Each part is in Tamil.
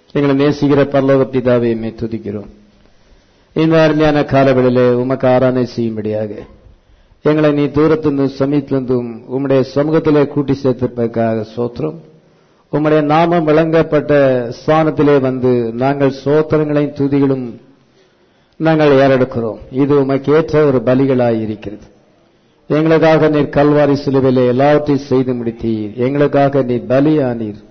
எங்களை நேசிக்கிற பரலோக பிதாவை எம்மை துதிக்கிறோம் இந்த அருமையான காலவெளியிலே உமக்கு ஆராதனை செய்யும்படியாக எங்களை நீ தூரத்திலிருந்தும் சமீபத்திலிருந்தும் உம்முடைய சமூகத்திலே கூட்டி சேர்த்திருப்பதற்காக சோத்திரம் உம்முடைய நாமம் விளங்கப்பட்ட ஸ்தானத்திலே வந்து நாங்கள் சோத்திரங்களையும் துதிகளும் நாங்கள் ஏறெடுக்கிறோம் இது உமக்கு ஏற்ற ஒரு பலிகளாய் இருக்கிறது எங்களுக்காக நீர் கல்வாரி சிலுவையிலே எல்லாவற்றையும் செய்து முடித்தீர் எங்களுக்காக நீர் பலியானீர்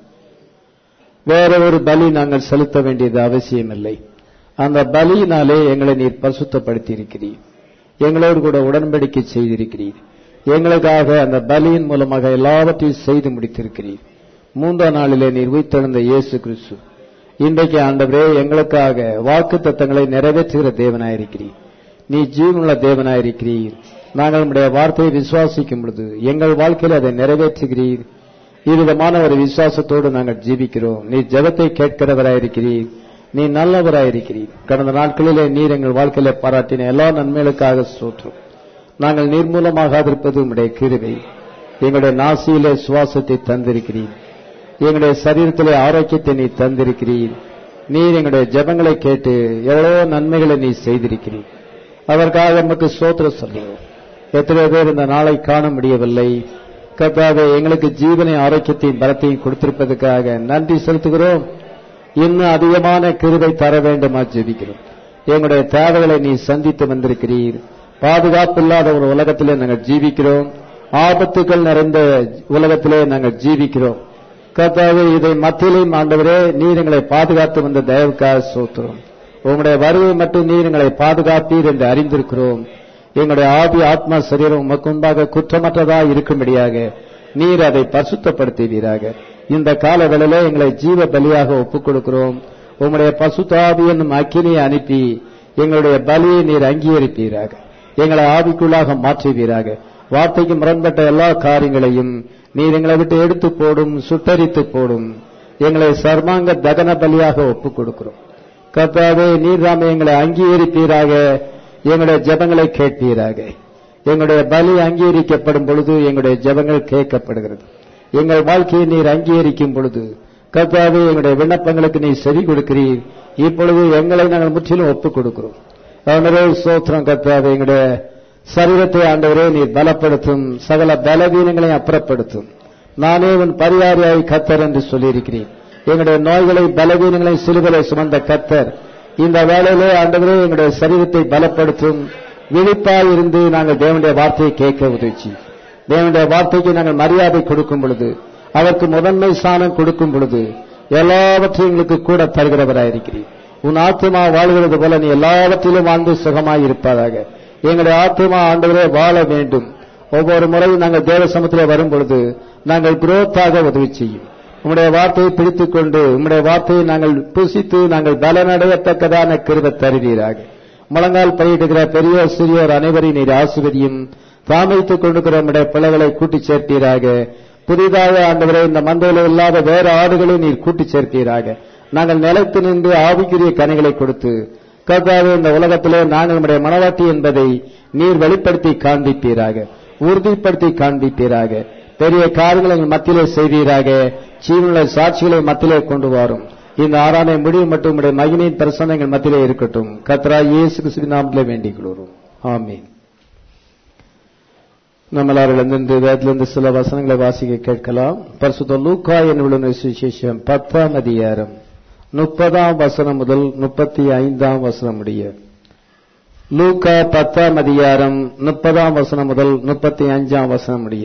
வேற ஒரு பலி நாங்கள் செலுத்த வேண்டியது அவசியமில்லை அந்த பலியினாலே எங்களை நீர் பரிசுத்தப்படுத்தி இருக்கிறீர் எங்களோடு கூட உடன்படிக்கை செய்திருக்கிறீர் எங்களுக்காக அந்த பலியின் மூலமாக எல்லாவற்றையும் செய்து முடித்திருக்கிறீர் மூன்றாம் நாளிலே நீர் உயிர்த்தெழுந்த இயேசு கிறிஸ்து இன்றைக்கு ஆண்டவரே எங்களுக்காக வாக்கு தத்தங்களை நிறைவேற்றுகிற தேவனாயிருக்கிறீர் நீ ஜீவனுள்ள தேவனாயிருக்கிறீர் நாங்கள் நம்முடைய வார்த்தையை விசுவாசிக்கும் பொழுது எங்கள் வாழ்க்கையில் அதை நிறைவேற்றுகிறீர் இவ்விதமான ஒரு விசுவாசத்தோடு நாங்கள் ஜீவிக்கிறோம் நீ ஜெபத்தை கேட்கிறவராயிருக்கிறீர் நீ நல்லவராயிருக்கிறீர் கடந்த நாட்களிலே நீர் எங்கள் வாழ்க்கையில பாராட்டின எல்லா நன்மைகளுக்காக சோற்றும் நாங்கள் நிர்மூலமாகாதிருப்பது உங்களுடைய கிருவை எங்களுடைய நாசியிலே சுவாசத்தை தந்திருக்கிறீர் எங்களுடைய சரீரத்திலே ஆரோக்கியத்தை நீ தந்திருக்கிறீர் நீர் எங்களுடைய ஜெபங்களை கேட்டு எவ்வளவோ நன்மைகளை நீ செய்திருக்கிறீர் அதற்காக நமக்கு சோத்திரம் சொல்லுவோம் எத்தனை பேர் இந்த நாளை காண முடியவில்லை கர்த்தாவே எங்களுக்கு ஜீவனை ஆரோக்கியத்தையும் பலத்தையும் கொடுத்திருப்பதற்காக நன்றி செலுத்துகிறோம் இன்னும் அதிகமான கிருபை தர வேண்டுமா ஜெபிக்கிறோம் எங்களுடைய தேவைகளை நீ சந்தித்து வந்திருக்கிறீர் பாதுகாப்பு இல்லாத ஒரு உலகத்திலே நாங்கள் ஜீவிக்கிறோம் ஆபத்துக்கள் நிறைந்த உலகத்திலே நாங்கள் ஜீவிக்கிறோம் கர்த்தாவே இதை மத்தியிலையும் ஆண்டவரே நீர் எங்களை பாதுகாத்து வந்த தயவுக்காக சோத்துறோம் உங்களுடைய வருகை மட்டும் நீர் எங்களை பாதுகாப்பீர் என்று அறிந்திருக்கிறோம் எங்களுடைய ஆதி ஆத்மா சரீரம் உமக்கு முன்பாக குற்றமற்றதா இருக்கும்படியாக நீர் அதை பசுத்தப்படுத்துவீராக இந்த காலவேளையில எங்களை ஜீவ பலியாக ஒப்புக் கொடுக்கிறோம் உம்முடைய பசுத்தாவி என்னும் அக்கினியை அனுப்பி எங்களுடைய பலியை நீர் அங்கீகரிப்பீராக எங்களை ஆவிக்குள்ளாக மாற்றுவீராக வார்த்தைக்கு முரண்பட்ட எல்லா காரியங்களையும் நீர் எங்களை விட்டு எடுத்து போடும் சுட்டரித்து போடும் எங்களை சர்மாங்க தகன பலியாக ஒப்புக் கொடுக்கிறோம் கர்த்தாவே நீர் தாமே எங்களை அங்கீகரிப்பீராக எங்களுடைய ஜெபங்களை கேட்பீராக எங்களுடைய பலி அங்கீகரிக்கப்படும் பொழுது எங்களுடைய ஜெபங்கள் கேட்கப்படுகிறது எங்கள் வாழ்க்கையை நீர் அங்கீகரிக்கும் பொழுது கர்த்தாவே எங்களுடைய விண்ணப்பங்களுக்கு நீ செவி கொடுக்கிறீர் இப்பொழுது எங்களை நாங்கள் முற்றிலும் ஒப்புக் கொடுக்கிறோம் அவனரே சோத்திரம் கர்த்தாவே எங்களுடைய சரீரத்தை ஆண்டவரே நீர் பலப்படுத்தும் சகல பலவீனங்களையும் அப்புறப்படுத்தும் நானே உன் பரிகாரியாய் கத்தர் என்று சொல்லியிருக்கிறேன் எங்களுடைய நோய்களை பலவீனங்களை சிலுவலை சுமந்த கத்தர் இந்த வேளையிலே ஆண்டவரே எங்களுடைய சரீரத்தை பலப்படுத்தும் விழிப்பாய் இருந்து நாங்கள் தேவனுடைய வார்த்தையை கேட்க உதவிச்சு தேவனுடைய வார்த்தைக்கு நாங்கள் மரியாதை கொடுக்கும் பொழுது அதற்கு முதன்மை ஸ்தானம் கொடுக்கும் பொழுது எல்லாவற்றையும் எங்களுக்கு கூட தருகிறவராயிருக்கிறீர் உன் ஆத்மா வாழ்கிறது போல நீ எல்லாவற்றிலும் வாழ்ந்து சுகமாய் இருப்பதாக எங்களுடைய ஆத்மா ஆண்டவரே வாழ வேண்டும் ஒவ்வொரு முறையும் நாங்கள் தேவ சமத்திலே வரும் பொழுது நாங்கள் குரோத்தாக உதவி செய்யும் உம்முடைய வார்த்தையை பிடித்துக் கொண்டு உம்முடைய வார்த்தையை நாங்கள் புசித்து நாங்கள் பலனடையத்தக்கதான கிருப தருவீராக முழங்கால் பயிடுகிற பெரியோர் சிறியோர் அனைவரையும் நீர் ஆசிரியையும் தாமைத்துக் கொண்டிருக்கிற நம்முடைய பிள்ளைகளை கூட்டிச் சேர்ப்பீராக புதிதாக ஆண்டவரை இந்த மந்தையில இல்லாத வேற ஆடுகளை நீர் கூட்டிச் சேர்ப்பீராக நாங்கள் நிலைத்து நின்று ஆவிக்குரிய கனிகளை கொடுத்து கர்த்தாவே இந்த உலகத்திலே நாங்கள் நம்முடைய மனவாட்டி என்பதை நீர் வெளிப்படுத்தி காண்பிப்பீராக உறுதிப்படுத்தி காண்பிப்பீராக பெரிய காரியங்களை எங்கள் மத்தியிலே செய்வீராக ஜீவனுள்ள சாட்சிகளை மத்தியிலே கொண்டு வரும் இந்த ஆறானை முடிவு மற்றும் உடைய மகிமையின் பிரசனம் எங்கள் மத்தியிலே இருக்கட்டும் கத்ரா இயேசு கிறிஸ்துவின் நாமத்திலே வேண்டிக் கொள்கிறோம் ஆமீன் நம்மளார்கள் இந்த வேதத்திலிருந்து சில வசனங்களை வாசிக்க கேட்கலாம் பரிசுத்த லூக்கா என்னுள்ள சுவிசேஷம் பத்தாம் அதிகாரம் முப்பதாம் வசனம் முதல் முப்பத்தி ஐந்தாம் வசனம் முடிய லூக்கா பத்தாம் அதிகாரம் முப்பதாம் வசனம் முதல் முப்பத்தி அஞ்சாம் வசனம் முடிய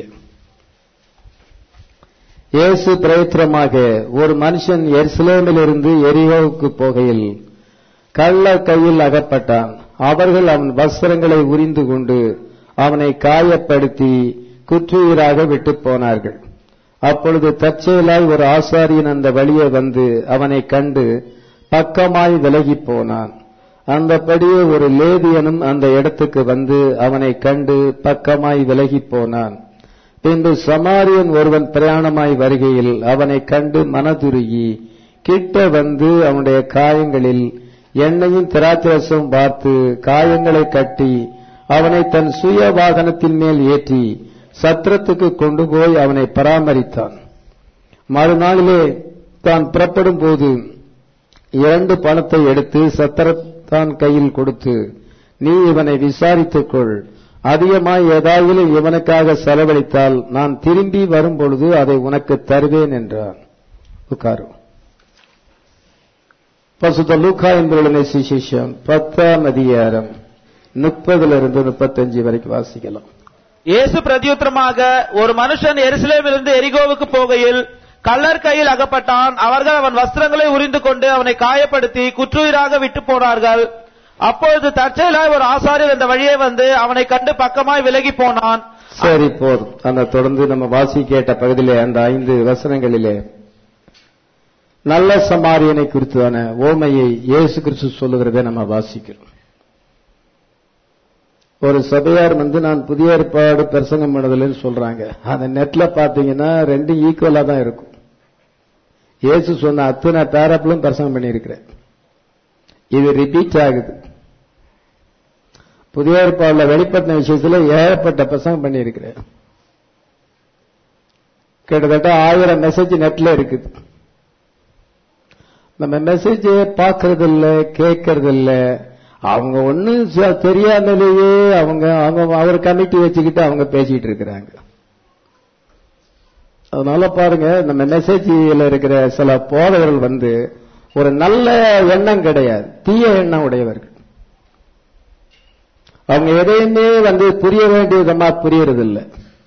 இயேசு பிரயத்திரமாக ஒரு மனுஷன் எருசலேமிலிருந்து எரியோவுக்கு போகையில் கள்ள கையில் அகப்பட்டான் அவர்கள் அவன் வஸ்திரங்களை உரிந்து கொண்டு அவனை காயப்படுத்தி குற்றுயிராக விட்டு போனார்கள் அப்பொழுது தற்செயலாய் ஒரு ஆசாரியன் அந்த வழியே வந்து அவனை கண்டு பக்கமாய் விலகி போனான் அந்தபடியே ஒரு லேதியனும் அந்த இடத்துக்கு வந்து அவனை கண்டு பக்கமாய் விலகி போனான் பின்பு சமாரியன் ஒருவன் பிரயாணமாய் வருகையில் அவனை கண்டு மனதுருகி கிட்ட வந்து அவனுடைய காயங்களில் எண்ணெயும் திராட்சரசம் பார்த்து காயங்களை கட்டி அவனை தன் சுய வாகனத்தின் மேல் ஏற்றி சத்திரத்துக்கு கொண்டு போய் அவனை பராமரித்தான் மறுநாளிலே தான் புறப்படும் போது இரண்டு பணத்தை எடுத்து சத்தரத்தான் கையில் கொடுத்து நீ இவனை விசாரித்துக் கொள் அதிகமாய் ஏதாவது இவனுக்காக செலவழித்தால் நான் திரும்பி வரும்பொழுது அதை உனக்கு தருவேன் என்றான் உட்காரு பசுத்த லூக்கா என்பவருடைய சுசேஷம் பத்தாம் அதிகாரம் முப்பதுல இருந்து முப்பத்தஞ்சு வரைக்கும் வாசிக்கலாம் இயேசு பிரதியுத்தரமாக ஒரு மனுஷன் எருசலேமிலிருந்து எரிகோவுக்கு போகையில் கள்ளர் கையில் அகப்பட்டான் அவர்கள் அவன் வஸ்திரங்களை உரிந்து கொண்டு அவனை காயப்படுத்தி குற்றுயிராக விட்டு போனார்கள் அப்பொழுது தற்செயலாய் ஒரு ஆசாரியர் அந்த வழியே வந்து அவனை கண்டு பக்கமாய் விலகி போனான் சரி போதும் அந்த தொடர்ந்து நம்ம வாசி கேட்ட பகுதியிலே அந்த ஐந்து வசனங்களிலே நல்ல சமாரியனை குறித்தான ஓமையை இயேசு கிறிஸ்து சொல்லுகிறதை நம்ம வாசிக்கிறோம் ஒரு சபையார் வந்து நான் புதிய ஏற்பாடு பிரசங்கம் பண்ணதில்லைன்னு சொல்றாங்க அந்த நெட்ல பாத்தீங்கன்னா ரெண்டும் ஈக்குவலா தான் இருக்கும் இயேசு சொன்ன அத்தனை பேரப்பிலும் பிரசங்கம் பண்ணியிருக்கிறேன் இது ரிப்பீட் ஆகுது புதிய ஏற்பாடுல வெளிப்பட்ட விஷயத்துல ஏகப்பட்ட பிரசங்கம் பண்ணியிருக்கிறேன் கிட்டத்தட்ட ஆயிரம் மெசேஜ் நெட்ல இருக்குது நம்ம மெசேஜ் பார்க்கறது இல்ல கேட்கறது இல்ல அவங்க ஒன்னும் தெரியாமலேயே அவங்க அவங்க அவர் கமிட்டி வச்சுக்கிட்டு அவங்க பேசிட்டு இருக்கிறாங்க அதனால பாருங்க நம்ம மெசேஜில் இருக்கிற சில போதவர்கள் வந்து ஒரு நல்ல எண்ணம் கிடையாது தீய எண்ணம் உடையவர்கள் அவங்க எதையுமே வந்து புரிய வேண்டிய விதமா புரியறது இல்லை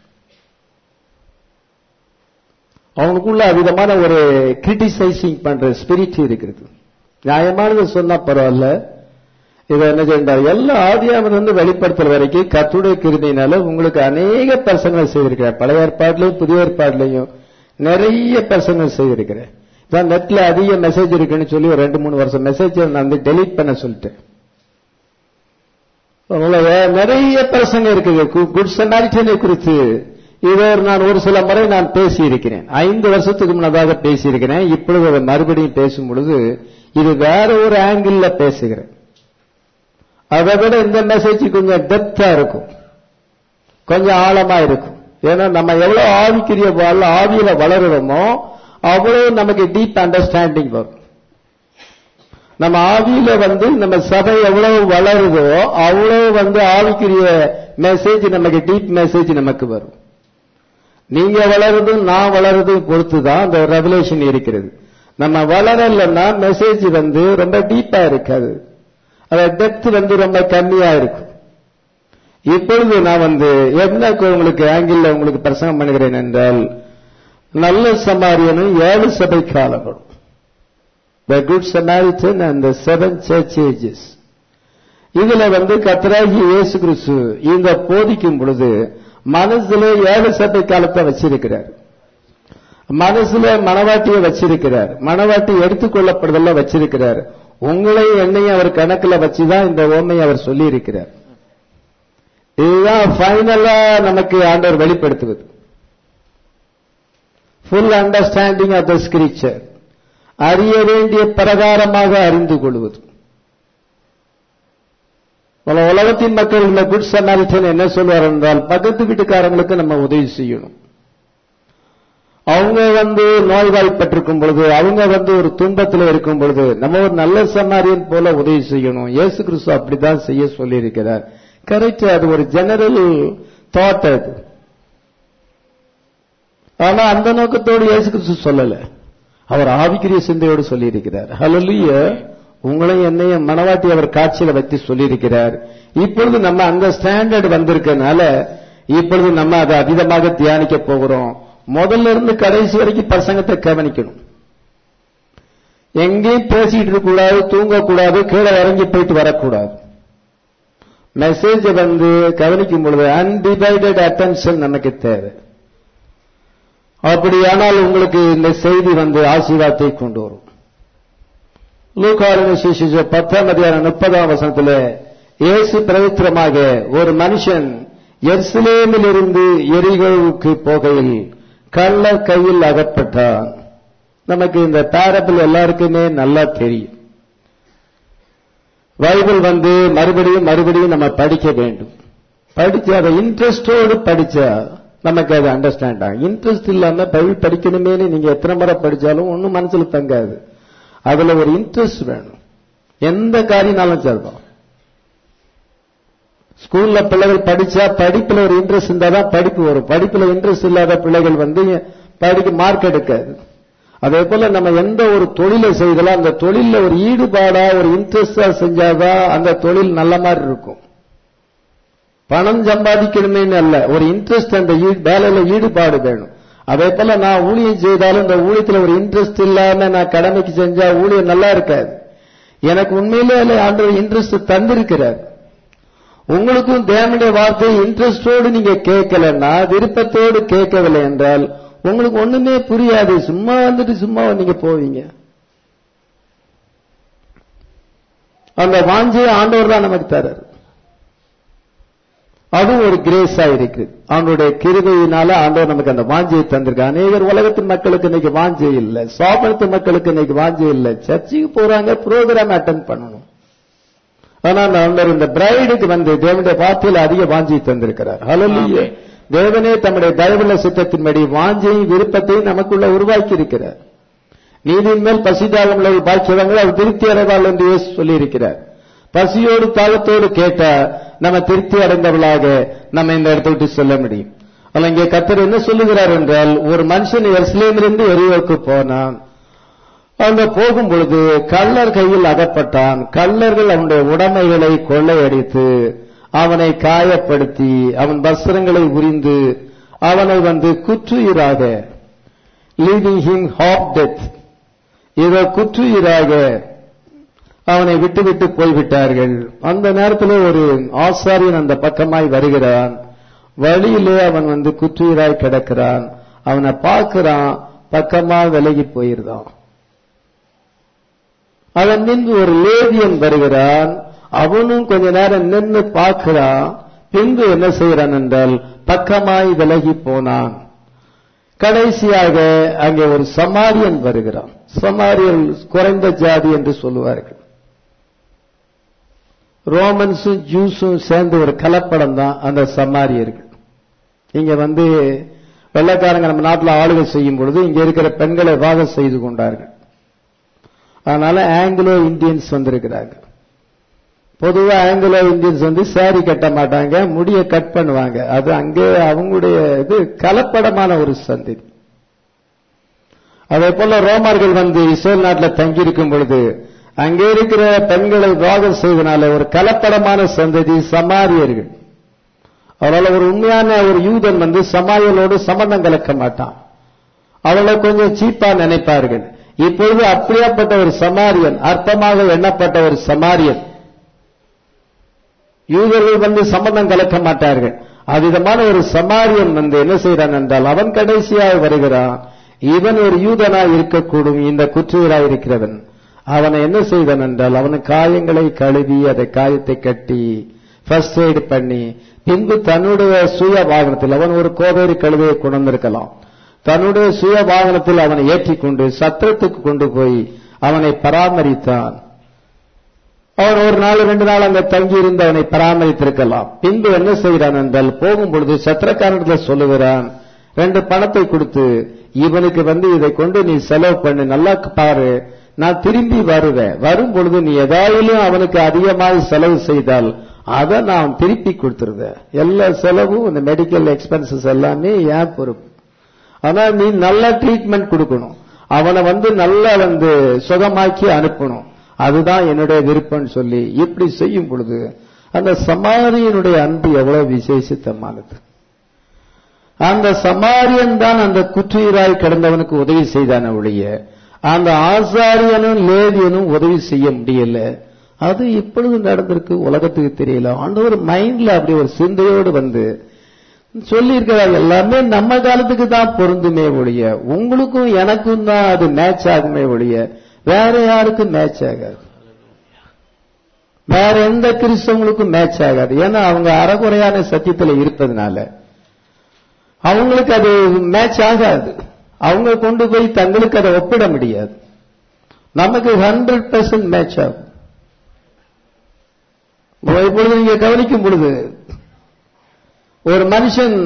அவனுக்குள்ள விதமான ஒரு கிரிட்டிசைசிங் பண்ற ஸ்பிரிட் இருக்கிறது நியாயமானது சொன்னா பரவாயில்ல இதை என்ன செய்யறார் எல்லா ஆதியாமன் வந்து வெளிப்படுத்துற வரைக்கும் கத்துடைய கிருதினால உங்களுக்கு அநேக பிரசங்கள் செய்திருக்கிறேன் பழைய ஏற்பாடுலையும் புதிய ஏற்பாடுலையும் நிறைய பிரசங்கள் செய்திருக்கிறேன் இதான் நெட்ல அதிக மெசேஜ் இருக்குன்னு சொல்லி ஒரு ரெண்டு மூணு வருஷம் மெசேஜ் நான் வந்து டெலீட் பண்ண சொல்லிட்டேன் நிறைய பிரசங்க இருக்குது குட் சமாரிட்டனை குறித்து இதை நான் ஒரு சில முறை நான் பேசி இருக்கிறேன் ஐந்து வருஷத்துக்கு முன்னதாக பேசியிருக்கிறேன் இப்பொழுது அதை மறுபடியும் பேசும் பொழுது இது வேற ஒரு ஆங்கிள் பேசுகிறேன் அதை விட இந்த மெசேஜ் கொஞ்சம் டெப்தா இருக்கும் கொஞ்சம் ஆழமா இருக்கும் ஏன்னா நம்ம எவ்வளவு ஆவிக்குரிய ஆவியில வளருறோமோ அவ்வளவு நமக்கு டீப் அண்டர்ஸ்டாண்டிங் வரும் நம்ம ஆவியில வந்து நம்ம சபை எவ்வளவு வளருதோ அவ்வளவு வந்து ஆவிக்குரிய மெசேஜ் நமக்கு டீப் மெசேஜ் நமக்கு வரும் நீங்க வளருதும் நான் வளருதும் பொறுத்து தான் அந்த ரெவலேஷன் இருக்கிறது நம்ம வளரலன்னா மெசேஜ் வந்து ரொம்ப டீப்பா இருக்காது அத டெப்த் வந்து ரொம்ப கம்மியா இருக்கும் இப்பொழுது நான் வந்து என்ன உங்களுக்கு ஆங்கிள் உங்களுக்கு பிரசங்கம் பண்ணுகிறேன் என்றால் நல்ல சமாரியனும் ஏழு சபை காலங்களும் the good Samaritan and the seven church ages இதுல வந்து கத்தராகி இயேசு கிறிஸ்து இந்த போதிக்கும் பொழுது மனசுல ஏழு சபை காலத்தை வச்சிருக்கிறார் மனசுல மனவாட்டியை வச்சிருக்கிறார் மனவாட்டி எடுத்துக்கொள்ளப்படுதெல்லாம் வச்சிருக்கிறார் உங்களை என்னையும் அவர் கணக்குல வச்சுதான் இந்த ஓமையை அவர் சொல்லி இருக்கிறார் இதுதான் ஃபைனலா நமக்கு ஆண்டவர் வெளிப்படுத்துவது full understanding of the scripture அறிய வேண்டிய பிரகாரமாக அறிந்து கொள்வது பல உலகத்தின் மக்கள் இந்த குட் சமாரிட்டன் என்ன சொல்வார் என்றால் பக்கத்து வீட்டுக்காரங்களுக்கு நம்ம உதவி செய்யணும் அவங்க வந்து நோய்வாய்ப்பட்டிருக்கும் பொழுது அவங்க வந்து ஒரு துன்பத்தில் இருக்கும் பொழுது நம்ம ஒரு நல்ல சமாரியன் போல உதவி செய்யணும் இயேசு கிறிஸ்து அப்படித்தான் செய்ய சொல்லி இருக்கிறார் கரெக்ட் அது ஒரு ஜெனரல் தாட் அது ஆனா அந்த நோக்கத்தோடு இயேசு கிறிஸ்து சொல்லல அவர் ஆவிக்குரிய சிந்தையோடு சொல்லி இருக்கிறார் ஹலலுய உங்களையும் என்னையும் மனவாட்டி அவர் காட்சியில வச்சு சொல்லியிருக்கிறார் இப்பொழுது நம்ம அந்த ஸ்டாண்டர்ட் வந்திருக்கனால இப்பொழுது நம்ம அதை அதிகமாக தியானிக்க போகிறோம் முதல்ல இருந்து கடைசி வரைக்கும் பிரசங்கத்தை கவனிக்கணும் எங்கேயும் பேசிட்டு இருக்கக்கூடாது தூங்கக்கூடாது கீழே இறங்கி போயிட்டு வரக்கூடாது மெசேஜ் வந்து கவனிக்கும் பொழுது அன்டிவைடட் அட்டென்ஷன் நமக்கு தேவை அப்படியானால் உங்களுக்கு இந்த செய்தி வந்து ஆசீர்வாதத்தை கொண்டு வரும் லூகாரின் சிசிஷ பத்தாம் அதிகாரம் முப்பதாம் வசனத்தில் இயேசு பிரவித்திரமாக ஒரு மனுஷன் எர்சிலேமில் இருந்து எரிகோவுக்கு போகையில் கள்ளர் கையில் அகப்பட்டான் நமக்கு இந்த பேரபிள் எல்லாருக்குமே நல்லா தெரியும் பைபிள் வந்து மறுபடியும் மறுபடியும் நம்ம படிக்க வேண்டும் படிச்சு அதை இன்ட்ரெஸ்டோடு படிச்சா நமக்கு அது அண்டர்ஸ்டாண்ட் ஆகும் இன்ட்ரெஸ்ட் இல்லாம பைபிள் படிக்கணுமேனு நீங்க எத்தனை முறை படிச்சாலும் ஒன்னும் மனசுல தங்காது அதுல ஒரு இன்ட்ரெஸ்ட் வேணும் எந்த காரியம்னாலும் சரிதான் ஸ்கூல்ல பிள்ளைகள் படிச்சா படிப்புல ஒரு இன்ட்ரெஸ்ட் இருந்தாதான் படிப்பு வரும் படிப்புல இன்ட்ரெஸ்ட் இல்லாத பிள்ளைகள் வந்து படிக்க மார்க் எடுக்காது அதே போல நம்ம எந்த ஒரு தொழிலை செய்தாலும் அந்த தொழில ஒரு ஈடுபாடா ஒரு இன்ட்ரெஸ்டா செஞ்சாதான் அந்த தொழில் நல்ல மாதிரி இருக்கும் பணம் சம்பாதிக்கணுமே அல்ல ஒரு இன்ட்ரெஸ்ட் அந்த ஈ- வேலையில ஈடுபாடு வேணும் அதே போல நான் ஊழியம் செய்தாலும் இந்த ஊழியத்துல ஒரு இன்ட்ரெஸ்ட் இல்லாம நான் கடமைக்கு செஞ்சா ஊழியம் நல்லா இருக்காது எனக்கு உண்மையிலே அதுல ஆண்டவர் இன்ட்ரெஸ்ட் தந்திருக்கிறார் உங்களுக்கும் தேவனுடைய வார்த்தை இன்ட்ரெஸ்டோடு நீங்க கேட்கலன்னா விருப்பத்தோடு கேட்கவில்லை என்றால் உங்களுக்கு ஒண்ணுமே புரியாது சும்மா வந்துட்டு சும்மா நீங்க போவீங்க அந்த வாஞ்சியை ஆண்டவர் தான் நமக்கு தரார் அதுவும் ஒரு கிரேஸா இருக்கு அவனுடைய கிருபையினால ஆண்டவர் நமக்கு அந்த வாஞ்சியை தந்திருக்கார் அநேகர் உலகத்து மக்களுக்கு இன்னைக்கு வாஞ்சை இல்லை சாப்பிடத்து மக்களுக்கு இன்னைக்கு வாஞ்சை இல்லை சர்ச்சுக்கு போறாங்க ப்ரோக்ராம் அட்டன் பண்ணணும் ஆனா ஆண்டவர் இந்த பிரைடுக்கு வந்து தேவனுடைய வார்த்தையில அதிக வாஞ்சியை தந்திருக்கிறார் ஹalleluya தேவனே தம்முடைய தயவுள்ள சித்தத்தின்படி வாஞ்சையும் விருப்பத்தையும் நமக்குள்ள உருவாக்கி இருக்கிறார் நீதியின் மேல் பசிதாகம் உள்ளவர்கள் பாய்ச்சவங்கள் அவர் திருப்தி அடைவாள் என்று இயேசு சொல்லியிருக்கிறார் பசியோடு தாகத்தோடு கேட்டா நம்ம திருப்தி அடைந்தவர்களாக நம்ம இந்த இடத்தை விட்டு செல்ல முடியும் ஆனால் இங்கே கத்தர் என்ன சொல்லுகிறார் என்றால் ஒரு மனுஷன் எருசலேமிலிருந்து எரியோக்கு போனான் அங்க போகும் பொழுது கள்ளர் கையில் அகப்பட்டான் கள்ளர்கள் அவனுடைய உடைமைகளை கொள்ளையடித்து அவனை காயப்படுத்தி அவன் வஸ்திரங்களை உரிந்து அவனை வந்து குற்றுயிராக லீவிங் ஹிம் ஹாப் டெத் இதோ குற்றுயிராக அவனை விட்டுவிட்டு போய்விட்டார்கள் அந்த நேரத்தில் ஒரு ஆசாரியன் அந்த பக்கமாய் வருகிறான் வழியிலே அவன் வந்து குற்றுயிராய் கிடக்கிறான் அவனை பார்க்கிறான் பக்கமா விலகி போயிருந்தான் அதன் பின்பு ஒரு லேவியன் வருகிறான் அவனும் கொஞ்ச நேரம் நின்று பார்க்கிறான் பின்பு என்ன செய்கிறான் என்றால் பக்கமாய் விலகி போனான் கடைசியாக அங்கே ஒரு சமாரியன் வருகிறான் சமாரியன் குறைந்த ஜாதி என்று சொல்லுவார்கள் ரோமன்ஸும் ஜூஸும் சேர்ந்து ஒரு கலப்படம் தான் அந்த சமாரியர்கள் இங்க வந்து வெள்ளக்காரங்க நம்ம நாட்டில் ஆளுகை செய்யும் பொழுது இங்க இருக்கிற பெண்களை வாக செய்து கொண்டார்கள் அதனால ஆங்கிலோ இந்தியன்ஸ் வந்திருக்கிறாங்க பொதுவா ஆங்கிலோ இந்தியன்ஸ் வந்து சாரி கட்ட மாட்டாங்க முடிய கட் பண்ணுவாங்க அது அங்கே அவங்களுடைய இது கலப்படமான ஒரு சந்ததி அதே போல ரோமர்கள் வந்து இஸ்ரேல் நாட்டில் தங்கியிருக்கும் பொழுது அங்கே இருக்கிற பெண்களை விவாகம் செய்வதனால ஒரு கலப்படமான சந்ததி சமாரியர்கள் அவரால் ஒரு உண்மையான ஒரு யூதன் வந்து சமாரியலோடு சம்பந்தம் கலக்க மாட்டான் அவளை கொஞ்சம் சீப்பா நினைப்பார்கள் இப்பொழுது அப்படியாப்பட்ட ஒரு சமாரியன் அர்த்தமாக எண்ணப்பட்ட ஒரு சமாரியன் யூதர்கள் வந்து சம்பந்தம் கலக்க மாட்டார்கள் அவ்விதமான ஒரு சமாரியன் வந்து என்ன செய்யறான் என்றால் அவன் கடைசியாக வருகிறான் இவன் ஒரு யூதனாய் இருக்கக்கூடும் இந்த குற்றுவராய் இருக்கிறவன் அவனை என்ன செய்தான் என்றால் அவன் காயங்களை கழுவி அதை காயத்தை கட்டி ஃபர்ஸ்ட் எய்டு பண்ணி பின்பு தன்னுடைய சுய வாகனத்தில் அவன் ஒரு கோவேரி கழுதையை கொண்டிருக்கலாம் தன்னுடைய சுய வாகனத்தில் அவனை ஏற்றிக்கொண்டு சத்திரத்துக்கு கொண்டு போய் அவனை பராமரித்தான் அவன் ஒரு நாள் ரெண்டு நாள் அங்க தங்கி இருந்து அவனை பராமரித்திருக்கலாம் பின்பு என்ன செய்கிறான் என்றால் போகும் பொழுது சத்திரக்காரத்தில் சொல்லுகிறான் ரெண்டு பணத்தை கொடுத்து இவனுக்கு வந்து இதை கொண்டு நீ செலவு பண்ணு நல்லா பாரு நான் திரும்பி வருவேன் வரும் பொழுது நீ ஏதாயிலும் அவனுக்கு அதிகமாக செலவு செய்தால் அதை நான் திருப்பி கொடுத்துருவேன் எல்லா செலவும் இந்த மெடிக்கல் எக்ஸ்பென்சஸ் எல்லாமே ஏன் பொறுப்பு ஆனா நீ நல்ல ட்ரீட்மெண்ட் கொடுக்கணும் அவனை வந்து நல்லா வந்து சுகமாக்கி அனுப்பணும் அதுதான் என்னுடைய விருப்பம் சொல்லி இப்படி செய்யும் பொழுது அந்த சமாரியனுடைய அன்பு எவ்வளவு விசேஷித்தமானது அந்த சமாரியன் தான் அந்த குற்றுயிராய் கிடந்தவனுக்கு உதவி செய்தான ஒழிய அந்த ஆசாரியனும் லேவியனும் உதவி செய்ய முடியல அது இப்பொழுது நடந்திருக்கு உலகத்துக்கு தெரியல ஆண்டவர் மைண்ட்ல அப்படி ஒரு சிந்தையோடு வந்து சொல்லியிருக்கிறார் எல்லாமே நம்ம காலத்துக்கு தான் பொருந்துமே ஒழிய உங்களுக்கும் எனக்கும் தான் அது மேட்ச் ஆகுமே ஒழிய வேற யாருக்கும் மேட்ச் ஆகாது வேற எந்த கிறிஸ்தவங்களுக்கும் மேட்ச் ஆகாது ஏன்னா அவங்க அறகுறையான சத்தியத்தில் இருப்பதனால அவங்களுக்கு அது மேட்ச் ஆகாது அவங்க கொண்டு போய் தங்களுக்கு அதை ஒப்பிட முடியாது நமக்கு ஹண்ட்ரட் பெர்சன்ட் மேட்ச் ஆகும் இப்பொழுது நீங்க கவனிக்கும் பொழுது ஒரு மனுஷன்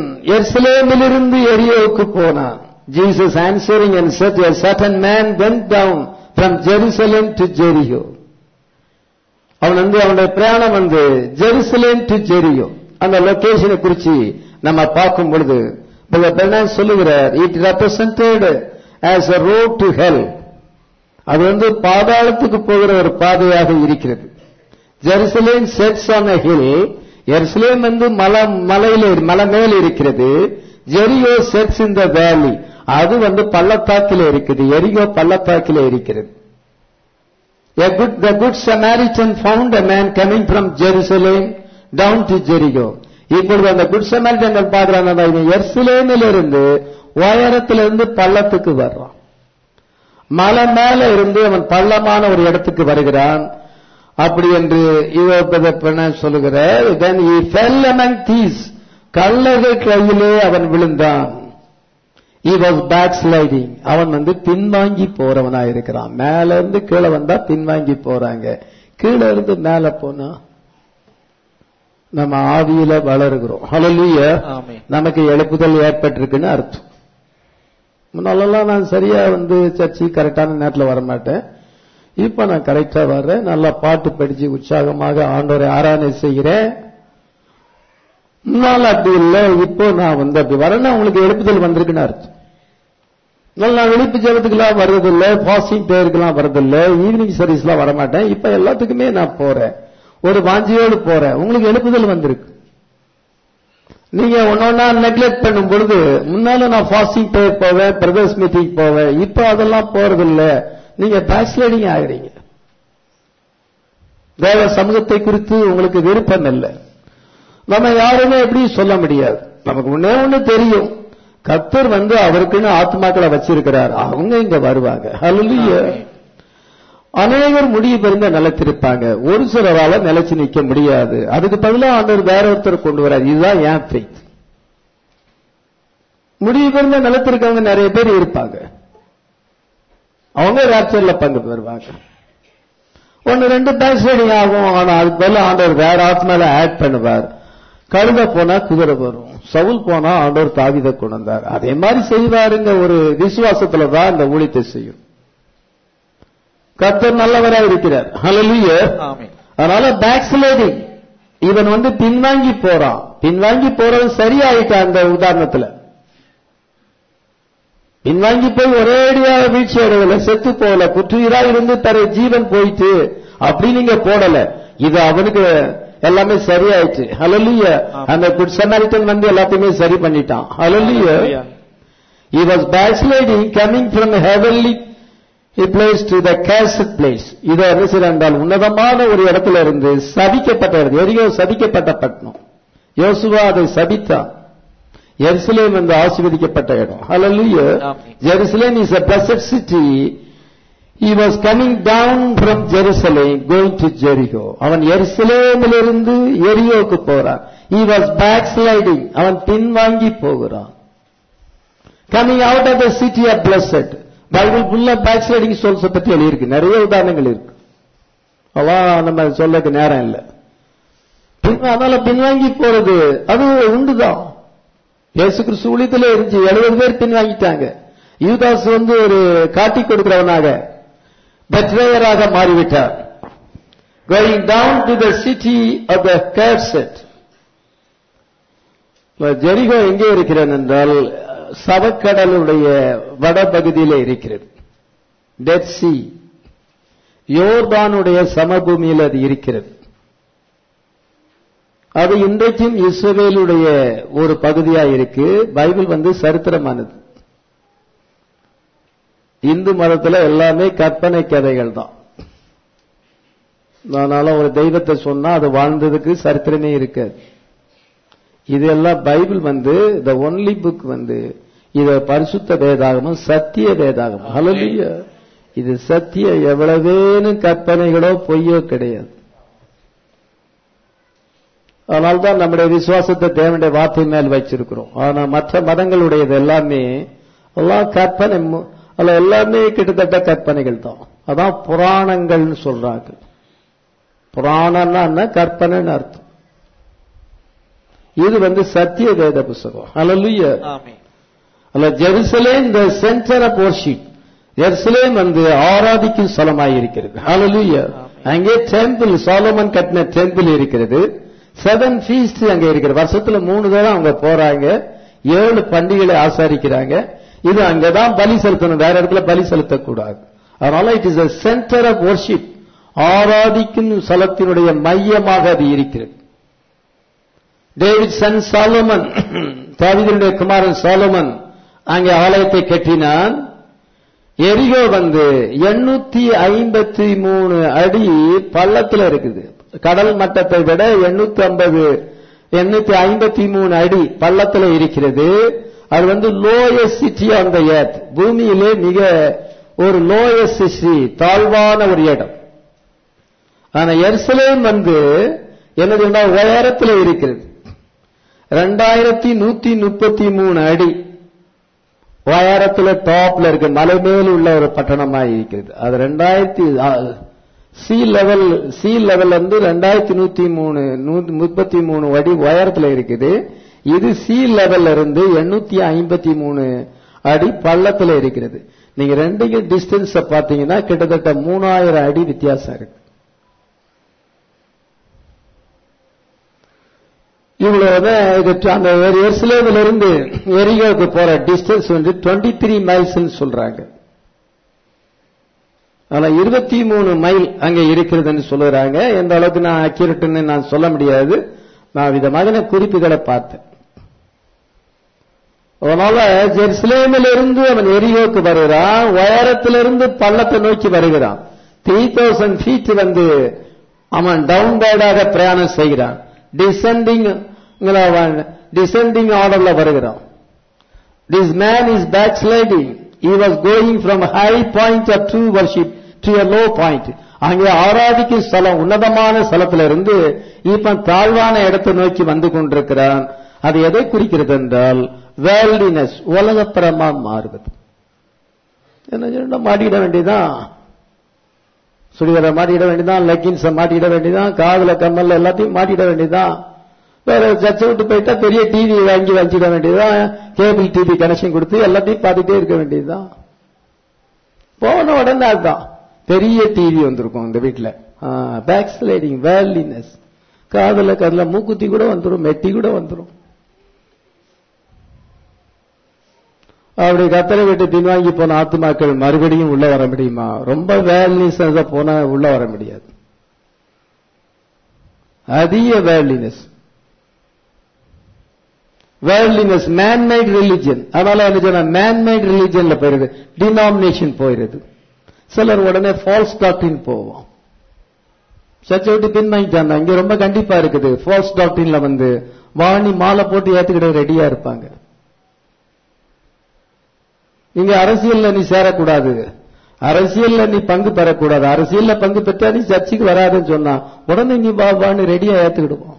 எர்சலேமிலிருந்து எரியோவுக்கு போனான் Jesus answering and said a certain man went down from Jerusalem to Jericho அவன் வந்து அவனுடைய பிரயாணம் வந்து ஜெருசலேம் டு ஜெரியோ அந்த லொகேஷனை குறிச்சு நம்ம பார்க்கும் பொழுது பெர்னான் சொல்லுகிறார் it represented as a road to hell அது வந்து பாதாளத்துக்கு போகிற ஒரு பாதையாக இருக்கிறது Jerusalem sets on a hill எருசலேம் வந்து மலை மலையில மலை மேல இருக்கிறது Jericho sets in the valley அது வந்து பள்ளத்தாக்கில இருக்குது எரியோ பள்ளத்தாக்கில இருக்கிறது A good, the good Samaritan found a man coming from Jerusalem down to Jericho. இப்பொழுது அந்த குட் சமாரிட்டன் பார்க்கிறாங்க இவன் எர்சிலேமில் இருந்து உயரத்திலிருந்து பள்ளத்துக்கு வர்றான் மலை மேல இருந்து அவன் பள்ளமான ஒரு இடத்துக்கு வருகிறான் அப்படி என்று இவர் சொல்லுகிறார் then he fell among thieves கள்ளர்கள் கையிலே அவன் விழுந்தான் he was backsliding அவன் வந்து பின்வாங்கி போறவனா இருக்கிறான் மேல இருந்து கீழே வந்தா பின்வாங்கி போறாங்க கீழே இருந்து மேல போனா நம்ம ஆவியில வளருகிறோம் ஹalleluya ஆமென். நமக்கு எழுப்புதல் ஏற்பட்டிருக்குன்னு அர்த்தம் முன்னாலெல்லாம் நான் சரியா வந்து சர்ச்சு கரெக்டான நேரத்துல வரமாட்டேன் இப்ப நான் கரெக்டா வர்றேன் நல்லா பாட்டு படிச்சு உற்சாகமாக ஆண்டவரை ஆராதனை செய்கிறேன் முன்னால அப்படி இல்லை இப்போ நான் வந்து அப்படி வரேன்னா உங்களுக்கு எழுப்புதல் வந்திருக்குன்னு அர்த்தம் முதல்ல நான் விழிப்பு ஜெபத்துக்கெல்லாம் வர்றதில்ல ஃபாஸ்டிங் பேருக்கெல்லாம் வர்றதில்ல ஈவினிங் சர்வீஸ்லாம் வரமாட்டேன் இப்ப எல்லாத்துக்குமே நான் போறேன் ஒரு வாஞ்சியோடு போறேன் உங்களுக்கு எழுப்புதல் வந்திருக்கு நீங்க ஒன்னொன்னா நெக்லெக்ட் பண்ணும் பொழுது முன்னால நான் ஃபாஸ்டிங் பேர் போவேன் பிரதர்ஸ் மீட்டிங் போவேன் இப்ப அதெல்லாம் போறதில்ல நீங்க பேக்ஸ்லைடிங் ஆகுறீங்க தேவ சமூகத்தை குறித்து உங்களுக்கு விருப்பம் இல்லை நம்ம யாருமே எப்படி சொல்ல முடியாது நமக்கு ஒண்ணே ஒண்ணு தெரியும் கத்தர் வந்து அவருக்குன்னு ஆத்மாக்களை வச்சிருக்கிறார் அவங்க இங்க வருவாங்க ஹalleluya அநேகர் முடிவு பெருந்த நிலைத்திருப்பாங்க ஒரு சிலரால நிலைச்சு நிக்க முடியாது அதுக்கு பதிலா ஆண்டவர் வேற ஒருத்தர் கொண்டு வரார் இதுதான் ஏன் faith முடிவு பெருந்த நிலத்திருக்கவங்க நிறைய பேர் இருப்பாங்க அவங்க ராப்சர்ல பங்கு பெறுவாங்க ஒன்னு ரெண்டு பேக்ஸ்லைடிங் ஆகும் ஆனா அதுக்கு பதிலா ஆண்டவர் வேற ஆத்மால ஆட் பண்ணுவார் கழுத போனா குதிரை வரும் சவுல் போனா ஆண்டவர் தாவித கொண்டு வந்தார் அதே மாதிரி செய்வாருங்க ஒரு விசுவாசத்துல தான் இந்த ஊழியத்தை செய்யும் கர்த்தர் நல்லவராக இருக்கிறார் ஹalleluya ஆமென். அதனால பேக்ஸ்லைடிங் இவன் வந்து பின்வாங்கி போறான் பின்வாங்கி போறவன் சரியாயிட்டான் அந்த உதாரணத்துல பின்வாங்கி போய் ஒரேடியாக வீழ்ச்சி அடையல செத்து போகல குற்றுயிரா இருந்து தர ஜீவன் போயிட்டு அப்படி நீங்க போடல இது அவனுக்கு எல்லாமே சரியாயிடுச்சு ஹalleluya அந்த குட் சமாரிட்டன் வந்து எல்லாத்தையுமே சரி பண்ணிட்டான் ஹalleluya he was backsliding coming from a heavenly place to the cursed place இது என்ன செய்யறார் என்றால் உன்னதமான ஒரு இடத்துல இருந்து சபிக்கப்பட்ட இடம் எரியோ சபிக்கப்பட்ட பட்டணம் யோசுவா அதை சபித்தான் எருசலேம் வந்து ஆசீர்வதிக்கப்பட்ட இடம் ஹalleluya ஆமென். Jerusalem is a blessed city he was coming down from jerusalem going to jericho அவன் எருசலேமிலிருந்து எரியோக்கு போறான் he was backsliding அவன் பின்வாங்கி போகிறான் coming out of the city of blessed Bible ஃபுல்லா பேக் ஸ்லைடிங் சோல்ஸ் பத்தி எழுதியிருக்கு நிறைய உதாரணங்கள் இருக்கு அதான் நம்ம சொல்லக்கு நேரம் இல்லை பின் அதனால பின்வாங்கி போறது அது உண்டுதான் இயேசு கிறிஸ்து ஊழியத்துல இருந்துச்சு எழுபது பேர் பின்வாங்கிட்டாங்க யூதாஸ் வந்து ஒரு காட்டி கொடுக்கிறவனாக பெட்ரேயராக மாறிவிட்டார் going down to the city of the cursed Jericho எங்கே இருக்கிறது என்றால் சவக்கடலுடைய வடபகுதியிலே இருக்கிறது டெட் சி யோர்தானுடைய சமபூமியில் அது இருக்கிறது அது இன்றைக்கும் இஸ்ரவேலுடைய ஒரு பகுதியா இருக்கு பைபிள் வந்து சரித்திரமானது இந்து மதத்துல எல்லாமே கற்பனை கதைகள் தான் அதனால ஒரு தெய்வத்தை சொன்னா அது வாழ்ந்ததுக்கு சரித்திரமே இருக்காது இதெல்லாம் பைபிள் வந்து த ஒன்லி புக் வந்து இத பரிசுத்த வேதாகமும் சத்திய வேதாகமும் ஹalleluya இது சத்திய எவ்வளவேனும் கற்பனைகளோ பொய்யோ கிடையாது அதனால்தான் நம்முடைய விசுவாசத்தை தேவனுடைய வார்த்தை மேல் வச்சிருக்கிறோம் ஆனா மற்ற மதங்களுடையது எல்லாமே எல்லாம் கற்பனை மு- அதுல எல்லாமே கிட்டத்தட்ட கற்பனைகள் தான் அதான் புராணங்கள்னு சொல்றாங்க புராணம்னா என்ன கற்பனைன்னு அர்த்தம் இது வந்து சத்திய வேத புஸ்தகம் ஹalleluya ஆமென். அல்ல Jerusalem the centre of worship எருசலேம் வந்து ஆராதிக்கும் ஸ்தலமாய் இருக்கிறது ஹalleluya அங்கே டெம்பிள் சாலமன் கட்டின டெம்பிள் இருக்கிறது செவன் ஃபீஸ்ட் அங்க இருக்கிறது வருஷத்துல மூணு தடவை அவங்க போறாங்க ஏழு பண்டிகைகளை ஆசாரிக்கிறாங்க இது அங்கதான் பலி செலுத்தணும் வேற இடத்துல பலி செலுத்தக்கூடாது அதனால it is a centre of worship ஆராதிக்கும் ஸ்தலத்தினுடைய மையமாக அது இருக்கிறது டேவிட் சன் சாலமன் தாவீதினுடைய குமாரன் சாலமன் அங்கே ஆலயத்தை கட்டினான் எரிகோ வந்து எண்ணூத்தி ஐம்பத்தி மூணு அடி பள்ளத்துல இருக்குது கடல் மட்டத்தை விட எண்ணூத்தி ஐம்பது எண்ணூத்தி ஐம்பத்தி மூணு அடி பள்ளத்துல இருக்கிறது அது வந்து lowest city on the earth பூமியிலே மிக ஒரு லோயஸ்ட் சிட்டி தாழ்வான ஒரு இடம் ஆனா எருசலேம் வந்து என்னதுன்னா உயரத்துல இருக்கிறது ரெண்டாயிரத்தி நூத்தி முப்பத்தி மூணு அடி உயரத்துல டாப்ல இருக்கு மலை மேல் உள்ள ஒரு பட்டணமா இருக்கிறது அது ரெண்டாயிரத்தி சி லெவல் சி லெவல் வந்து ரெண்டாயிரத்தி நூத்தி மூணு முப்பத்தி மூணு அடி உயரத்துல இருக்குது இது சி லெவல்ல இருந்து எண்ணூத்தி ஐம்பத்தி மூணு அடி பள்ளத்துல இருக்கிறது நீங்க ரெண்டையும் டிஸ்டன்ஸ் பாத்தீங்கன்னா கிட்டத்தட்ட மூணாயிரம் அடி வித்தியாசம் இருக்கு இவ்வளவு இது அந்த எருசலேமில் இருந்து எரியோவுக்கு போற டிஸ்டன்ஸ் வந்து டுவெண்ட்டி த்ரீ மைல்ஸ் சொல்றாங்க ஆனா இருபத்தி மூணு மைல் அங்க இருக்கிறதுன்னு சொல்லுறாங்க எந்த அளவுக்கு நான் அக்யூரேட்னு நான் சொல்ல முடியாது நான் விதமான குறிப்புகளை பார்த்தேன் அதனால ஜெருசலேமில் இருந்து அவன் எரியோக்கு வருகிறான் உயரத்திலிருந்து பள்ளத்தை நோக்கி வருகிறான் த்ரீ தௌசண்ட் ஃபீட் வந்து அவன் டவுன் பேடாக பிரயாணம் செய்கிறான் டிசெண்டிங் டிசெண்டிங் ஆர்டர்ல வருகிறான் this man is back sliding he was going from high point of true worship to a low point அங்கே ஆராதிக்கும் ஸ்தலம் உன்னதமான ஸ்தலத்துல இருந்து இப்ப தாழ்வான இடத்தை நோக்கி வந்து கொண்டிருக்கிறான் அது எதை குறிக்கிறது என்றால் வேல்டினஸ் உலகப்பரமா மாறுவது என்ன சொல்லணும் மாட்டிக்கிட வேண்டியதான் சுடிவரை மாட்டிக்கிட வேண்டியதான் லெக்கின்ஸை மாட்டிக்கிட வேண்டியதான் காதுல கம்மல் எல்லாத்தையும் மாட்டிக்கிட வேண்டியதான் வேற சர்ச்சை விட்டு போயிட்டா பெரிய டிவி வாங்கி வச்சிட வேண்டியதுதான் கேபிள் டிவி கனெக்ஷன் கொடுத்து எல்லாத்தையும் பார்த்துட்டே இருக்க வேண்டியதுதான் போன உடனே அதுதான் பெரிய டிவி வந்திருக்கும் இந்த வீட்டுல பேக் ஸ்லைடிங் வேர்லினஸ் காதல கதுல மூக்குத்தி கூட வந்துடும் மெட்டி கூட வந்துடும் அப்படி கத்தரை விட்டு பின்வாங்கி போன ஆத்துமாக்கள் மறுபடியும் உள்ள வர முடியுமா ரொம்ப வேர்லினஸ் போனா உள்ள வர முடியாது அதிக வேர்லினஸ் வேர்ல்டினஸ் மேன்மேட் ரிலிஜன் அதனால என்ன சொன்ன மேன்மேட் ரிலிஜன்ல போயிருது டினாமினேஷன் போயிருது சிலர் உடனே ஃபால்ஸ் டாக்டின் போவோம் சர்ச்சை விட்டு பின்வாங்கிட்டாங்க இங்க ரொம்ப கண்டிப்பா இருக்குது ஃபால்ஸ் டாக்டின்ல வந்து வாணி மாலை போட்டு ஏத்துக்கிட ரெடியா இருப்பாங்க இங்க அரசியல்ல நீ சேரக்கூடாது அரசியல்ல நீ பங்கு பெறக்கூடாது அரசியல்ல பங்கு பெற்றா நீ சர்ச்சைக்கு வராதுன்னு சொன்னா உடனே நீ வா வான்னு ரெடியா ஏத்துக்கிடுவோம்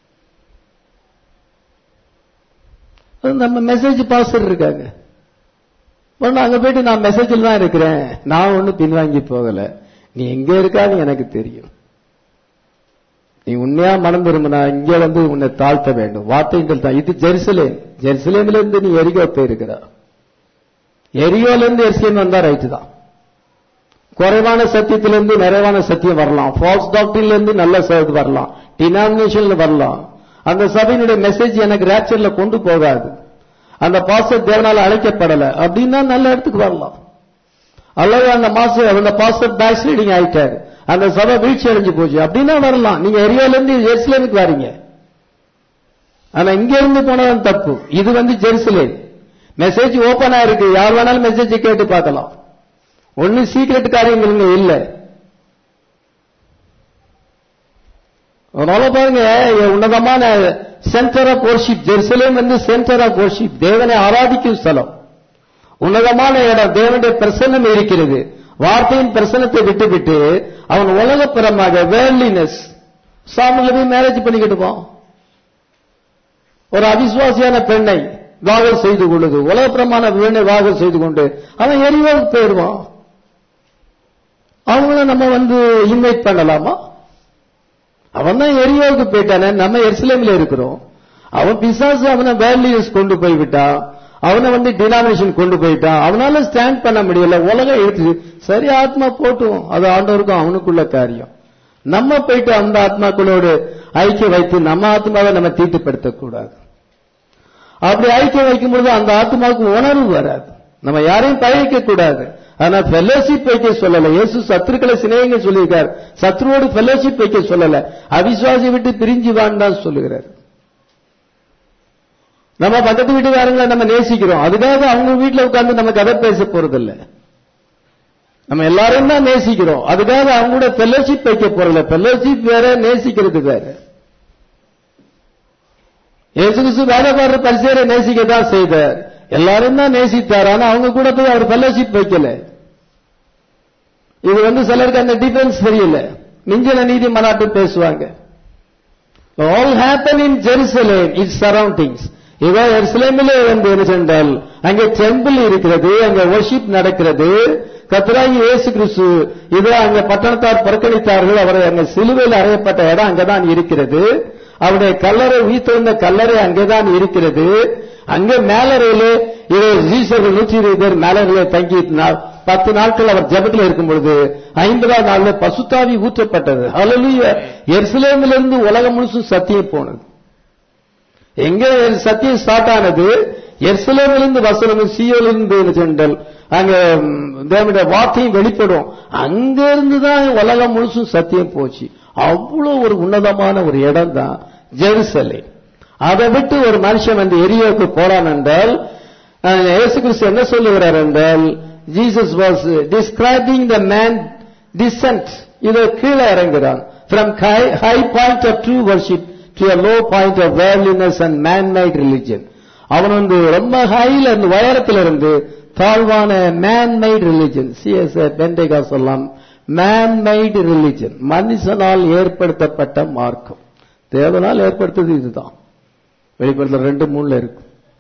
நம்ம மெசேஜ் பாஸ்டர் இருக்காங்க அங்க போயிட்டு நான் மெசேஜில் தான் இருக்கிறேன் நான் ஒன்னும் பின்வாங்கி போகல நீ எங்க இருக்கான்னு எனக்கு தெரியும் நீ உண்மையா மனம் திரும்பினா இங்க வந்து உன்னை தாழ்த்த வேண்டும் வார்த்தைகள் தான் இது ஜெருசலேம் ஜெருசலேம்ல இருந்து நீ எரிகோ போயிருக்கிறா எரியோல இருந்து எரிசியம் வந்தா ரைட்டு தான் குறைவான சத்தியத்திலிருந்து நிறைவான சத்தியம் வரலாம் ஃபால்ஸ் டாக்டர்ல இருந்து நல்ல சத்து வரலாம் டினாமினேஷன்ல வரலாம் அந்த சபையினுடைய மெசேஜ் எனக்கு ரேப்சர்ல கொண்டு போகாது அந்த பாஸ்டர் தேவனால அழைக்கப்படல அப்படின்னா நல்ல இடத்துக்கு வரலாம் அல்லது அந்த மாஸ்டர் அந்த பாஸ்டர் பேக் ஸ்லீடிங் ஆயிட்டாரு அந்த சபை வீழ்ச்சி அடைஞ்சு போச்சு அப்படின்னா வரலாம் நீங்க எரியால இருந்து ஜெருசலேமுக்கு வரீங்க ஆனா இங்க இருந்து போனதான் தப்பு இது வந்து ஜெருசலேம் மெசேஜ் ஓபனா இருக்கு யார் வேணாலும் மெசேஜ் கேட்டு பார்க்கலாம் ஒன்னு சீக்ரெட் காரியங்கள் இல்ல அதனால பாருங்க உன்னதமான சென்டர் ஆஃப் worship ஜெருசலேம் வந்து சென்டர் ஆஃப் worship தேவனை ஆராதிக்கும் ஸ்தலம் உன்னதமான இடம் தேவனுடைய பிரசன்னம் இருக்கிறது வார்த்தையின் பிரசனத்தை விட்டுவிட்டு அவன் உலகப்புறமாக வேர்லினஸ் சாமியில போய் மேரேஜ் பண்ணிக்கிட்டு போ ஒரு அவிசுவாசியான பெண்ணை வாகல் செய்து கொள்ளுது உலகப்புறமான பெண்ணை வாகல் செய்து கொண்டு அவன் எரிவாக போயிடுவான் அவங்கள நம்ம வந்து இன்வைட் பண்ணலாமா அவன் தான் எரியோவுக்கு போயிட்டானே நம்ம எருசலேமில் இருக்கிறோம் அவன் பிசாசு அவனை வேல்யூஸ் கொண்டு போய் விட்டான் அவனை வந்து டினாமினேஷன் கொண்டு போயிட்டான் அவனால ஸ்டாண்ட் பண்ண முடியல உலகம் எடுத்து சரி ஆத்மா போட்டும் அது ஆண்டவருக்கும் அவனுக்குள்ள காரியம் நம்ம போயிட்டு அந்த ஆத்மாக்களோடு ஐக்கியம் வைத்து நம்ம ஆத்மாவை நம்ம தீட்டுப்படுத்தக் கூடாது அப்படி ஐக்கியம் வைக்கும் பொழுது அந்த ஆத்மாவுக்கு உணர்வு வராது நம்ம யாரையும் பழகிக்க கூடாது ஆனா ஃபெல்லோஷிப் வைக்க சொல்லல இயேசு சத்துருக்களை சிநேகங்க சொல்லியிருக்கார் சத்ருவோடு ஃபெல்லோஷிப் வைக்க சொல்லல அவிசுவாசி விட்டு பிரிஞ்சு வான்னு தான் சொல்லுகிறார் நம்ம பக்கத்து வீட்டுக்காரங்களை நம்ம நேசிக்கிறோம் அதுக்காக அவங்க வீட்டுல உட்கார்ந்து நம்ம கதை பேச போறதில்ல நம்ம எல்லாரையும் தான் நேசிக்கிறோம் அதுக்காக அவங்க கூட ஃபெல்லோஷிப் வைக்க போறதில்ல ஃபெல்லோஷிப் வேற நேசிக்கிறது வேற இயேசு கிறிஸ்து வேலைக்காரர் பரிசேரை நேசிக்க தான் செய்தார் எல்லாரும் தான் நேசித்தார் ஆனா அவங்க கூட போய் அவர் ஃபெல்லோஷிப் வைக்கல இது வந்து சிலருக்கு அந்த டிஃபரன்ஸ் தெரியல மிஞ்சின நீதி மனாட்டு பேசுவாங்க all happen in Jerusalem it surroundings இதோ எருசலேமிலே வந்து என்ன சென்றால் அங்கே டெம்பிள் இருக்கிறது அங்க worship நடக்கிறது கத்ராகி இயேசு கிறிஸ்து இதோ அங்க பட்டணத்தார் புறக்கணித்தார்கள் அவரை அங்க சிலுவையில் அறையப்பட்ட இடம் அங்கதான் இருக்கிறது அவருடைய கல்லறை உயிர்த்தெழுந்த கல்லறை அங்கேதான் இருக்கிறது அங்கே மேலறையிலே இதோ ஜீசர்கள் நூற்றி இருபது பேர் மேலறையிலே தங்கி நா- பத்து நாட்கள் அவர் ஜெபத்தில் இருக்கும் பொழுது ஐம்பதாம் நாள்ல பசுத்தாவி ஊற்றப்பட்டது ஹalleluya எருசலேமிலிருந்து உலகம் முழுசும் சத்தியம் போனது எங்க சத்தியம் ஸ்டார்ட் ஆனது எருசலேமிலிருந்து வசனம் சியோலிருந்து சென்றல் அங்க ம், தேவனுடைய வார்த்தையும் வெளிப்படும் அங்க இருந்து தான் உலகம் முழுசும் சத்தியம் போச்சு அவ்வளவு ஒரு உன்னதமான ஒரு இடம் தான் ஜெருசலேம் அதை விட்டு ஒரு மனுஷன் வந்து எரியோக்கு போறான் என்றால் அஹ், இயேசு கிறிஸ்து என்ன சொல்லுகிறார் என்றால் Jesus was describing the man descent இதை கீழே இறங்குறான் from high point of true worship to a low point of worldliness and man made religion அவன் வந்து ரொம்ப ஹைல இருந்து உயரத்துல இருந்து தாழ்வான மேன் மேட் ரிலிஜன் சிஎஸ் பெண்டேகா சொல்லலாம் மேன் மேட் ரிலிஜன் மனுஷனால் ஏற்படுத்தப்பட்ட மார்க்கம் தேவனால் ஏற்படுத்தது இதுதான் வெளிப்படுத்தல் ரெண்டு மூணுல இருக்கு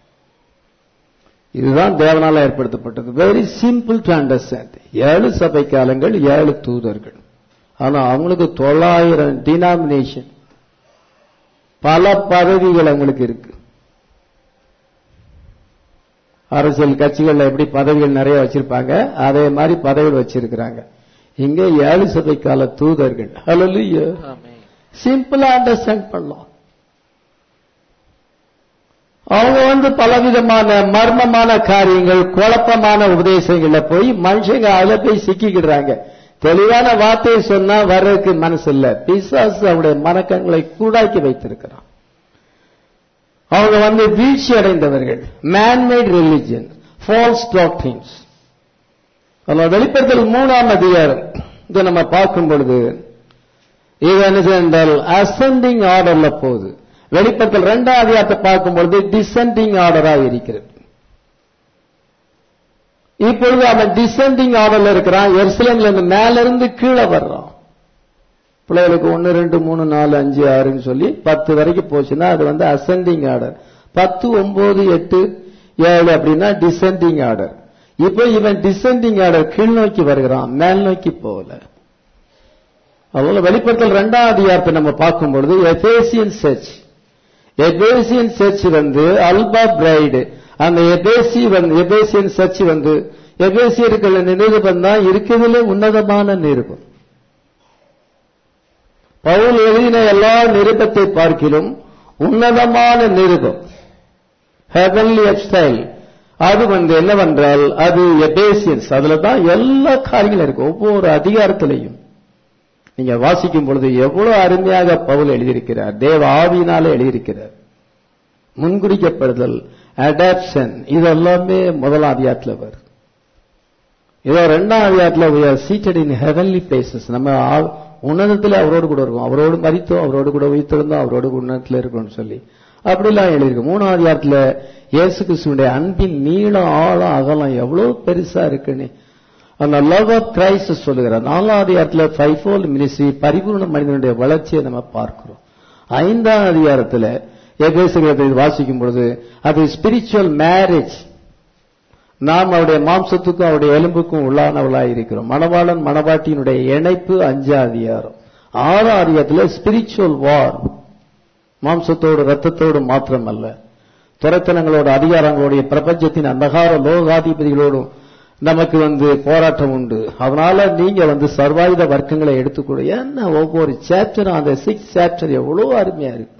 இதுதான் தேவனால் ஏற்படுத்தப்பட்டது வெரி சிம்பிள் டு அண்டர்ஸ்டாண்ட் ஏழு சபை காலங்கள் ஏழு தூதர்கள் ஆனா அவங்களுக்கு தொள்ளாயிரம் டினாமினேஷன் பல பதவிகள் அவங்களுக்கு இருக்கு அரசியல் கட்சிகள்ல எப்படி பதவிகள் நிறைய வச்சிருப்பாங்க அதே மாதிரி பதவிகள் வச்சிருக்கிறாங்க இங்க ஏழு சபை கால தூதர்கள் ஹalleluya சிம்பிளா அண்டர்ஸ்டாண்ட் பண்ணலாம் அவங்க வந்து பலவிதமான மர்மமான காரியங்கள் குழப்பமான உபதேசங்கள்ல போய் மனுஷங்க அதுல போய் சிக்கிக்கிடுறாங்க தெளிவான வார்த்தையை சொன்னா வர்றதுக்கு மனசு இல்ல பிசாசு அவருடைய மனக்கங்களை கூடாக்கி வைத்திருக்கிறான் அவங்க வந்து வீழ்ச்சி அடைந்தவர்கள் மேன்மேட் ரிலிஜன் ஃபால்ஸ் டாக்டின்ஸ் அதில் வெளிப்படுத்தல் மூணாம் அதிகாரம் இதை நம்ம பார்க்கும் பொழுது இது என்ன என்றால் அசெண்டிங் ஆர்டர்ல போகுது வெளிப்படுத்தல் ரெண்டாம் அதிகாரத்தை பார்க்கும் பொழுது டிசெண்டிங் ஆர்டரா இருக்கிறது இப்பொழுது அவன் டிசெண்டிங் ஆர்டர்ல இருக்கிறான் எருசலேம்ல இருந்து மேல இருந்து கீழே வர்றான் பிள்ளைகளுக்கு ஒன்னு ரெண்டு மூணு நாலு அஞ்சு ஆறுன்னு சொல்லி பத்து வரைக்கும் போச்சுன்னா அது வந்து அசெண்டிங் ஆர்டர் பத்து ஒன்பது எட்டு ஏழு அப்படின்னா டிசெண்டிங் ஆர்டர் இப்போ இவன் டிசெண்டிங் ஆர்டர் கீழ் நோக்கி வருகிறான் மேல் நோக்கி போகல அதுபோல வெளிப்படுத்தல் ரெண்டாம் அதிகாரத்தை நம்ம பார்க்கும் பொழுது எபேசியன் சர்ச் எபேசியன் சர்ச் வந்து அல்பா பிரைடு அந்த எபேசி வந்து எபேசியன் சர்ச் வந்து எபேசியர்கள் நிருபம் தான் இருக்கிறதுல உன்னதமான நிருபம் பவுல் எழுதின எல்லா நிருபத்தை பார்க்கிலும் உன்னதமான நிருபம் ஹெவன்லி ஸ்டைல் அது வந்து என்னவென்றால் அது எபேசியன்ஸ் அதுல தான் எல்லா காரியங்களும் இருக்கு ஒவ்வொரு அதிகாரத்திலையும் நீங்க வாசிக்கும் பொழுது எவ்வளவு அருமையாக பவுல் எழுதியிருக்கிறார் தேவ ஆவியினாலே எழுதியிருக்கிறார் முன்குறிக்கப்படுதல் அடாப்ஷன் இதெல்லாமே முதலாம் அதிகாரத்தில் வருது இதோ ரெண்டாம் அதிகாரத்தில் சீட்டட் இன் ஹெவன்லி பிளேசஸ் நம்ம ஆ- உன்னதத்தில் அவரோடு கூட இருக்கும் அவரோடு மதித்தோம் அவரோடு கூட உயிர்த்திருந்தோம் அவரோடு கூட உன்னதத்தில் இருக்கோம்னு சொல்லி அப்படிலாம் எழுதியிருக்கு மூணாம் அதிகாரத்தில் இயேசு கிறிஸ்துவனுடைய அன்பின் நீளம் ஆழம் அகலம் எவ்வளவு பெருசா இருக்குன்னு அந்த லவ் ஆஃப் கிரைஸ்ட் சொல்லுகிறார் நாலாம் அதிகாரத்தில் ஃபைவ் ஃபோல் மினிஸ்ட்ரி பரிபூர்ண மனிதனுடைய வளர்ச்சியை நம்ம பார்க்கிறோம் ஐந்தாம் அதிகாரத்தில் எபேசுகிறதை வாசிக்கும் பொழுது அது ஸ்பிரிச்சுவல் மேரேஜ் நாம் அவருடைய மாம்சத்துக்கும் அவருடைய எலும்புக்கும் உள்ளானவளாய் இருக்கிறோம் மணவாளன் மணவாட்டியினுடைய இணைப்பு அஞ்சாம் அதிகாரம் ஆறாம் அதிகாரத்தில் ஸ்பிரிச்சுவல் வார் மாம்சத்தோடு ரத்தத்தோடு மாத்திரம் அல்ல துரைத்தனங்களோட அதிகாரங்களோடைய பிரபஞ்சத்தின் அந்தகார லோகாதிபதிகளோடும் நமக்கு வந்து போராட்டம் உண்டு அதனால நீங்க வந்து சர்வாயுத வர்க்கங்களை எடுத்துக்கூடிய என்ன ஒவ்வொரு சாப்டரும் அந்த சிக்ஸ் சாப்டர் எவ்வளவு அருமையா இருக்கு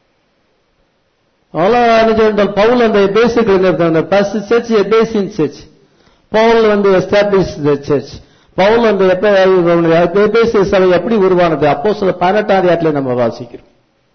அவ்வளவு பவுல் அந்த பேசிக் அந்த ஃபர்ஸ்ட் சர்ச் பேசின் சர்ச் பவுல் வந்து எஸ்டாப்ளிஷ் த சர்ச் பவுல் வந்து எப்ப பேசிய சபை எப்படி உருவானது அப்போ சில பதினெட்டாம் அதிகாரத்துல நம்ம வாசிக்கிறோம்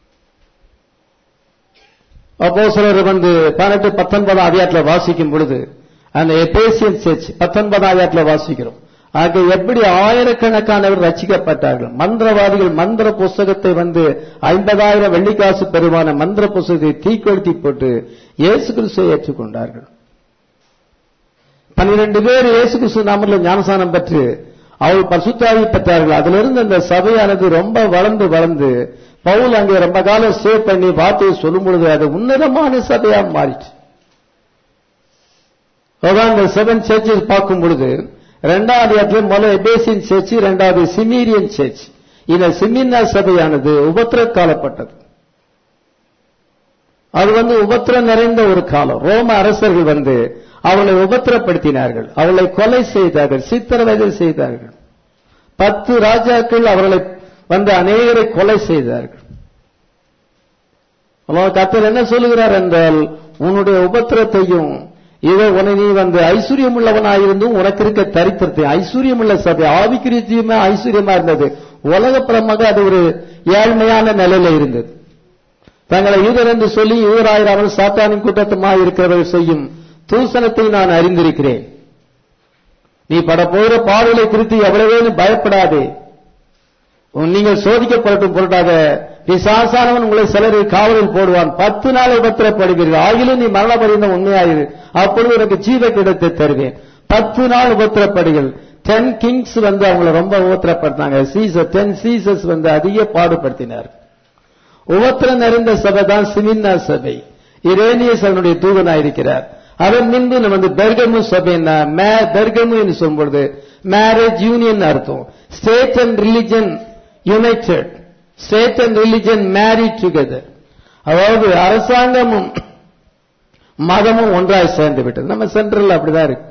அப்போ சிலர் வந்து பதினெட்டு பத்தொன்பதாம் அதிகாரத்துல வாசிக்கும் பொழுது அந்த எபேசியன் சர்ச் பத்தொன்பதாம் அதிகாரத்துல வாசிக்கிறோம் ஆக எப்படி ஆயிரக்கணக்கானவர் ரசிக்கப்பட்டார்கள் மந்திரவாதிகள் மந்திர புஸ்தகத்தை வந்து ஐம்பதாயிரம் வெள்ளிக்காசு பெருமான மந்திர புஸ்தகத்தை தீக்கொளுத்தி போட்டு இயேசு கிறிஸ்துவை ஏற்றுக்கொண்டார்கள் பன்னிரண்டு பேர் இயேசு கிறிஸ்து நாமத்தில் ஞானசானம் பெற்று அவள் பசுத்தாவி பெற்றார்கள் அதிலிருந்து அந்த சபையானது ரொம்ப வளர்ந்து வளர்ந்து பவுல் அங்கே ரொம்ப காலம் சேவ் பண்ணி வார்த்தையை சொல்லும் பொழுது அது உன்னதமான சபையா மாறிச்சு அதான் இந்த செவன் சர்ச்சஸ் பார்க்கும் பொழுது இரண்டாவது இடத்துல முதல்ல எபேசியன் சர்ச் இரண்டாவது சிமீரியன் சர்ச் இந்த சிமின்னா சபையானது உபத்திர காலப்பட்டது அது வந்து உபத்திரம் நிறைந்த ஒரு காலம் ரோம அரசர்கள் வந்து அவளை உபத்திரப்படுத்தினார்கள் அவளை கொலை செய்தார்கள் சித்திரவதை செய்தார்கள் பத்து ராஜாக்கள் அவர்களை வந்து அநேகரை கொலை செய்தார்கள் கத்தர் என்ன சொல்லுகிறார் என்றால் உன்னுடைய உபத்திரத்தையும் இதை உன நீ வந்து ஐஸ்வர்யம் உள்ளவனாயிருந்தும் உனக்கு இருக்க தரித்திரத்தை ஐஸ்வர்யம் உள்ள சபை ஆவிக்குரியமா ஐஸ்வர்யமா இருந்தது உலகப்புறமாக அது ஒரு ஏழ்மையான நிலையில இருந்தது தங்களை யூதர் என்று சொல்லி யூதராயிரம் சாத்தானின் கூட்டத்துமா இருக்கிறவர்கள் செய்யும் தூசணத்தை நான் அறிந்திருக்கிறேன் நீ பட போகிற பாடலை குறித்து எவ்வளவேன்னு பயப்படாதே நீங்கள் சோதிக்கப்படட்டும் பொருட்டாக பிசாசானவன் உங்களை சிலர் காவலில் போடுவான் பத்து நாள் உபத்திரப்படுவீர்கள் ஆகிலும் நீ மரண பரிந்தம் உண்மையாயிரு அப்பொழுது உனக்கு ஜீவ கிடத்தை தருவேன் பத்து நாள் உபத்திரப்படுகள் டென் கிங்ஸ் வந்து அவங்களை ரொம்ப உபத்திரப்படுத்தாங்க சீசர் டென் சீசர்ஸ் வந்து அதிக பாடுபடுத்தினார் உபத்திரம் நிறைந்த சபை தான் சிமின்னா சபை இரேனியஸ் அவனுடைய தூதனாயிருக்கிறார் அதன் முன்பு நம்ம வந்து பெர்கமு சபைன்னா பெர்கமு என்று சொல்லும்பொழுது மேரேஜ் யூனியன் அர்த்தம் state and religion united state and religion married together அதாவது அரசாங்கமும் மதமும் ஒன்றாய் சேர்ந்து விட்டது நம்ம சென்ட்ரல் அப்படிதான் இருக்கு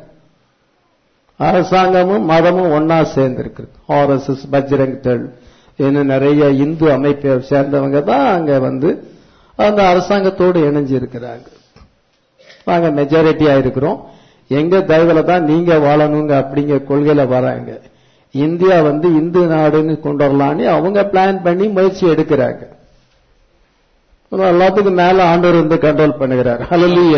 அரசாங்கமும் மதமும் ஒன்னா சேர்ந்து இருக்கு ஆர்எஸ்எஸ் பஜ்ரங் தள் இன்னும் நிறைய இந்து அமைப்பை சேர்ந்தவங்க தான் அங்க வந்து அந்த அரசாங்கத்தோடு இணைஞ்சு இருக்கிறாங்க நாங்க மெஜாரிட்டியா இருக்கிறோம் எங்க தயவுல தான் நீங்க வாழணுங்க அப்படிங்கிற கொள்கையில வராங்க இந்தியா வந்து இந்து நாடுன்னு கொண்டு வரலான்னு அவங்க பிளான் பண்ணி முயற்சி எடுக்கிறாங்க எல்லாத்துக்கும் மேல ஆண்டவர் வந்து கண்ட்ரோல் பண்ணுகிறார் ஹலலிய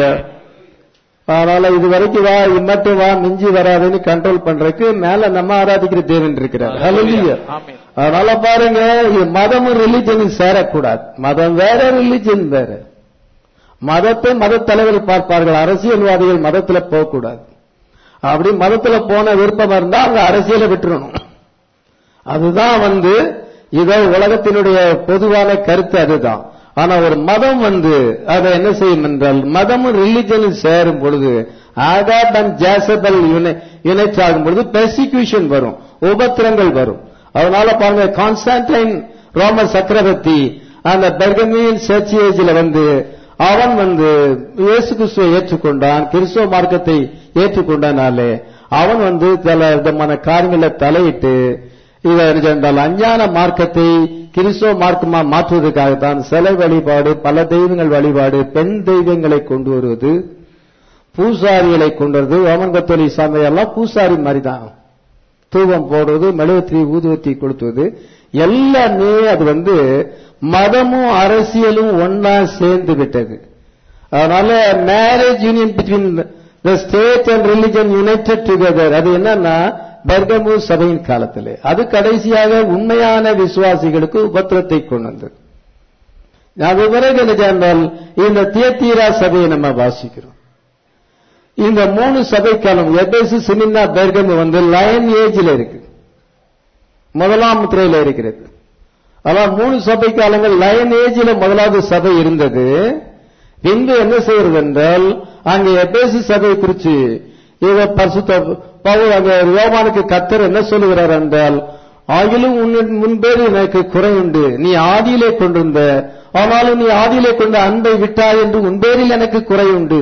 அதனால இது வரைக்கும் வா இம்மட்டும் வா மிஞ்சி வராதுன்னு கண்ட்ரோல் பண்றதுக்கு மேல நம்ம ஆராதிக்கிற தேவன் இருக்கிறார் ஹலலிய அதனால பாருங்க மதமும் ரிலிஜனும் சேரக்கூடாது மதம் வேற ரிலிஜன் வேற மதத்தை மத தலைவர் பார்ப்பார்கள் அரசியல்வாதிகள் மதத்துல போகக்கூடாது அப்படி மதத்துல போன விருப்பம் இருந்தா அவங்க அரசியலை விட்டுறணும் அதுதான் வந்து இதோ உலகத்தினுடைய பொதுவான கருத்து அதுதான் ஆனா ஒரு மதம் வந்து அதை என்ன செய்யும் என்றால் மதமும் ரிலிஜனும் சேரும் பொழுது ஆகாப் அண்ட் ஜாசபல் யுனைட் ஆகும் பொழுது பெர்சிக்யூஷன் வரும் உபத்திரங்கள் வரும் அதனால பாருங்க கான்ஸ்டான்டைன் ரோம சக்கரவர்த்தி அந்த பெர்கமியன் சர்ச்சியேஜில் வந்து அவன் வந்து இயேசு கிறிஸ்துவை ஏற்றுக்கொண்டான் கிறிஸ்துவ மார்க்கத்தை ஏற்றுக்கொண்டனாலே அவன் வந்து சில விதமான காரியங்களை தலையிட்டு இதை என்றால் அஞ்ஞான மார்க்கத்தை கிறிஸ்துவ மார்க்கமா மாற்றுவதற்காகத்தான் சிலை வழிபாடு பல தெய்வங்கள் வழிபாடு பெண் தெய்வங்களை கொண்டு வருவது பூசாரிகளை கொண்டு வருவது ஓமன் கத்தோலி சமையெல்லாம் பூசாரி மாதிரி தான் தூவம் போடுவது மெழுகுத்தி ஊதுவத்தி கொளுத்துவது எல்லாமே அது வந்து மதமும் அரசியலும் ஒன்னா சேர்ந்து விட்டது அதனால marriage union between the state and religion united together அது என்னன்னா பெர்கமு சபையின் காலத்தில் அது கடைசியாக உண்மையான விசுவாசிகளுக்கு உபத்திரத்தை கொண்டு வந்தது அது பிறகு என்றால் இந்த தியத்தீரா சபையை நம்ம வாசிக்கிறோம் இந்த மூணு சபை காலம் எபேசு சிமின்னா பெர்கமு வந்து லயன் ஏஜில் இருக்கு முதலாம் முத்திரையில் இருக்கிறது அதான் மூணு சபை காலங்கள் லயன் ஏஜில் முதலாவது சபை இருந்தது பின்பு என்ன செய்யறது என்றால் அங்க எபேசு சபை குறிச்சு இவ பரிசுத்த பவுல் அங்க யோவானுக்கு கத்தர் என்ன சொல்லுகிறார் என்றால் ஆகிலும் உன் முன்பேறு எனக்கு குறையுண்டு நீ ஆதியிலே கொண்டிருந்த ஆனாலும் நீ ஆதியிலே கொண்ட அன்பை விட்டாய் என்று உன்பேரில் எனக்கு குறையுண்டு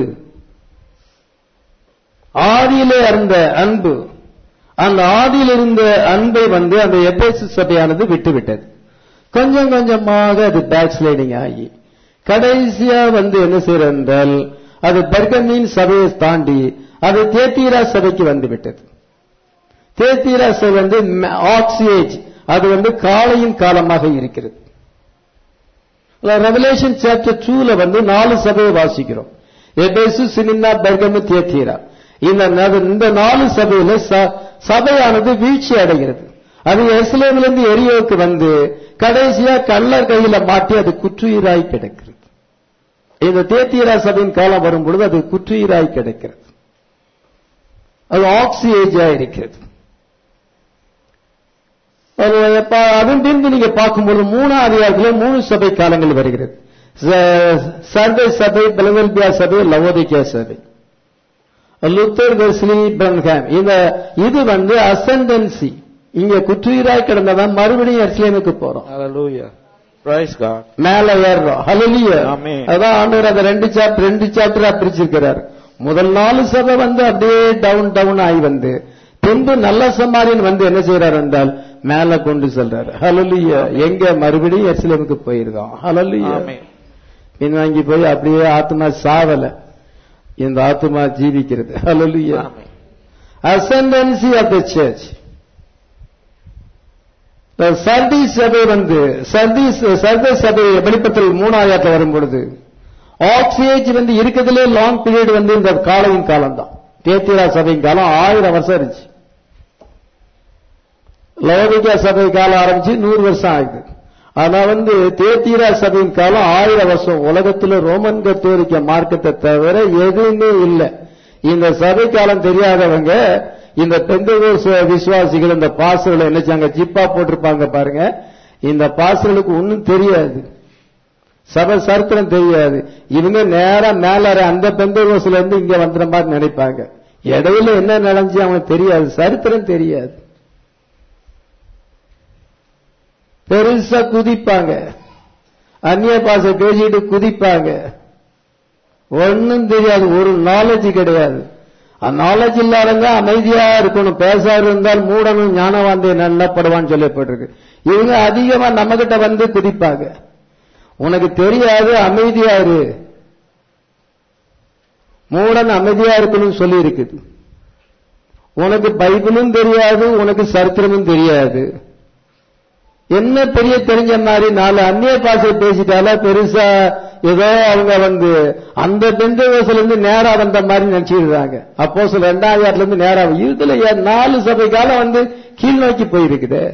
ஆதியிலே இருந்த அன்பு அந்த ஆதியில் இருந்த அன்பை வந்து அந்த எபேசு சபையானது விட்டுவிட்டது கொஞ்சம் கொஞ்சமாக அது பேக் ஸ்லைடிங் ஆகி கடைசியா வந்து என்ன செய்யறது என்றால் அது பெர்கமின் சபையை தாண்டி அது தேத்தீரா சபைக்கு வந்து விட்டது தேத்தீரா சபை வந்து ஆக்சியேஜ் அது வந்து காலையின் காலமாக இருக்கிறது ரெவலேஷன் சாப்டர் டூல வந்து நாலு சபையை வாசிக்கிறோம் எபேசு சினிமா பெர்கமு தேத்தீரா இந்த நது- இந்த நாலு சபையில ச- சபையானது வீழ்ச்சி அடைகிறது அது எஸ்லேமிலிருந்து எரியோவுக்கு வந்து கடைசியா கள்ளர் கையில மாட்டி அது குற்றுயிராய் கிடக்கிறது இந்த தேத்தீரா சபையின் காலம் வரும் பொழுது அது குற்றுயிராய் கிடக்கிறது அது ஆக்சியேஜா இருக்கிறது அது எப்ப- அதன் பின்பு நீங்க பார்க்கும்போது மூணாம் அதிகாரத்தில் மூணு சபை காலங்கள் வருகிறது ச- சர்வே சபை பெலவெல்பியா சபை லவோதிக்கா சபை லுத்தர் வெஸ்லி பிரன்ஹாம் இந்த இது வந்து அசெண்டன்சி இங்க குற்றுயிராய் கிடந்தவன் மறுபடியும் எர்ஸ்லேமுக்கு போறோம் Hallelujah. Praise God. மேல ஏறுறோம் ஹalleluya ஆமென். அதான் ஆண்டவர் அந்த ரெண்டு சாப்டர் ரெண்டு சாப்டரா பிரிச்சிருக்கிறார் முதல் நாலு சபை வந்து அப்படியே டவுன் டவுன் ஆகி வந்து பின்பு நல்ல சமாரியன் வந்து என்ன செய்யறார் என்றால் மேல கொண்டு செல்றாரு ஹalleluya எங்க மறுபடியும் எர்ஸ்லேமுக்கு போயிருக்கோம் ஹalleluya Amen. பின்வாங்கி போய் அப்படியே ஆத்மா சாவல இந்த ஆத்மா ஜீவிக்கிறது ஹalleluya Amen. ascendancy of the church சர்தி சபை வந்து சர்தி சர்வ சபை வெளிப்பத்தில் மூணாயிரத்துல வரும் பொழுது ஆக்சியேஜ் வந்து இருக்கிறதுலே லாங் பீரியட் வந்து இந்த காலையின் காலம் தான் தேத்திரா சபையின் காலம் ஆயிரம் வருஷம் இருந்துச்சு லௌகிகா சபை காலம் ஆரம்பிச்சு நூறு வருஷம் ஆகுது ஆனா வந்து தேத்தீரா சபையின் காலம் ஆயிரம் வருஷம் உலகத்துல ரோமன் கத்தோலிக்க மார்க்கத்தை தவிர எதுவுமே இல்லை இந்த சபை காலம் தெரியாதவங்க இந்த பெந்தகோஸ் விசுவாசிகள் இந்த பாசல்களை என்ன செய்வாங்க ஜிப்பா போட்டிருப்பாங்க பாருங்க இந்த பாசல்களுக்கு ஒன்னும் தெரியாது சபை சரித்திரம் தெரியாது இவங்க நேரா மேல அந்த பெந்தகோஸ்ல இருந்து இங்க வந்துற மாதிரி நினைப்பாங்க இடையில என்ன நடந்துச்சு அவங்களுக்கு தெரியாது சரித்திரம் தெரியாது பெருசா குதிப்பாங்க அந்நிய பாசை பேசிட்டு குதிப்பாங்க ஒன்னும் தெரியாது ஒரு நாலேஜ் கிடையாது நாலேஜ் இல்லாதவங்க அமைதியா இருக்கணும் பேசாது இருந்தால் மூடனும் ஞானவாந்தை நல்லப்படுவான்னு சொல்லப்பட்டிருக்கு இவங்க அதிகமா நம்ம கிட்ட வந்து குதிப்பாங்க உனக்கு தெரியாது அமைதியா இரு மூடன் அமைதியா இருக்கணும்னு சொல்லி இருக்குது உனக்கு பைபிளும் தெரியாது உனக்கு சரித்திரமும் தெரியாது என்ன பெரிய தெரிஞ்ச மாதிரி நாலு அந்நிய பாஷை பேசிட்டால பெருசா ஏதோ அவங்க வந்து அந்த பெந்தகோசில இருந்து நேரா வந்த மாதிரி நினைச்சிடுறாங்க அப்போ சில ரெண்டாயிரத்துல இருந்து நேரா இதுல ஏன் நாலு சபை காலம் வந்து கீழ் நோக்கி போயிருக்குது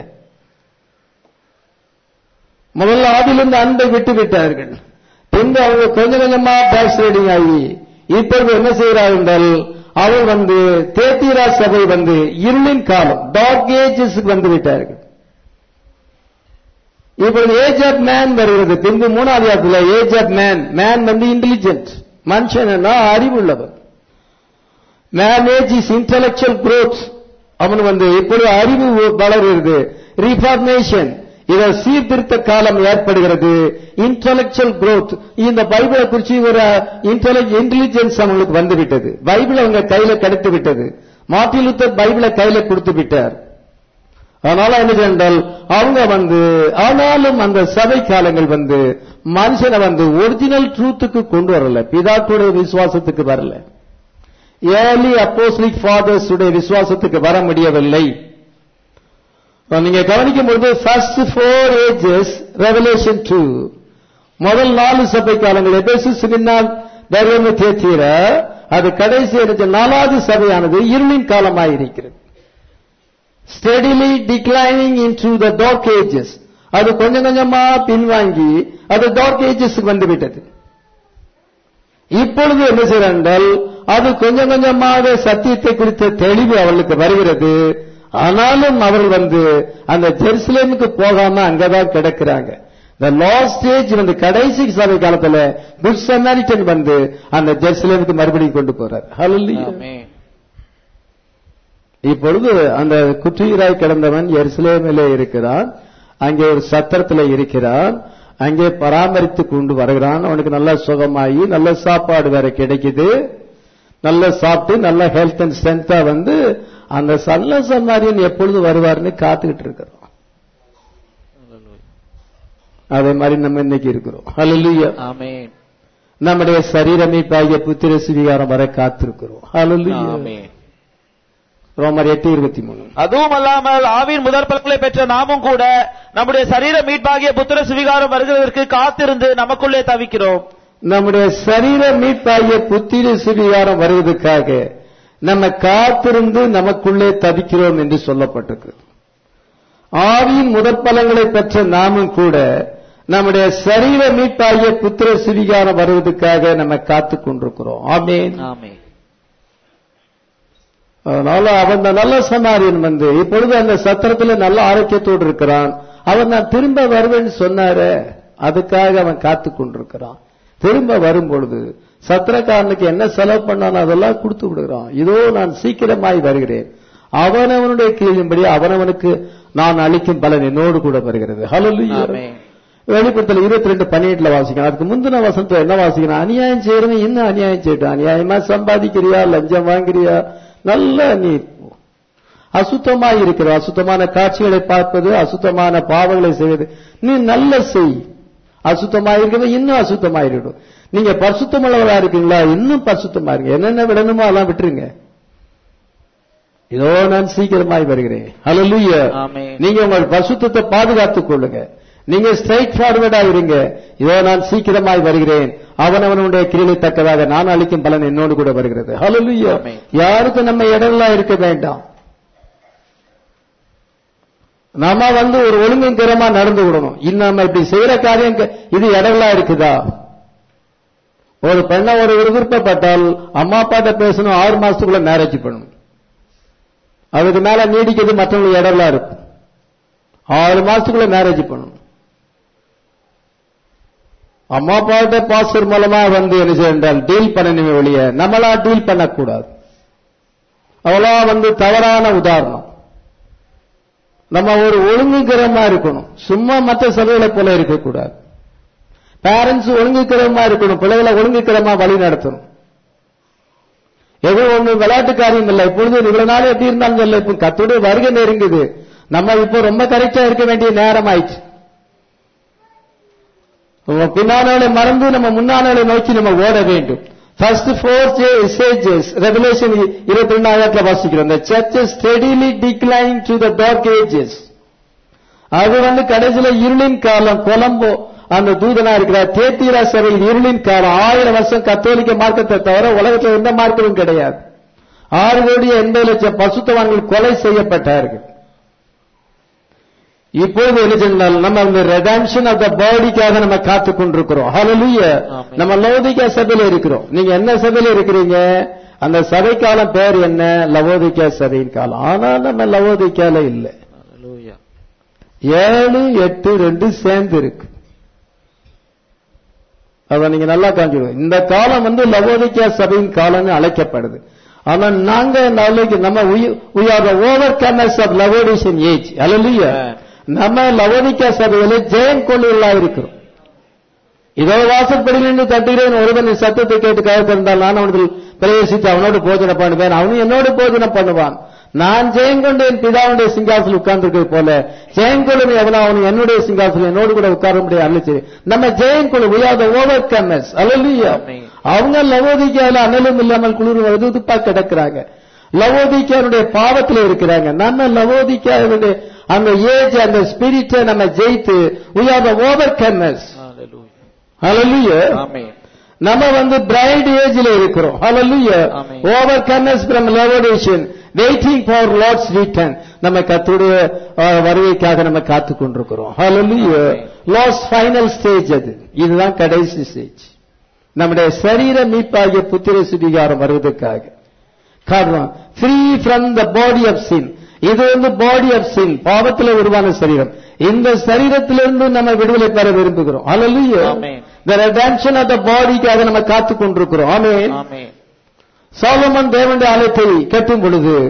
முதல்ல ஆதிலிருந்து அன்பை விட்டு விட்டார்கள் பின்பு அவங்க கொஞ்சம் கொஞ்சமா பேக் ரைடிங் ஆகி இப்பொழுது என்ன செய்கிறார்கள் என்றால் அவர் வந்து தேத்தீரா சபை வந்து இருளின் காலம் டாக் ஏஜஸ்க்கு வந்து விட்டார்கள் இப்பொழுது ஏஜ் ஆஃப் மேன் வருகிறது பின்பு மூணாவது இடத்துல ஏஜ் ஆஃப் மேன் மேன் வந்து இன்டெலிஜென்ட் மனுஷன் அறிவுள்ளவன் man age is intellectual growth அவன் வந்து இப்பொழுது அறிவு வளர்கிறது ரீஃபார்மேஷன் இத சீர்திருத்த காலம் ஏற்படுகிறது இன்டலெக்சுவல் growth இந்த பைபிளை குறிச்சு ஒரு இன்டெலிஜென்ஸ் அவங்களுக்கு வந்து விட்டது பைபிள் அவங்க கையில கிடைத்து விட்டது மார்ட்டின் லூத்தர் பைபிளை கையில கொடுத்து விட்டார் அதனால என்ன சென்றால் அவங்க வந்து ஆனாலும் அந்த சபை காலங்கள் வந்து மனுஷனை வந்து ஒரிஜினல் ட்ரூத்துக்கு கொண்டு வரல பிதாக்களுடைய விசுவாசத்துக்கு வரல ஏர்லி அப்போஸ்லிக் ஃபாதர்ஸ் உடைய விசுவாசத்துக்கு வர முடியவில்லை நீங்க கவனிக்கும் பொழுது first four ages Revelation two முதல் நாலு சபை காலங்கள் எபேசு பின்னால் தர்ம தேத்தீர அது கடைசி எனக்கு நாலாவது சபையானது இருளின் காலமாயிருக்கிறது steadily declining into the dark ages அது கொஞ்சம் கொஞ்சமா பின்வாங்கி அது டார்க் ஏஜஸ்க்கு வந்து விட்டது இப்பொழுது என்ன செய்யறால் அது கொஞ்சம் கொஞ்சமாக சத்தியத்தை குறித்த தெளிவு அவளுக்கு வருகிறது ஆனாலும் அவர்கள் வந்து அந்த ஜெருசலேமுக்கு போகாம அங்கதான் கிடக்கிறாங்க இந்த லாஸ்ட் ஸ்டேஜ் வந்து கடைசி சபை காலத்துல குட் சமாரிட்டன் வந்து அந்த ஜெருசலேமுக்கு மறுபடியும் கொண்டு போறார் ஹalleluya Amen. இப்பொழுது அந்த குற்றுயிராய் கிடந்தவன் எருசலேமிலே இருக்கிறான் அங்கே ஒரு சத்திரத்துல இருக்கிறான் அங்கே பராமரித்து கொண்டு வருகிறான் அவனுக்கு நல்ல சுகமாயி நல்ல சாப்பாடு வேற கிடைக்குது நல்ல சாப்பிட்டு நல்ல ஹெல்த் அண்ட் ஸ்ட்ரென்த்தா வந்து அந்த நல்ல சம்மாரியன் எப்பொழுது வருவார்னு காத்துக்கிட்டு இருக்கிறோம் அதே மாதிரி நம்ம இன்னைக்கு இருக்கிறோம் ஹalleluya ஆமென் நம்முடைய சரீரமைப்பாகிய புத்திர சுவிகாரம் வர காத்திருக்கிறோம் ஹalleluya ஆமென் ரோமர் எட்டு இருபத்தி மூணு அதுவும் அல்லாமல் ஆவின் முதற் பலன்களை பெற்ற நாமும் கூட நம்முடைய சரீர மீட்பாகிய புத்திர சுவிகாரம் வருகிறதற்கு காத்திருந்து நமக்குள்ளே தவிக்கிறோம் நம்முடைய சரீர மீட்பாகிய புத்திர சுவிகாரம் வருவதற்காக நம்ம காத்திருந்து நமக்குள்ளே தவிக்கிறோம் என்று சொல்லப்பட்டிருக்கு ஆவியின் முதற்பலங்களை பெற்ற நாமும் கூட நம்முடைய சரீர மீட்பாகிய புத்திர சுவிகாரம் வருவதற்காக நம்ம காத்துக் கொண்டிருக்கிறோம் ஆமேன் ஆமென் அதனால அவன் அந்த நல்ல சமாரியன் வந்து இப்பொழுது அந்த சத்திரத்துல நல்ல ஆரோக்கியத்தோடு இருக்கிறான் அவன் நான் திரும்ப வருவேன்னு சொன்னாரே அதுக்காக அவன் காத்து கொண்டிருக்கிறான் திரும்ப வரும் பொழுது சத்திரக்காரனுக்கு என்ன செலவு பண்ணானோ அதெல்லாம் கொடுத்து விடுகிறான் இதோ நான் சீக்கிரமாய் வருகிறேன் அவனவனுடைய கீழின்படி அவனவனுக்கு நான் அளிக்கும் பலன் என்னோடு கூட வருகிறது ஹalleluya ஆமென் வெளிப்படுத்தல இருபத்தி ரெண்டு பன்னிரெண்டுல வாசிக்கணும் அதுக்கு முந்தின வசனத்துல என்ன வாசிக்கணும் அநியாயம் செய்யறவன் இன்னும் அநியாயம் செய்யட்டும் அநியாயமா சம்பாதிக்கிறியா லஞ்சம் வாங்குறியா நல்ல நீ அசுத்தமா இருக்கிற அசுத்தமான காட்சிகளை பார்ப்பது அசுத்தமான பாவங்களை செய்வது நீ நல்ல செய் அசுத்தமா இருக்கிறது இன்னும் அசுத்தமா இருக்கட்டும் நீங்க பரிசுத்தமுள்ளவரா இருக்கீங்களா இன்னும் பரிசுத்தமா இருங்க என்னென்ன விடணுமோ அதெல்லாம் விட்டுருங்க இதோ நான் சீக்கிரமாய் வருகிறேன் ஹalleluya ஆமென். நீங்க உங்கள் பரிசுத்தத்தை பாதுகாத்துக் கொள்ளுங்க நீங்க ஸ்ட்ரைட் ஃபார்வர்டா இருங்க இதோ நான் சீக்கிரமாய் வருகிறேன் அவனவனுடைய கிரியை தக்கதாக நான் அளிக்கும் பலன் என்னோடு கூட வருகிறது ஹalleluya ஆமென். யாருக்கும் நம்ம இடம்லாம் இருக்க வேண்டாம் நாம வந்து ஒரு ஒழுங்குங்கிரமா நடந்து விடணும் இன்னும் நம்ம இப்படி செய்யற காரியம் க- இது இடம்லாம் இருக்குதா ஒரு பெண்ணை ஒரு விருப்பப்பட்டால் அம்மா அப்பாட்ட பேசணும் ஆறு மாசத்துக்குள்ள மேரேஜ் பண்ணணும் அதுக்கு மேல நீடிக்கிறது மற்றவங்களுக்கு இடம்லாம் இருக்கும் ஆறு மாசத்துக்குள்ள மேரேஜ் பண்ணணும் அம்மா அப்பாட்ட பாஸ்டர் மூலமா வந்து என்ன செய்ய என்றால் டீல் பண்ணணுமே வெளிய நம்மளா டீல் பண்ணக்கூடாது அவளா வந்து தவறான உதாரணம் நம்ம ஒரு ஒழுங்குக்கிரமா இருக்கணும் சும்மா மற்ற சபைகளை போல இருக்கக்கூடாது பேரண்ட்ஸ் ஒழுங்குக்கிரமா இருக்கணும் பிள்ளைகளை ஒழுங்குக்கிரமா வழி நடத்தணும் ஏதோ ஒண்ணு விளையாட்டு காரியம் இல்லை இப்பொழுது இவ்வளவு நாள் எப்படி இருந்தாலும் இல்லை இப்ப கத்தோடைய வருகை நெருங்குது நம்ம இப்போ ரொம்ப கரெக்டா இருக்க வேண்டிய நேரம் ஆயிடுச்சு நம்ம பின்னாலே மறந்து நம்ம முன்னாலே நோக்கி நம்ம ஓட வேண்டும் ஃபர்ஸ்ட் ஃபோர் சேஜஸ் ரெவலேஷன் இருபத்தி ரெண்டாயிரத்துல வாசிக்கிறோம் the church is steadily declining to the dark ages அது வந்து கடைசியில இருளின் காலம் கொலம்போ அந்த தூதனா இருக்கிறார் தேத்தீரா சபையில் இருளின் காலம் ஆயிரம் வருஷம் கத்தோலிக்க மார்க்கத்தை தவிர உலகத்தில் எந்த மார்க்கமும் கிடையாது ஆறு கோடி எண்பது லட்சம் பசுத்தவான்கள் கொலை செய்யப்பட்டார்கள் இப்பொழுது என்ன சொன்னால் நம்ம இந்த ரெடாம்ஷன் ஆஃப் த பாடிக்காக நம்ம காத்து கொண்டிருக்கிறோம் ஹalleluya ஆமென். நம்ம லவோதிக்கா சபையில இருக்கிறோம் நீங்க என்ன சபையில இருக்கிறீங்க அந்த சபை காலம் பேர் என்ன லவோதிக்கா சபையின் காலம் ஆனா நம்ம லவோதிக்கால இல்லை ஹalleluya ஏழு எட்டு ரெண்டு சேர்ந்து இருக்கு அத நீங்க நல்லா காஞ்சிடுவோம் இந்த காலம் வந்து லவோதிக்கா சபையின் காலம்னு அழைக்கப்படுது ஆனா நாங்க நாளைக்கு நம்ம we are the overcomers of Laodicean age hallelujah Amen. நம்ம லவோதிக்கா சபையில ஜெயம் கொள்ளுள்ளா இருக்கிறோம் இதோ வாசற்படியில் நின்று தட்டுகிறேன் ஒருவன் என் சத்தத்தை கேட்டு கவர்ந்திருந்தால் நான் அவனத்தில் பிரவேசித்து அவனோடு போஜனை பண்ணுவேன் அவனும் என்னோடு போஜனம் பண்ணுவான் நான் ஜெயம் கொண்டு என் பிதாவுடைய சிங்காசனம் உட்கார்ந்திருக்கிறது போல ஜெயம் கொள்ளும் எவனோ அவன் என்னுடைய சிங்காசனம் என்னோடு கூட உட்காரும்படி அருளிச்சு நம்ம ஜெயம் கொள்ளும் we are the overcomers hallelujah Amen. அவங்க லவோதிக்கால அனலும் இல்லாமல் குளிர் வெதுப்பா கிடக்குறாங்க லவோதிக்காருடைய பாவத்தில் இருக்கிறாங்க நம்ம லவோதிக்காருடைய அந்த ஏஜ் அந்த ஸ்பிரிட்டை நம்ம ஜெயித்து we are the overcomers hallelujah hallelujah ஆமென் நம்ம வந்து பிரைட் ஏஜ்ல இருக்கிறோம் hallelujah Amen. overcomers from levodation waiting for lord's return நம்ம கர்த்தருடைய அஹ், வருகைக்காக நம்ம காத்து கொண்டிருக்கிறோம் hallelujah Amen. Last final stage அது இதுதான் கடைசி ஸ்டேஜ் நம்முடைய சரீர மீட்பாகிய புத்திர சுதிகாரம் வருவதற்காக காரணம் free from the body of sin இது வந்து பாடி ஆஃப் சின் பாவத்தில் உருவான சரீரம் இந்த சரீரத்திலிருந்து நம்ம விடுதலை பெற விரும்புகிறோம் hallelujah Amen. the redemption of the பாடிக்காக நம்ம காத்து கொண்டிருக்கிறோம் ஆமென் ஆமென் சாலமன் தேவனுடைய ஆலயத்தை கட்டும் பொழுது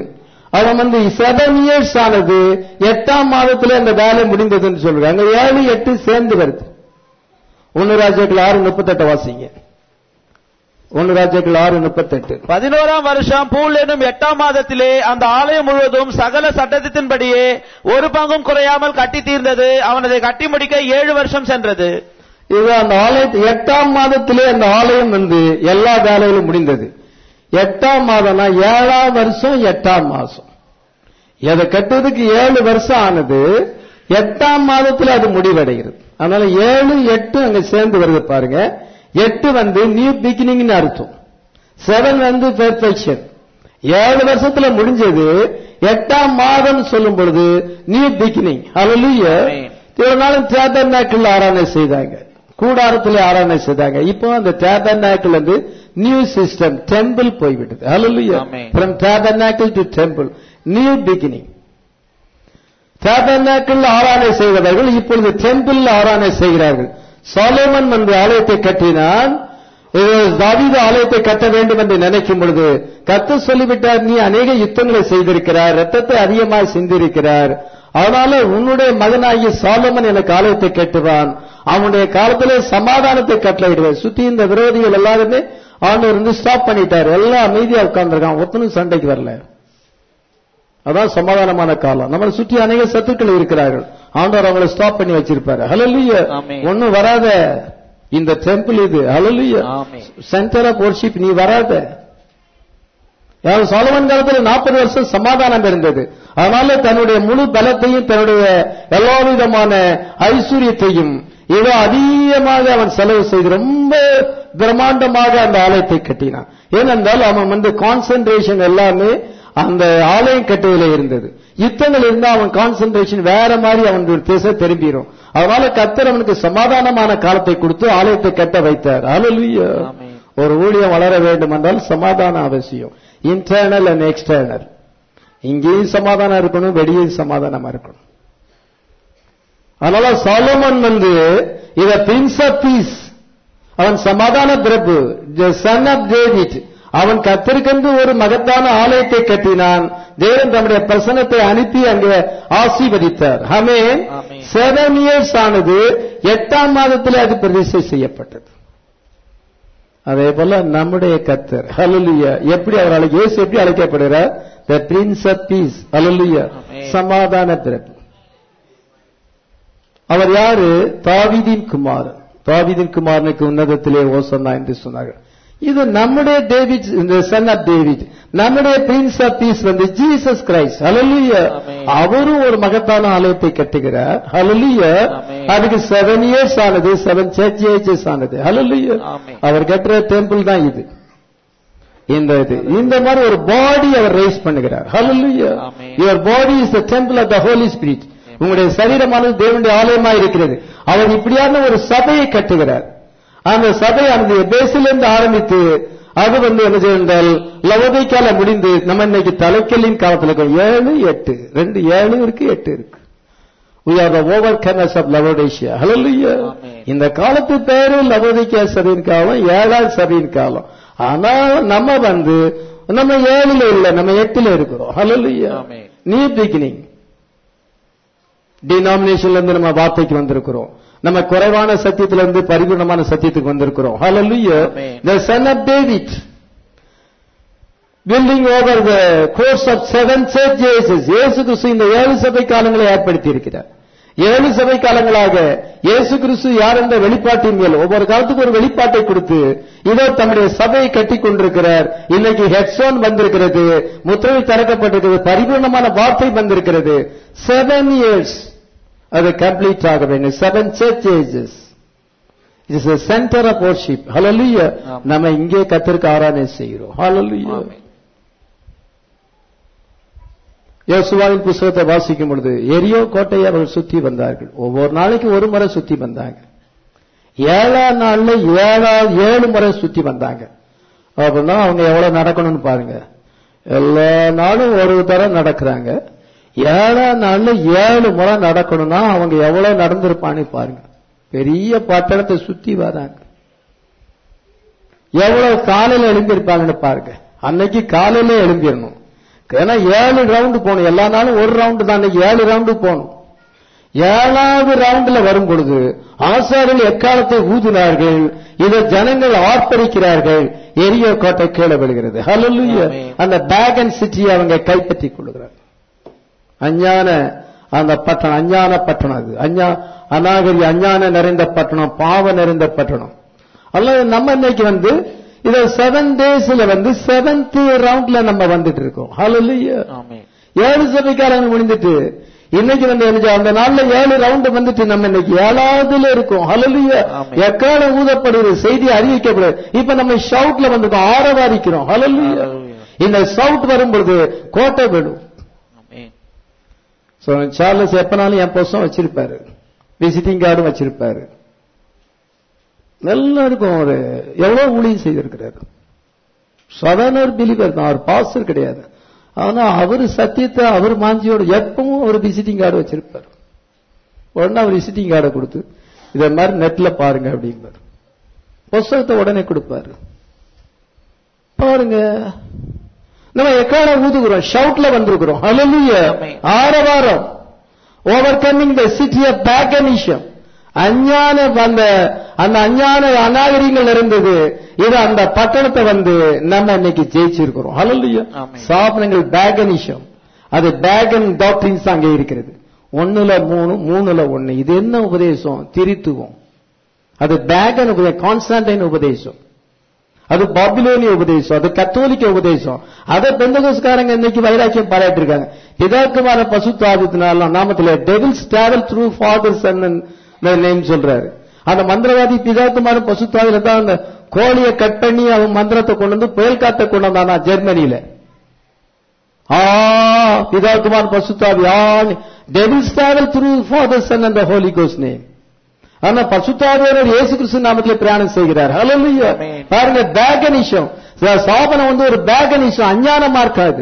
அவன் வந்து செவன் இயர்ஸ் ஆனது எட்டாம் மாதத்துல அந்த வேலை முடிந்ததுன்னு சொல்றாங்க ஏழு எட்டு சேர்ந்து வருது ஒன்னு ராஜாக்கள் ஆறு முப்பத்தெட்டு வாசிங்க ஒன்னு ராஜாக்கள் ஆறு முப்பத்தெட்டு பதினோராம் வருஷம் பூல் என்னும் எட்டாம் மாதத்திலே அந்த ஆலயம் முழுவதும் சகல சட்டத்தின்படியே ஒரு பங்கும் குறையாமல் கட்டி தீர்ந்தது அவன் அதை கட்டி முடிக்க ஏழு வருஷம் சென்றது இது அந்த ஆலயத்து எட்டாம் மாதத்திலே அந்த ஆலயம் வந்து எல்லா வேலையிலும் முடிந்தது எட்டாம் மாதம்னா ஏழாம் வருஷம் எட்டாம் மாசம் எதை கட்டுறதுக்கு ஏழு வருஷம் ஆனது எட்டாம் மாதத்துல அது முடிவடைகிறது அதனால ஏழு எட்டு அங்க சேர்ந்து வருது பாருங்க எட்டு வந்து நியூ பிகினிங்னு அர்த்தம் செவன் வந்து பெர்ஃபெக்ஷன் ஏழு வருஷத்துல முடிஞ்சது எட்டாம் மாதம் சொல்லும் பொழுது நியூ பிகினிங் ஹalleluya Amen. இவ்வளவு நாளும் டேபர்நாக்கிள் ஆராதனை செய்தாங்க கூடாரத்தில் ஆராதனை செய்தாங்க இப்போ அந்த டேபர்நாக்கிள் வந்து நியூ சிஸ்டம் டெம்பிள் போய்விட்டது ஹalleluya Amen. from tabernacle to temple new beginning tabernacle ஆராதனை செய்தவர்கள் இப்பொழுது டெம்பிள் ஆராதனை செய்கிறார்கள் சாலோமன் வந்து ஆலயத்தை கட்டினான் இது தாவீது ஆலயத்தை கட்ட வேண்டும் என்று நினைக்கும் பொழுது கத்து சொல்லிவிட்டார் நீ அநேக யுத்தங்களை செய்திருக்கிறார் ரத்தத்தை அதிகமாக சிந்திருக்கிறார் அதனால உன்னுடைய மகனாகிய சாலோமன் எனக்கு ஆலயத்தை கட்டுவான் அவனுடைய காலத்திலே சமாதானத்தை கட்டளையிடுவார் சுத்தி இந்த விரோதிகள் எல்லாருமே ஆண்டவர் வந்து ஸ்டாப் பண்ணிட்டார் எல்லாம் அமைதியா உட்கார்ந்துருக்கான் ஒத்தனும் சண்டைக்கு வரல அதான் சமாதானமான காலம் நம்மளை சுற்றி அநேக சத்துக்கள் இருக்கிறார்கள் ஆண்டவர் அவங்களை ஸ்டாப் பண்ணி வச்சிருப்பாரு ஹalleluya ஆமென். ஒண்ணும் வராத இந்த டெம்பிள் இது ஹalleluya ஆமென். சென்டர் ஆஃப் worship நீ வராத யார் சாலமன் காலத்துல நாற்பது வருஷம் சமாதானம் இருந்தது அதனால தன்னுடைய முழு பலத்தையும் தன்னுடைய எல்லா விதமான ஐஸ்வர்யத்தையும் ஏதோ அதிகமாக அவன் செலவு செய்து ரொம்ப பிரம்மாண்டமாக அந்த ஆலயத்தை கட்டினான் ஏனென்றால் அவன் வந்து கான்சென்ட்ரேஷன் எல்லாமே அந்த ஆலயம் கட்டுவதில் இருந்தது யுத்தங்கள் இருந்தா அவன் கான்சென்ட்ரேஷன் வேற மாதிரி அவன் ஒரு திசை திரும்பிடும் அதனால கத்தர் அவனுக்கு சமாதானமான காலத்தை கொடுத்து ஆலயத்தை கட்ட வைத்தார் ஹalleluya ஆமென். ஒரு ஊழியம் வளர வேண்டும் என்றால் சமாதானம் அவசியம் இன்டர்னல் அண்ட் எக்ஸ்டர்னல் இங்கேயும் சமாதானம் இருக்கணும் வெளியும் சமாதானமா இருக்கணும் அதனால சாலோமன் வந்து இத பிரின்ஸ் ஆஃப் பீஸ் அவன் சமாதான பிரபு சன் ஆஃப் டேவிட் அவன் கத்திருக்கென்று ஒரு மகத்தான ஆலயத்தை கட்டினான் தேவன் தம்முடைய பிரசனத்தை அனுப்பி அங்கே ஆசீர்வதித்தார் ஆமென் ஆமென். செவன் இயர்ஸ் ஆனது எட்டாம் மாதத்தில் அது பிரதிஷ்டை செய்யப்பட்டது அதே போல நம்முடைய கத்தர் ஹalleluya எப்படி அவர் அழை இயேசு எப்படி அழைக்கப்படுகிறார் த பிரின்ஸ் ஆஃப் பீஸ் ஹalleluya Amen. சமாதான பிரபு அவர் யாரு தாவீதின் குமாரன் தாவீதின் குமாரனுக்கு உன்னதத்திலே ஓசன்னா என்று சொன்னார்கள் இது நம்முடைய டேவிட் இந்த சன் ஆஃப் டேவிட் நம்முடைய பிரின்ஸ் ஆஃப் பீஸ் வந்து ஜீசஸ் கிரைஸ்ட் ஹalleluya Amen. அவரும் ஒரு மகத்தான ஆலயத்தை கட்டுகிறார் ஹalleluya Amen. அதுக்கு செவன் இயர்ஸ் ஆனது செவன் சர்ச் ஏஜஸ் ஆனது ஹalleluya Amen. அவர் கட்டுற டெம்பிள் தான் இது இந்த இது இந்த மாதிரி ஒரு பாடி அவர் ரைஸ் பண்ணுகிறார் ஹalleluya Amen. Your body is the temple of the holy spirit உங்களுடைய சரீரமானது தேவனுடைய ஆலயமா இருக்கிறது அவர் இப்படியான ஒரு சபையை கட்டுகிறார் அந்த சபையானது பேசிலிருந்து ஆரம்பித்து அது வந்து என்ன செய்தால் லவோதைக்கால முடிந்து நம்ம இன்னைக்கு தலைக்கல்லின் காலத்துல இருக்கோம் ஏழு எட்டு ரெண்டு ஏழு இருக்கு எட்டு இருக்கு we are the overcomers of Laodicea hallelujah Amen. இந்த காலத்து பேரு லவோதிக்கா சபையின் காலம் ஏழாம் சபையின் காலம் ஆனா நம்ம வந்து நம்ம ஏழுல இல்ல நம்ம எட்டுல இருக்கிறோம் hallelujah Amen. நியூ பிகினிங் டினாமினேஷன்ல இருந்து நம்ம வார்த்தைக்கு வந்திருக்கிறோம் நம்ம குறைவான சத்தியத்துல இருந்து பரிபூர்ணமான சத்தியத்துக்கு வந்திருக்கிறோம் hallelujah Amen. the son of david building over the course of seven church ages இயேசு கிறிஸ்து இந்த ஏழு சபை காலங்களை ஏற்படுத்தி இருக்கிறார் ஏழு சபை காலங்களாக இயேசு கிறிஸ்து யார் என்ற வெளிப்பாட்டின் மேல் ஒவ்வொரு காலத்துக்கு ஒரு வெளிப்பாட்டை கொடுத்து இதோ தம்முடைய சபையை கட்டிக் கொண்டிருக்கிறார் இன்னைக்கு ஹெட்ஸோன் வந்திருக்கிறது முத்திரை திறக்கப்பட்டிருக்கிறது பரிபூர்ணமான வார்த்தை வந்திருக்கிறது செவன் இயர்ஸ் அது கம்ப்ளீட் ஆக வேண்டும் seven church ages it's a centre of worship hallelujah ஆமாம். நம்ம இங்கே கத்திற்கு ஆராதனை செய்கிறோம் hallelujah ஆமென். யோசுவாவின் புஸ்தகத்தை வாசிக்கும் பொழுது எரியோ கோட்டையை அவர்கள் சுத்தி வந்தார்கள் ஒவ்வொரு நாளைக்கு ஒரு முறை சுத்தி வந்தாங்க ஏழாம் நாள்ல ஏழா ஏழு முறை சுத்தி வந்தாங்க அப்படின்னா அவங்க எவ்வளவு நடக்கணும்னு பாருங்க எல்லா நாளும் ஒரு தரம் நடக்கிறாங்க ஏழாம் நாள்ல ஏழு முறை நடக்கணும்னா அவங்க எவ்வளவு நடந்திருப்பான்னு பாருங்க பெரிய பட்டணத்தை சுத்தி வராங்க எவ்வளவு காலையில எழும்பியிருப்பாங்கன்னு பாருங்க அன்னைக்கு காலையில எழும்பிடணும் ஏன்னா ஏழு ரவுண்டு போகணும் எல்லா நாளும் ஒரு ரவுண்டு தான் இன்னைக்கு ஏழு ரவுண்டு போகணும் ஏழாவது ரவுண்டுல வரும் பொழுது ஆசாரிகள் எக்காலத்தை ஊதினார்கள் இதை ஜனங்கள் ஆர்ப்பரிக்கிறார்கள் எரியோ கோட்டை கீழே விழுகிறது ஹalleluya ஆமென். அந்த பேகன் சிட்டியை அவங்க கைப்பற்றிக் கொள்கிறார் அஞ்ஞான அந்த பட்டணம் அஞ்ஞான பட்டணம் அது அஞ்ஞா அநாகரி அஞ்ஞான நிறைந்த பட்டணம் பாவ நிறைந்த பட்டணம் அல்லது நம்ம இன்னைக்கு வந்து இத செவன் டேஸ்ல வந்து செவன்த் ரவுண்ட்ல நம்ம வந்துட்டு இருக்கோம் ஹalleluya ஆமென் ஏழு சபைக்காரங்க முடிந்துட்டு இன்னைக்கு வந்து என்ன அந்த நாள்ல ஏழு ரவுண்ட் வந்துட்டு நம்ம இன்னைக்கு ஏழாவதுல இருக்கோம் ஹalleluya ஆமென். எக்காலம் ஊதப்படுது செய்தி அறிவிக்கப்படுது இப்ப நம்ம ஷவுட்ல வந்துட்டோம் ஆரவாரிக்கிறோம் ஹalleluya Hallelujah. இந்த ஷவுட் வரும்பொழுது கோட்டை விடும் ஆமென் சோ சார்லஸ் எப்பனாலும் என் பொசம் வச்சிருப்பாரு விசிட்டிங் கார்டும் வச்சிருப்பாரு நல்லா இருக்கும் அவரு எவ்வளவு ஊழியம் செய்திருக்கிறாரு சாதாரண ஒரு பிலிவர் தான் அவர் பாஸ்டர் கிடையாது ஆனா அவர் சத்தியத்தை அவர் மாஞ்சியோட எப்பவும் ஒரு விசிட்டிங் கார்டு வச்சிருப்பாரு உடனே அவர் விசிட்டிங் கார்டை கொடுத்து இத மாதிரி நெட்ல பாருங்க அப்படிம்பாரு புஸ்தகத்தை உடனே கொடுப்பாரு பாருங்க நம்ம எக்கால ஊதுகிறோம் ஷவுட்ல வந்திருக்கிறோம் ஹalleluya ஆமென். ஆரவாரம் overcoming the city of paganism அஞ்ஞான அந்த அந்த அஞ்ஞான அநாகரிகங்கள் இருந்தது இது அந்த பட்டணத்தை வந்து நம்ம இன்னைக்கு ஜெயிச்சிருக்கிறோம் ஹalleluya ஆமென். சாபனங்கள் பேகனிஷம் அது பேகன் டாக்டரின்ஸ் அங்கே இருக்கிறது ஒண்ணுல மூணு மூணுல ஒண்ணு இது என்ன உபதேசம் திரித்துவம் அது பேகன் உபதேசம் கான்ஸ்டான்டைன் உபதேசம் அது பாபிலோனிய உபதேசம் அது கத்தோலிக்க உபதேசம் அதை பெந்தகோஸ்காரங்க இன்னைக்கு வைராக்கியம் பாராட்டி இருக்காங்க பிதாக்குமார பசுத்தாதித்தினால நாமத்துல devils travel through father's name சொல்றாரு அந்த மந்திரவாதி பிதாக்குமார பசுத்தாதில தான் அந்த கோழியை கட் பண்ணி அவன் மந்திரத்தை கொண்டு வந்து புயல் காத்த கொண்டு வந்தானா ஜெர்மனியில ஆ பிதாக்குமார் பசுத்தாவி ஆ டெவில்ஸ் டிராவல் த்ரூ ஃபாதர்ஸ் அந்த ஹோலி கோஸ் நேம் ஆனா பசுத்தாவியர் இயேசு கிறிஸ்து நாமத்திலே பிரயாணம் செய்கிறார் ஹalleluya Amen. பாருங்க பேகனிஷம் சாபனம் வந்து ஒரு பேகனிஷம் அஞ்ஞான மார்க்காது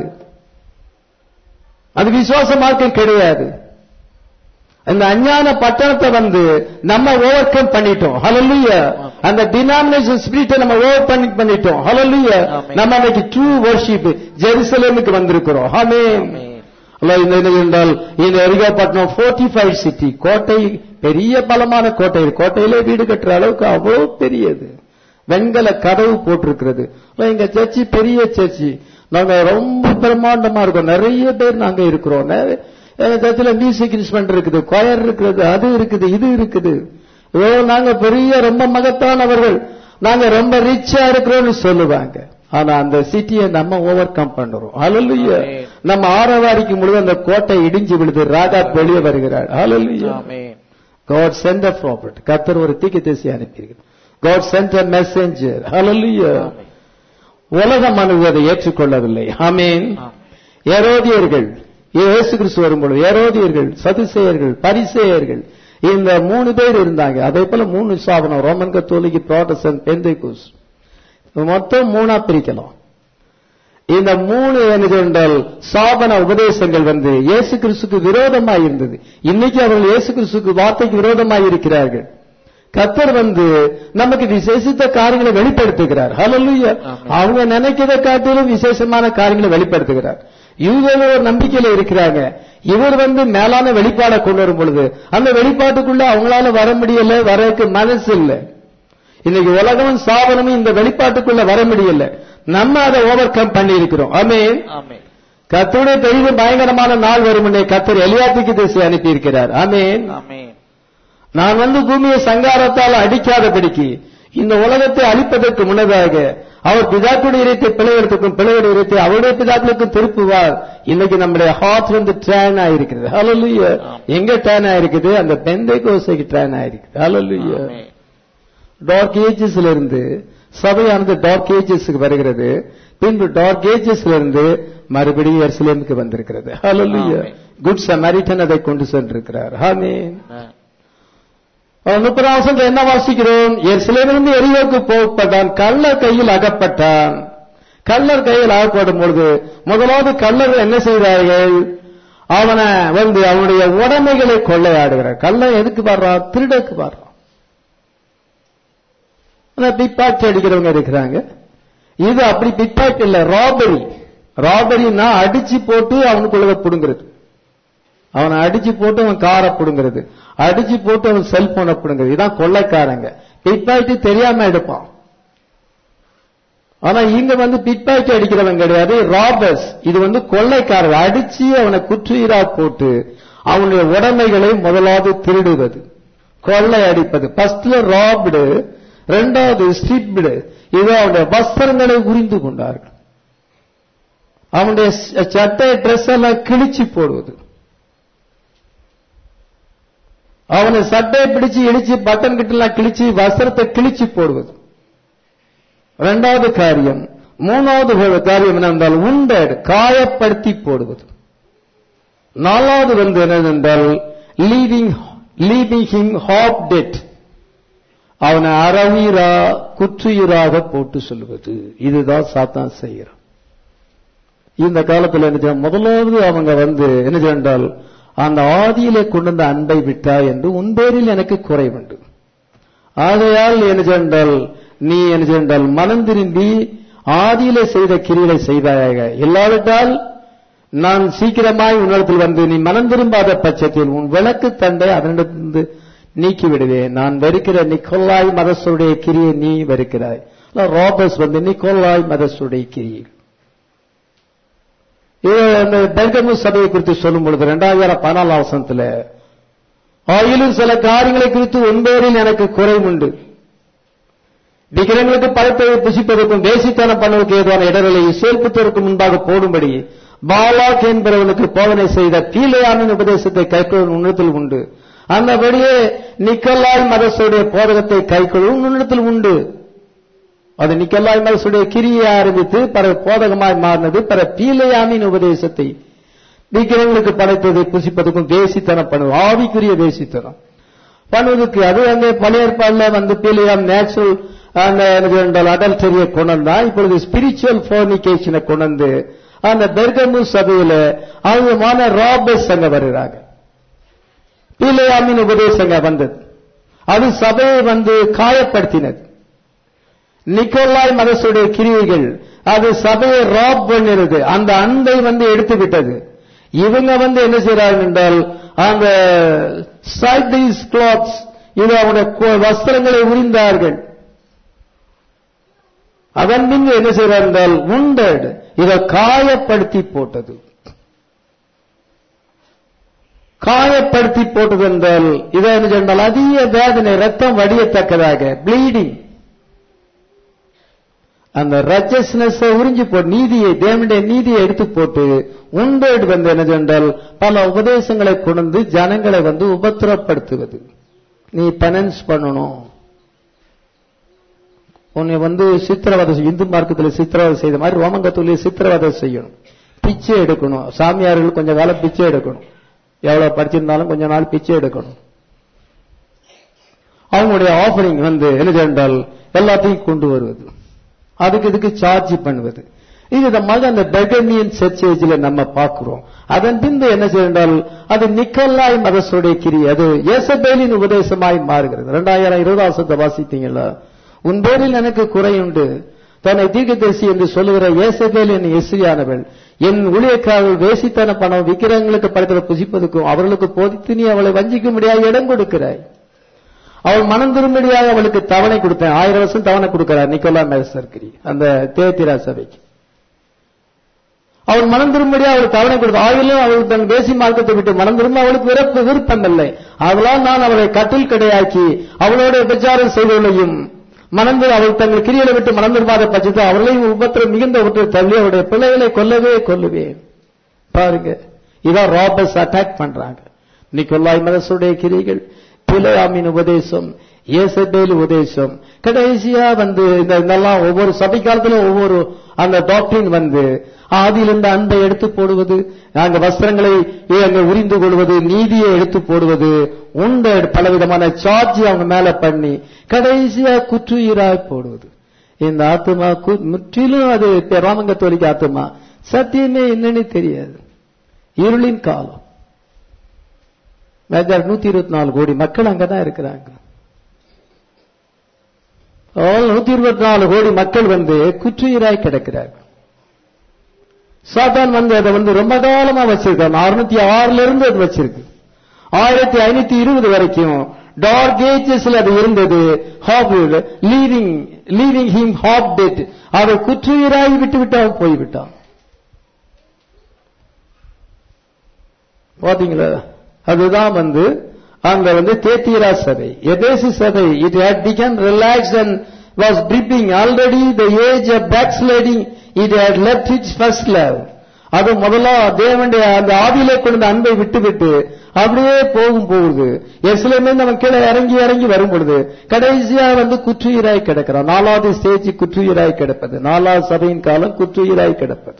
அது விசுவாச மார்க்கம் கிடையாது அந்த அஞ்ஞான பட்டணத்தை வந்து நம்ம ஓவர் கம் பண்ணிட்டோம் ஹalleluya அந்த டினாமினேஷன் ஸ்பிரிட்டை நம்ம ஓவர் பண்ணி பண்ணிட்டோம் ஹalleluya Amen. நம்ம இன்னைக்கு ட்ரூ வர்ஷிப் ஜெருசலேமுக்கு வந்திருக்கிறோம் ஆமென் ஆமென் அல்ல இந்த என்ன என்றால் இந்த எரிகாப்பட்டினம் ஃபோர்ட்டிஃபைட் சிட்டி கோட்டை பெரிய பலமான கோட்டை கோட்டையிலே வீடு கட்டுற அளவுக்கு அவ்வளவு பெரியது வெண்கல கதவு போட்டிருக்கிறது அல்ல, எங்க சர்ச்சி பெரிய சர்ச்சி நாங்க ரொம்ப பிரம்மாண்டமா இருக்கோம் நிறைய பேர் நாங்க இருக்கிறோம் நிறைய- எங்க சர்ச்சில் மியூசிக் இன்ஸ்ட்ருமெண்ட் இருக்குது கொயர் இருக்குது அது இருக்குது இது இருக்குது ஓ நாங்க பெரிய ரொம்ப மகத்தானவர்கள் நாங்க ரொம்ப ரிச்சா இருக்கிறோம்னு சொல்லுவாங்க ஆனா அந்த சிட்டியை நம்ம ஓவர் கம் பண்றோம் ஹalleluya Amen. நம்ம ஆரவாரிக்கும் பொழுது அந்த கோட்டை இடிஞ்சு விழுது ராஜா வெளியே வருகிறார் ஹalleluya ஆமென் God sent a prophet கர்த்தர் ஒரு தீர்க்கதரிசி அனுப்பியிருக்கிறார் God sent a messenger hallelujah ஆமென் உலகம் மனது அதை ஏற்றுக்கொள்ளவில்லை ஆமென் ஆமென் ஏரோதியர்கள் இயேசு கிறிஸ்து வரும்பொழுது ஏரோதியர்கள் சதுசேயர்கள் பரிசேயர்கள் இந்த மூணு பேர் இருந்தாங்க அதே போல மூணு சாபனம் ரோமன் கத்தோலிக்கு ப்ராட்டஸ்டன்ட் பெந்தைகூஸ் மொத்தம் மூணா பிரிக்கலாம் இந்த மூணு எனக்கு என்றால் சாபன உபதேசங்கள் வந்து இயேசு கிறிஸ்துக்கு விரோதமாய் இருந்தது இன்னைக்கு அவர்கள் இயேசு கிறிஸ்துக்கு வார்த்தைக்கு விரோதமாய் இருக்கிறார்கள் கத்தர் வந்து நமக்கு விசேஷித்த காரியங்களை வெளிப்படுத்துகிறார் ஹalleluya ஆமென். அவங்க நினைக்கிறத காட்டிலும் விசேஷமான காரியங்களை வெளிப்படுத்துகிறார் இவங்க ஒரு நம்பிக்கையில இருக்கிறாங்க இவர் வந்து மேலான வெளிப்பாடை கொண்டு வரும் பொழுது அந்த வெளிப்பாட்டுக்குள்ள அவங்களால வர முடியல வரக்கு மனசு இல்லை இன்னைக்கு உலகமும் சாபனமும் இந்த வெளிப்பாட்டுக்குள்ள வர முடியல நம்ம அதை ஓவர் கம் பண்ணி இருக்கிறோம் ஆமென் ஆமென் கத்தருடைய பெரிய பயங்கரமான நாள் வரும் கத்தர் எலியாத்துக்கு திசை அனுப்பி இருக்கிறார் ஆமென் ஆமென் நான் வந்து பூமியை சங்காரத்தால் அடிக்காதபடிக்கு இந்த உலகத்தை அழிப்பதற்கு முன்னதாக அவர் பிதாக்குடைய இறைத்தை பிளவெடுத்துக்கும் பிளவுடைய இறைத்தை அவருடைய பிதாக்களுக்கும் திருப்புவார் இன்னைக்கு நம்முடைய ஹார்ட் வந்து ட்ரான் ஆயிருக்கிறது ஹalleluya எங்க ட்ரான் ஆயிருக்குது அந்த பெந்தை கோசைக்கு ட்ரான் ஆயிருக்குது ஹalleluya ஆமென் டார்க் ஏஜஸ்ல இருந்து சபையானது டார்க் ஏஜஸ்க்கு வருகிறது பின்பு டார்க் ஏஜஸ்ல இருந்து மறுபடியும் எருசலேமுக்கு வந்திருக்கிறது ஹalleluya ஆமென். குட் சமாரிட்டன் அதை கொண்டு சென்றிருக்கிறார் ஆமென் ஆமென் முப்பதாம் வசனத்துல என்ன வாசிக்கிறோம் எருசலேமிலிருந்து எரியோக்கு போகப்பட்டான் கள்ளர் கையில் அகப்பட்டான் கள்ளர் கையில் அகப்படும் பொழுது முதலாவது கள்ளர் என்ன செய்தார்கள் அவனை வந்து அவனுடைய உடைமைகளை கொள்ளையாடுகிறார் கள்ளன் எதுக்கு பாடுறான் திருடக்கு பாடுறான் பிக்பாக்ட் அடிக்கிறவங்க இருக்கிறாங்க இது அப்படி பிக்பாக்ட் இல்ல ராபரி ராபரின்னா அடிச்சு போட்டு அவனுக்குள்ளத புடுங்கிறது அவனை அடிச்சு போட்டு அவன் காரை புடுங்கிறது அடிச்சு போட்டு அவன் செல்போனை புடுங்கிறது இதான் கொள்ளைக்காரங்க பிட்பாய்ட்டு தெரியாம எடுப்பான் ஆனா இங்க வந்து பிட்பாய்ட்டு அடிக்கிறவன் கிடையாது ராபர்ஸ் இது வந்து கொள்ளைக்காரர் அடிச்சு அவனை குற்றுயிரா போட்டு அவனுடைய உடைமைகளை முதலாவது திருடுவது கொள்ளை அடிப்பது ஃபர்ஸ்ட்ல ராப்டு ரெண்டாவது ஸ்ட்ரிப்டு இது அவனுடைய வஸ்திரங்களை உரிந்து கொண்டார்கள் அவனுடைய ச- சட்டை ட்ரெஸ் எல்லாம் கிழிச்சு போடுவது அவனை சட்டையை பிடிச்சு இழிச்சு பட்டன் கிட்டலாம் கிழிச்சு வஸ்திரத்தை கிழிச்சு போடுவது இரண்டாவது காரியம் மூணாவது ஒரு காரியம் என்னவென்றால் உண்டட் காயப்படுத்தி போடுவது நாலாவது வந்து என்னவென்றால் leaving leaving him half dead அவனை அறவீரா குற்றுயிராக போட்டு சொல்லுவது இதுதான் சாத்தான் செய்கிறான் இந்த காலத்துல என்ன செய்ய- முதலாவது அவங்க வந்து என்ன செய்தால் அந்த ஆதியிலே கொண்டு வந்த அன்பை விட்டா என்று உன் பேரில் எனக்கு குறைவுண்டு ஆகையால் என்ன செய்தால் நீ என்ன செய்தால் மனம் திரும்பி ஆதியிலே செய்த கிரிகளை செய்தாயாக இல்லாவிட்டால் நான் சீக்கிரமாய் உன்னிடத்தில் வந்து நீ மனம் திரும்பாத பட்சத்தில் உன் விளக்கு தண்டை அதனிடத்திலிருந்து நீக்கி விடுவேன் நான் வெறுக்கிற நிக்கோலாய் மதசுடைய கிரியை நீ வெறுக்கிறாய் ராபர்ஸ் வந்து நிக்கோலாய் மதசுடைய கிரியை இது அந்த பெர்கமு சபையை குறித்து சொல்லும் பொழுது இரண்டாயிரம் பதினாலாம் வசனத்துல ஆயிலும் சில காரியங்களை குறித்து ஒன்பேரில் எனக்கு குறைவுண்டு விக்கிரங்களுக்கு பழத்தை புசிப்பதற்கும் வேசித்தனம் பண்ணுவதற்கு ஏதுவான இடர்களை சேர்ப்புத்ததற்கு முன்பாக போடும்படி பாலாக் என்பவனுக்கு போதனை செய்த தீலையான உபதேசத்தை கைக்கொள்ளும் உன்னத்தில் உண்டு அந்தபடியே நிக்கல்லாய் மதசுடைய போதகத்தை கைக்கொள்ளும் உன்னத்தில் உண்டு அது நிக்கல்லாய் மதசுடைய கிரியை ஆரம்பித்து பிற போதகமாய் மாறினது பிற பீலையாமின் உபதேசத்தை விக்கிரங்களுக்கு படைத்ததை புசிப்பதற்கும் வேசித்தனம் பண்ணுவோம் ஆவிக்குரிய வேசித்தனம் பண்ணுவதற்கு அது அந்த பழைய ஏற்பாடுல வந்து பீலியாம் நேச்சுரல் அந்த எனக்கு என்றால் அடல்டரிய கொண்டு இப்பொழுது ஸ்பிரிச்சுவல் ஃபோர்னிகேஷனை கொண்டு வந்து அந்த பெர்கமு சபையில அதிகமான ராபர்ஸ் அங்க வருகிறாங்க பீலையாமின் உபதேசங்க வந்தது அது சபையை வந்து காயப்படுத்தினது நிக்கோலாய் மதசுடைய கிரியைகள் அது சபையை ராப் பண்ணிருது அந்த அன்பை வந்து எடுத்து விட்டது இவங்க வந்து என்ன செய்யறாங்க என்றால் அந்த சைடிஸ் கிளாத்ஸ் இது அவருடைய கு- வஸ்திரங்களை உரிந்தார்கள் அதன் பின்பு என்ன செய்யறார் என்றால் உண்டட் இதை காயப்படுத்தி போட்டது காயப்படுத்தி போட்டது என்றால் இதை என்ன சொன்னால் அதிக வேதனை ரத்தம் வடியத்தக்கதாக ப்ளீடிங் அந்த ரச்சஸ்னஸ் உறிஞ்சி போட்டு நீதியை தேவனுடைய நீதியை எடுத்து போட்டு உண்டோடு வந்து என்ன என்றால் பல உபதேசங்களை கொண்டு ஜனங்களை வந்து உபத்திரப்படுத்துவது நீ பெனன்ஸ் பண்ணணும் உன்னை வந்து சித்திரவதை செய்- இந்து மார்க்கத்தில் சித்திரவதை செய்த மாதிரி ரோமங்கத்தூர்லயே சித்திரவதை செய்யணும் பிச்சை எடுக்கணும் சாமியார்கள் கொஞ்ச காலம் பிச்சை எடுக்கணும் எவ்வளவு படிச்சிருந்தாலும் கொஞ்ச நாள் பிச்சை எடுக்கணும் அவங்களுடைய ஆஃபரிங் வந்து என்ன என்றால் எல்லாத்தையும் கொண்டு வருவது அதுக்கு இதுக்கு சார்ஜ் பண்ணுவது இது நம்ம அந்த பெகமியன் சர்ச்சேஜில் நம்ம பார்க்கிறோம் அதன் பின்பு என்ன செய்தால் அது நிக்கல்லாய் மதசுடைய கிரி அது ஏசபேலின் உபதேசமாய் மாறுகிறது இரண்டாயிரம் இருபதாசத்தை வாசித்தீங்களா உன் பேரில் எனக்கு குறையுண்டு தன்னை தீர்க்கதரிசி என்று சொல்லுகிற ஏசபேல் என் எசியானவள் என் ஊழியக்காரர்கள் வேசித்தன பணம் விக்கிரங்களுக்கு படைத்த புசிப்பதற்கும் அவர்களுக்கு போதித்து நீ அவளை வஞ்சிக்க முடியாது இடம் கொடுக்கிறாய் அவள் மனம் திரும்படியாக அவளுக்கு தவணை கொடுத்தேன் ஆயிரம் வருஷம் தவணை கொடுக்கிறார் நிக்கோலா மேசர்கிரி அந்த தேத்திரா சபைக்கு அவள் மனம் திரும்படியாக அவளுக்கு தவணை கொடுத்த ஆயிலும் அவள் தன் தேசி மார்க்கத்தை விட்டு மனம் திரும்ப அவளுக்கு விருப்ப விருப்பம் இல்லை அவளால் நான் அவளை கட்டில் கடையாக்கி அவளோட விபச்சாரம் செய்தவளையும் மணந்து அவள் தங்கள் கிரியை விட்டு மனம் திரும்பாத பட்சத்தை அவர்களையும் உபத்திரம் மிகுந்த ஒற்றை தள்ளி அவருடைய பிள்ளைகளை கொல்லவே கொல்லுவேன் பாருங்க இதான் ராபர்ஸ் அட்டாக் பண்றாங்க நிக்கோலாய் மதசுடைய கிரிகள் பிழையாமின் உபதேசம் ஏசபேல் உபதேசம் கடைசியா வந்து இந்த இதெல்லாம் ஒவ்வொரு சபை காலத்திலும் ஒவ்வொரு அந்த டாக்டரின் வந்து ஆதியிலிருந்து அன்பை எடுத்து போடுவது அங்க வஸ்திரங்களை அங்க உரிந்து கொள்வது நீதியை எடுத்து போடுவது உண்ட பலவிதமான சார்ஜ் அவங்க மேல பண்ணி கடைசியா குற்றுயிராய் போடுவது இந்த ஆத்மா கு- முற்றிலும் அது ராமங்கத்தோலிக்கு ஆத்மா சத்தியமே என்னன்னு தெரியாது இருளின் காலம் மேஜர் நூத்தி இருபத்தி நாலு கோடி மக்கள் அங்கதான் இருக்கிறாங்க நூத்தி இருபத்தி நாலு கோடி மக்கள் வந்து குற்றுயிராய் கிடக்கிறார்கள் சாத்தான் வந்து அதை வந்து ரொம்ப காலமா வச்சிருக்கான் அறுநூத்தி ஆறுல இருந்து அது வச்சிருக்கு ஆயிரத்தி ஐநூத்தி இருபது வரைக்கும் டார்க் ஏஜஸ்ல அது இருந்தது half leaving leaving him half dead அதை குற்றுயிராகி விட்டு விட்டு அவன் போய்விட்டான் பாத்தீங்களா அதுதான் வந்து அங்க வந்து தேத்தீரா சபை எதேசு சபை it had become relaxed and was dripping already the age of backsliding it had left its first love அது முதல்ல தேவனுடைய அந்த ஆவியிலே கொண்ட அன்பை விட்டு விட்டு அப்படியே போகும் போகுது எஸ்லேமே நம்ம கீழே இறங்கி இறங்கி வரும் பொழுது கடைசியா வந்து குற்றுயிராய் கிடக்கிறான் நாலாவது ஸ்டேஜ் குற்றுயிராய் கிடப்பது நாலாவது சபையின் காலம் குற்றுயிராய் கிடப்பது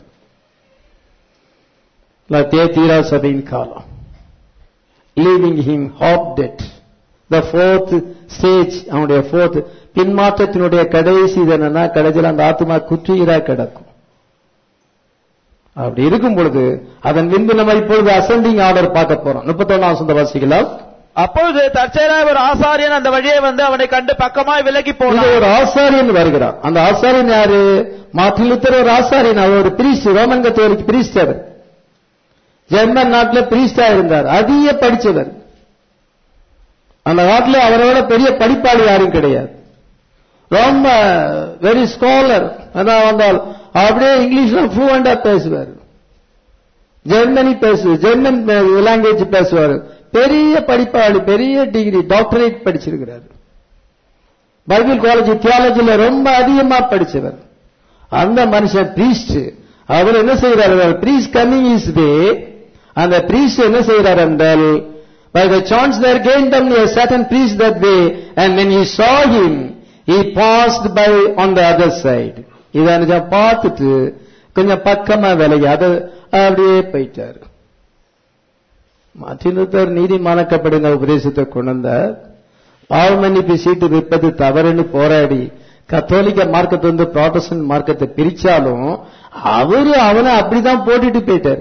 தேத்தீரா சபையின் காலம் leaving him half dead the fourth stage அவனுடைய ஃபோர்த் பின்மாற்றத்தினுடைய கடைசி இது என்னன்னா கடைசியில் அந்த ஆத்மா குற்றுயிரா கிடக்கும் அப்படி இருக்கும் பொழுது அதன் பின்பு நம்ம இப்பொழுது அசெண்டிங் ஆர்டர் பார்க்க போறோம் முப்பத்தொன்னாம் சொந்த வாசிக்கலாம் அப்பொழுது தற்செயலாய் ஒரு ஆசாரியன் அந்த வழியே வந்து அவனை கண்டு பக்கமாய் விலகி இங்க போனான் ஒரு ஆசாரியன் வருகிறார் அந்த ஆசாரியன் யாரு மார்ட்டின் லூத்தர் ஒரு ஆசாரியன் அவர் ஒரு பிரீஸ்ட் ரோமன் கத்தோலிக் பிரீஸ்ட் அவர் ஜெர்மன் நாட்டில் பிரீஸ்டா இருந்தார் அதிக படிச்சவர் அந்த நாட்டில் அவரோட பெரிய படிப்பாளி யாரும் கிடையாது ரொம்ப வெரி ஸ்காலர் அதான் வந்தால் அப்படியே இங்கிலீஷ்ல ஃப்ளூவெண்டா பேசுவார் ஜெர்மனி பேசு ஜெர்மன் லாங்குவேஜ் பேசுவார் பெரிய படிப்பாளி பெரிய டிகிரி டாக்டரேட் படிச்சிருக்கிறார் பைபிள் காலேஜ் தியாலஜில ரொம்ப அதிகமா படிச்சவர் அந்த மனுஷன் பிரீஸ்ட் அவர் என்ன செய்யறாரு பிரீஸ்ட் கம்மிங் இஸ் வே அந்த பிரீஸ்ட் என்ன செய்யறார் என்றால் by the chance there gained them a certain priest that way and when he saw him he passed by on the other side இதை கொஞ்சம் பார்த்துட்டு கொஞ்சம் பக்கமா விலகி அது அப்படியே போயிட்டாரு மாற்றினுத்தர் நீதிமானக்கப்படுங்க உபதேசத்தை கொண்டு வந்தார் பாவ மன்னிப்பு சீட்டு விற்பது தவறுன்னு போராடி கத்தோலிக்க மார்க்கத்தை வந்து ப்ராட்டஸ்டன்ட் மார்க்கத்தை பிரிச்சாலும் அவரு அவனை அப்படிதான் போட்டுட்டு போயிட்டார்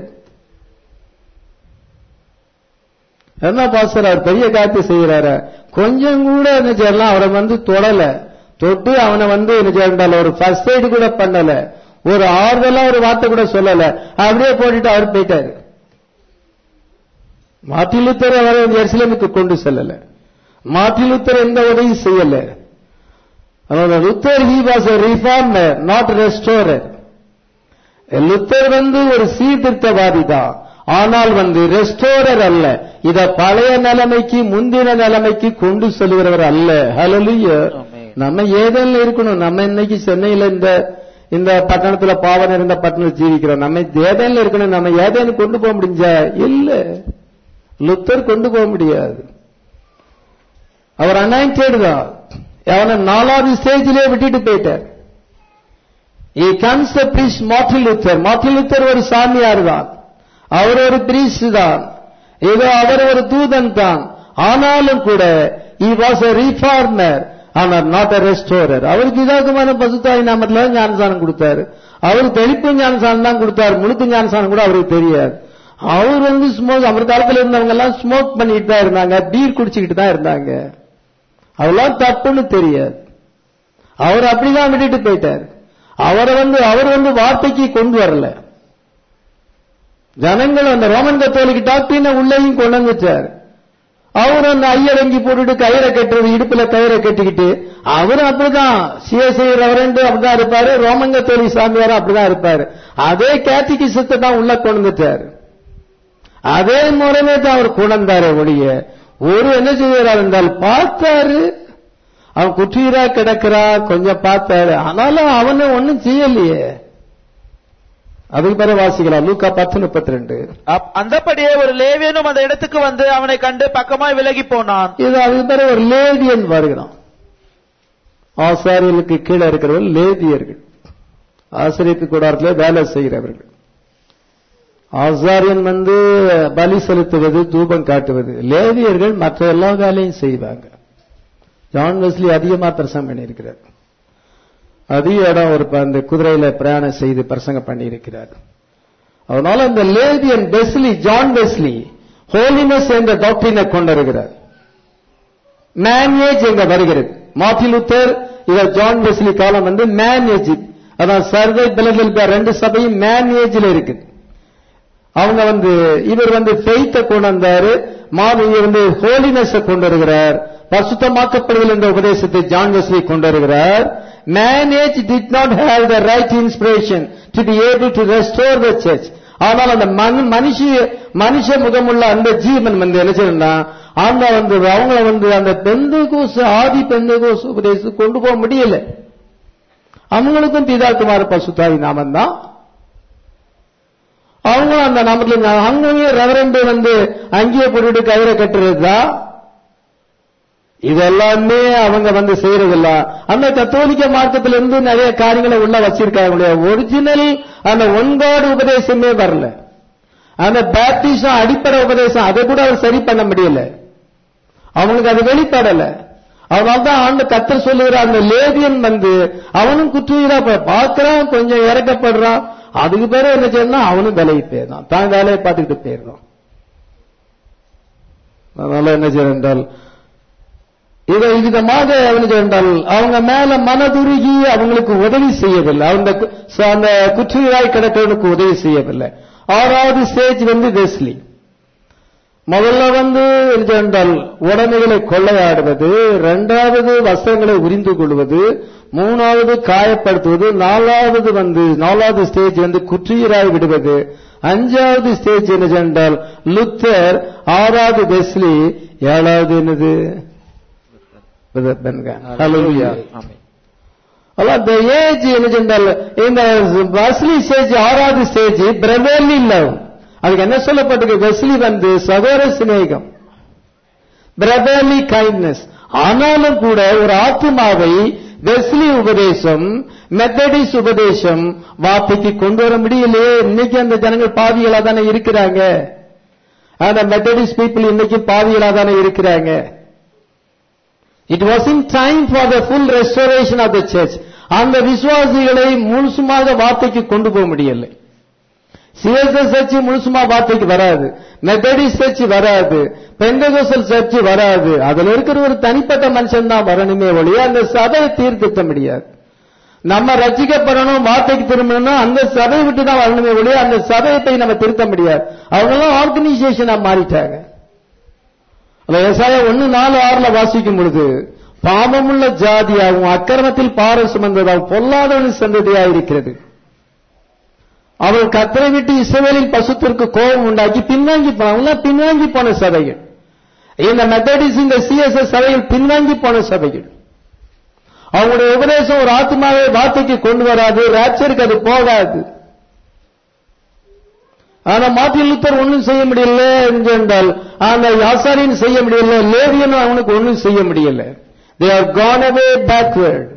என்ன பாஸ்டர் அவர் பெரிய காரியத்தை செய்யறாரு கொஞ்சம் கூட என்ன செய்யலாம் அவரை வந்து தொடல தொட்டு அவனை வந்து என்ன செய்யறால் ஒரு ஃபர்ஸ்ட் எய்டு கூட பண்ணல ஒரு ஆறுதலா ஒரு வார்த்தை கூட சொல்லல அப்படியே போட்டுட்டு அவர் போயிட்டாரு மார்ட்டின் லூத்தர் அவரை எருசலேமுக்கு கொண்டு செல்லல மார்ட்டின் லூத்தர் எந்த உதவியும் செய்யல அதனால Luther he was a reformer not restorer Luther வந்து ஒரு சீர்திருத்தவாதி தான் ஆனால் வந்து ரெஸ்டோரர் அல்ல இத பழைய நிலைமைக்கு முந்தின நிலைமைக்கு கொண்டு செல்கிறவர் அல்ல ஹalleluya ஆமென். நம்ம ஏதேனும் இருக்கணும் நம்ம இன்னைக்கு சென்னையில இந்த இந்த பட்டணத்துல பாவம் இருந்த பட்டணத்தில் ஜீவிக்கிறோம் நம்ம ஏதேனும் இருக்கணும் நம்ம ஏதேனும் கொண்டு போக முடிஞ்சா இல்ல லுத்தர் கொண்டு போக முடியாது அவர் அனாயிண்டட் தான் அவனை நாலாவது ஸ்டேஜிலே விட்டுட்டு போயிட்டார் he comes the priest Martin Luther Martin Luther ஒரு சாமியார் தான் அவர் ஒரு priest தான் ஏதோ அவர் ஒரு தூதன் தான் ஆனாலும் கூட he was a reformer ஆனால் நாட் a restorer அவருக்கு இதாக்குமான பசுத்தாய் நாமத்துல ஞானசானம் கொடுத்தாரு அவருக்கு தெளிப்பு ஞானசானம் தான் கொடுத்தாரு முழுக்க ஞானசானம் கூட அவருக்கு தெரியாது அவர் வந்து ஸ்மோக் அவர் காலத்துல இருந்தவங்க எல்லாம் ஸ்மோக் பண்ணிட்டு தான் இருந்தாங்க பீர் குடிச்சுக்கிட்டு தான் இருந்தாங்க அதெல்லாம் தப்புன்னு தெரியாது அவர் அப்படிதான் விட்டுட்டு போயிட்டார் அவரை வந்து அவர் வந்து வார்த்தைக்கு கொண்டு வரல ஜனங்கள் அந்த ரோமன் கத்தோலிக்கு டாக்டரின உள்ளேயும் கொண்டு வந்துட்டார் அவர் அந்த ஐயடங்கி போட்டுட்டு கயிறை கட்டுறது இடுப்புல கயிறை கட்டிக்கிட்டு அவரும் அப்படிதான் சிஎஸ்ஐ ரெவரண்ட் அப்படிதான் இருப்பாரு ரோமன் கத்தோலி சாமியாரும் அப்படிதான் இருப்பாரு அதே கேத்திகிசத்தை தான் உள்ள கொண்டு வந்துட்டார் அதே முறைமே தான் அவர் கொண்டாரு ஒழிய ஒரு என்ன செய்கிறார் என்றால் பார்த்தாரு அவன் குற்றீரா கிடக்கிறா கொஞ்சம் பார்த்தாரு ஆனாலும் அவனை ஒண்ணும் செய்யலையே அதுக்கு பிறகு வாசிக்கலாம் லூக்கா பத்து முப்பத்தி ரெண்டு அப்- அந்தப்படியே ஒரு லேவியனும் அந்த இடத்துக்கு வந்து அவனை கண்டு பக்கமாய் விலகி போனான் இது அதுக்கு பிறகு ஒரு லேவியன் வருகிறான் ஆசாரியர்களுக்கு கீழே இருக்கிறவர்கள் லேவியர்கள் ஆசிரியத்து கூடாரத்தில் வேலை செய்கிறவர்கள் ஆசாரியன் வந்து பலி செலுத்துவது தூபம் காட்டுவது லேவியர்கள் மற்ற எல்லா வேலையும் செய்வாங்க ஜான் வெஸ்லி அதிகமா பிரசங்கம் பண்ணியிருக்கிறார் அதிக இடம் ஒரு ப- அந்த குதிரையில பிரயாணம் செய்து பிரசங்கம் பண்ணியிருக்கிறார் அதனால இந்த லேவியன் பெஸ்லி ஜான் வெஸ்லி ஹோலினஸ் என்ற டாக்டரினை கொண்டிருக்கிறார் மேனேஜ் எங்க வருகிறது மார்ட்டின் லூத்தர் இவர் ஜான் வெஸ்லி காலம் வந்து மேனேஜ் அதான் சர்வை பிலதெல்பியா ரெண்டு சபையும் மேன் ஏஜ்ல இருக்குது அவங்க வந்து இவர் வந்து ஃபெய்த்தை கொண்டு வந்தாரு மாதவி வந்து ஹோலினஸ் கொண்டு வருகிறார் பசுத்தமாக்கப்படுதல் என்ற உபதேசத்தை ஜான் வெஸ்லி கொண்டு வருகிறார் man age did not have the right inspiration to be able to restore the church ஆனால் அந்த மனு- மனுஷ மனுஷ முகமுள்ள அந்த ஜீவன் வந்து என்ன செய்யணும்னா அந்த வந்து அவங்க வந்து அந்த பெந்து கோசு ஆதி பெந்து கோசு உபதேசம் கொண்டு போக முடியல அவங்களுக்கும் பிதாக்குமார பசுத்தாவி நாமம் தான் அவங்களும் அந்த நாமத்துல அங்கேயே ரெவரண்ட் வந்து அங்கேயே போட்டுட்டு கயிறை கட்டுறதா இதெல்லாமே அவங்க வந்து செய்யறதில்ல அந்த கத்தோலிக்க மார்க்கத்துல இருந்து நிறைய காரியங்களை உள்ள வச்சிருக்காங்க ஒரிஜினல் அந்த ஒன்காடு உபதேசமே வரல அந்த பேப்டிசம் அடிப்படை உபதேசம் அதை கூட அவர் சரி பண்ண முடியல அவனுக்கு அது வெளிப்படல அதனால்தான் ஆண்டு கத்தர் சொல்லுகிற அந்த லேவியன் வந்து அவனும் குற்றுயிரா பார்க்கறான் கொஞ்சம் இறக்கப்படுறான் அதுக்கு பிறகு என்ன செய்யணும் அவனும் வேலைக்கு போயிடறான் தான் வேலையை பார்த்துக்கிட்டு போயிடுறான் அதனால என்ன செய்யணும் என்றால் இதை விதமாக என்ன என்றால் அவங்க மேல மனதுருகி அவங்களுக்கு உதவி செய்யவில்லை அவங்க கு- ச- அந்த குற்றுயிராய் கிடக்கிறவனுக்கு உதவி செய்யவில்லை ஆறாவது ஸ்டேஜ் வந்து வெஸ்லி முதல்ல வந்து என்ன என்றால் உடமைகளை கொள்ளையாடுவது இரண்டாவது வஸ்திரங்களை உரிந்து கொள்வது மூணாவது காயப்படுத்துவது நாலாவது வந்து நாலாவது ஸ்டேஜ் வந்து குற்றுயிராய் விடுவது அஞ்சாவது ஸ்டேஜ் என்ன என்றால் லுத்தர் ஆறாவது வெஸ்லி ஏழாவது என்னது Brother Benga. Hallelujah. ஆமென். அதான் இந்த ஏஜ் என்ன சொன்னால் இந்த வஸ்லி ஸ்டேஜ் ஆறாவது ஸ்டேஜ் பிரதர்லி லவ் அதுக்கு என்ன சொல்லப்பட்டிருக்கு வெஸ்லி வந்து சகோதர சிநேகம் பிரதர்லி கைண்ட்னஸ் ஆனாலும் கூட ஒரு ஆத்மாவை வெஸ்லி உபதேசம் மெத்தடிஸ் உபதேசம் வார்த்தைக்கு கொண்டு வர முடியலையே இன்னைக்கு அந்த ஜனங்கள் பாவிகளா தானே இருக்கிறாங்க அந்த மெத்தடிஸ் பீப்புள் இன்னைக்கு பாவிகளா தானே இருக்கிறாங்க it was in time for the full restoration of the church அந்த விசுவாசிகளை முழுசுமாக வார்த்தைக்கு கொண்டு போக முடியலை சிஎஸ்எஸ் சர்ச் முழுசுமா வார்த்தைக்கு வராது மெத்தடிஸ் சர்ச் வராது பெந்தகோசல் சர்ச் வராது அதுல இருக்கிற ஒரு தனிப்பட்ட மனுஷன் தான் வரணுமே ஒழிய அந்த சபையை தீர்த்திட்ட முடியாது நம்ம ரசிக்கப்படணும் வார்த்தைக்கு திரும்பணும்னா அந்த சபையை விட்டு தான் வரணுமே ஒழிய அந்த சபையை போய் நம்ம திருத்த முடியாது அவங்கெல்லாம் ஆர்கனைசேஷனா மாறிட்டாங்க அந்த ஏசாயா ஒன்னு நாலு ஆறுல வாசிக்கும் பொழுது பாவமுள்ள ஜாதியாகவும் அக்கிரமத்தில் பார சுமந்ததாகவும் பொல்லாதவனின் சந்ததியாக இருக்கிறது அவள் கத்தரை விட்டு இஸ்ரவேலின் பசுத்திற்கு கோபம் உண்டாக்கி பின்வாங்கி போனாங்க பின்வாங்கி போன சபைகள் இந்த மெத்தடிஸ் இந்த சிஎஸ்எஸ் சபைகள் பின்வாங்கி போன சபைகள் அவங்களுடைய உபதேசம் ஒரு ஆத்மாவை வார்த்தைக்கு கொண்டு வராது ராப்சருக்கு அது போகாது ஆனா மார்ட்டின் லூத்தர் ஒண்ணும் செய்ய முடியல என்று என்றால் அந்த ஆசாரியன் செய்ய முடியல லேவியனும் அவனுக்கு ஒண்ணும் செய்ய முடியல they are gone away backward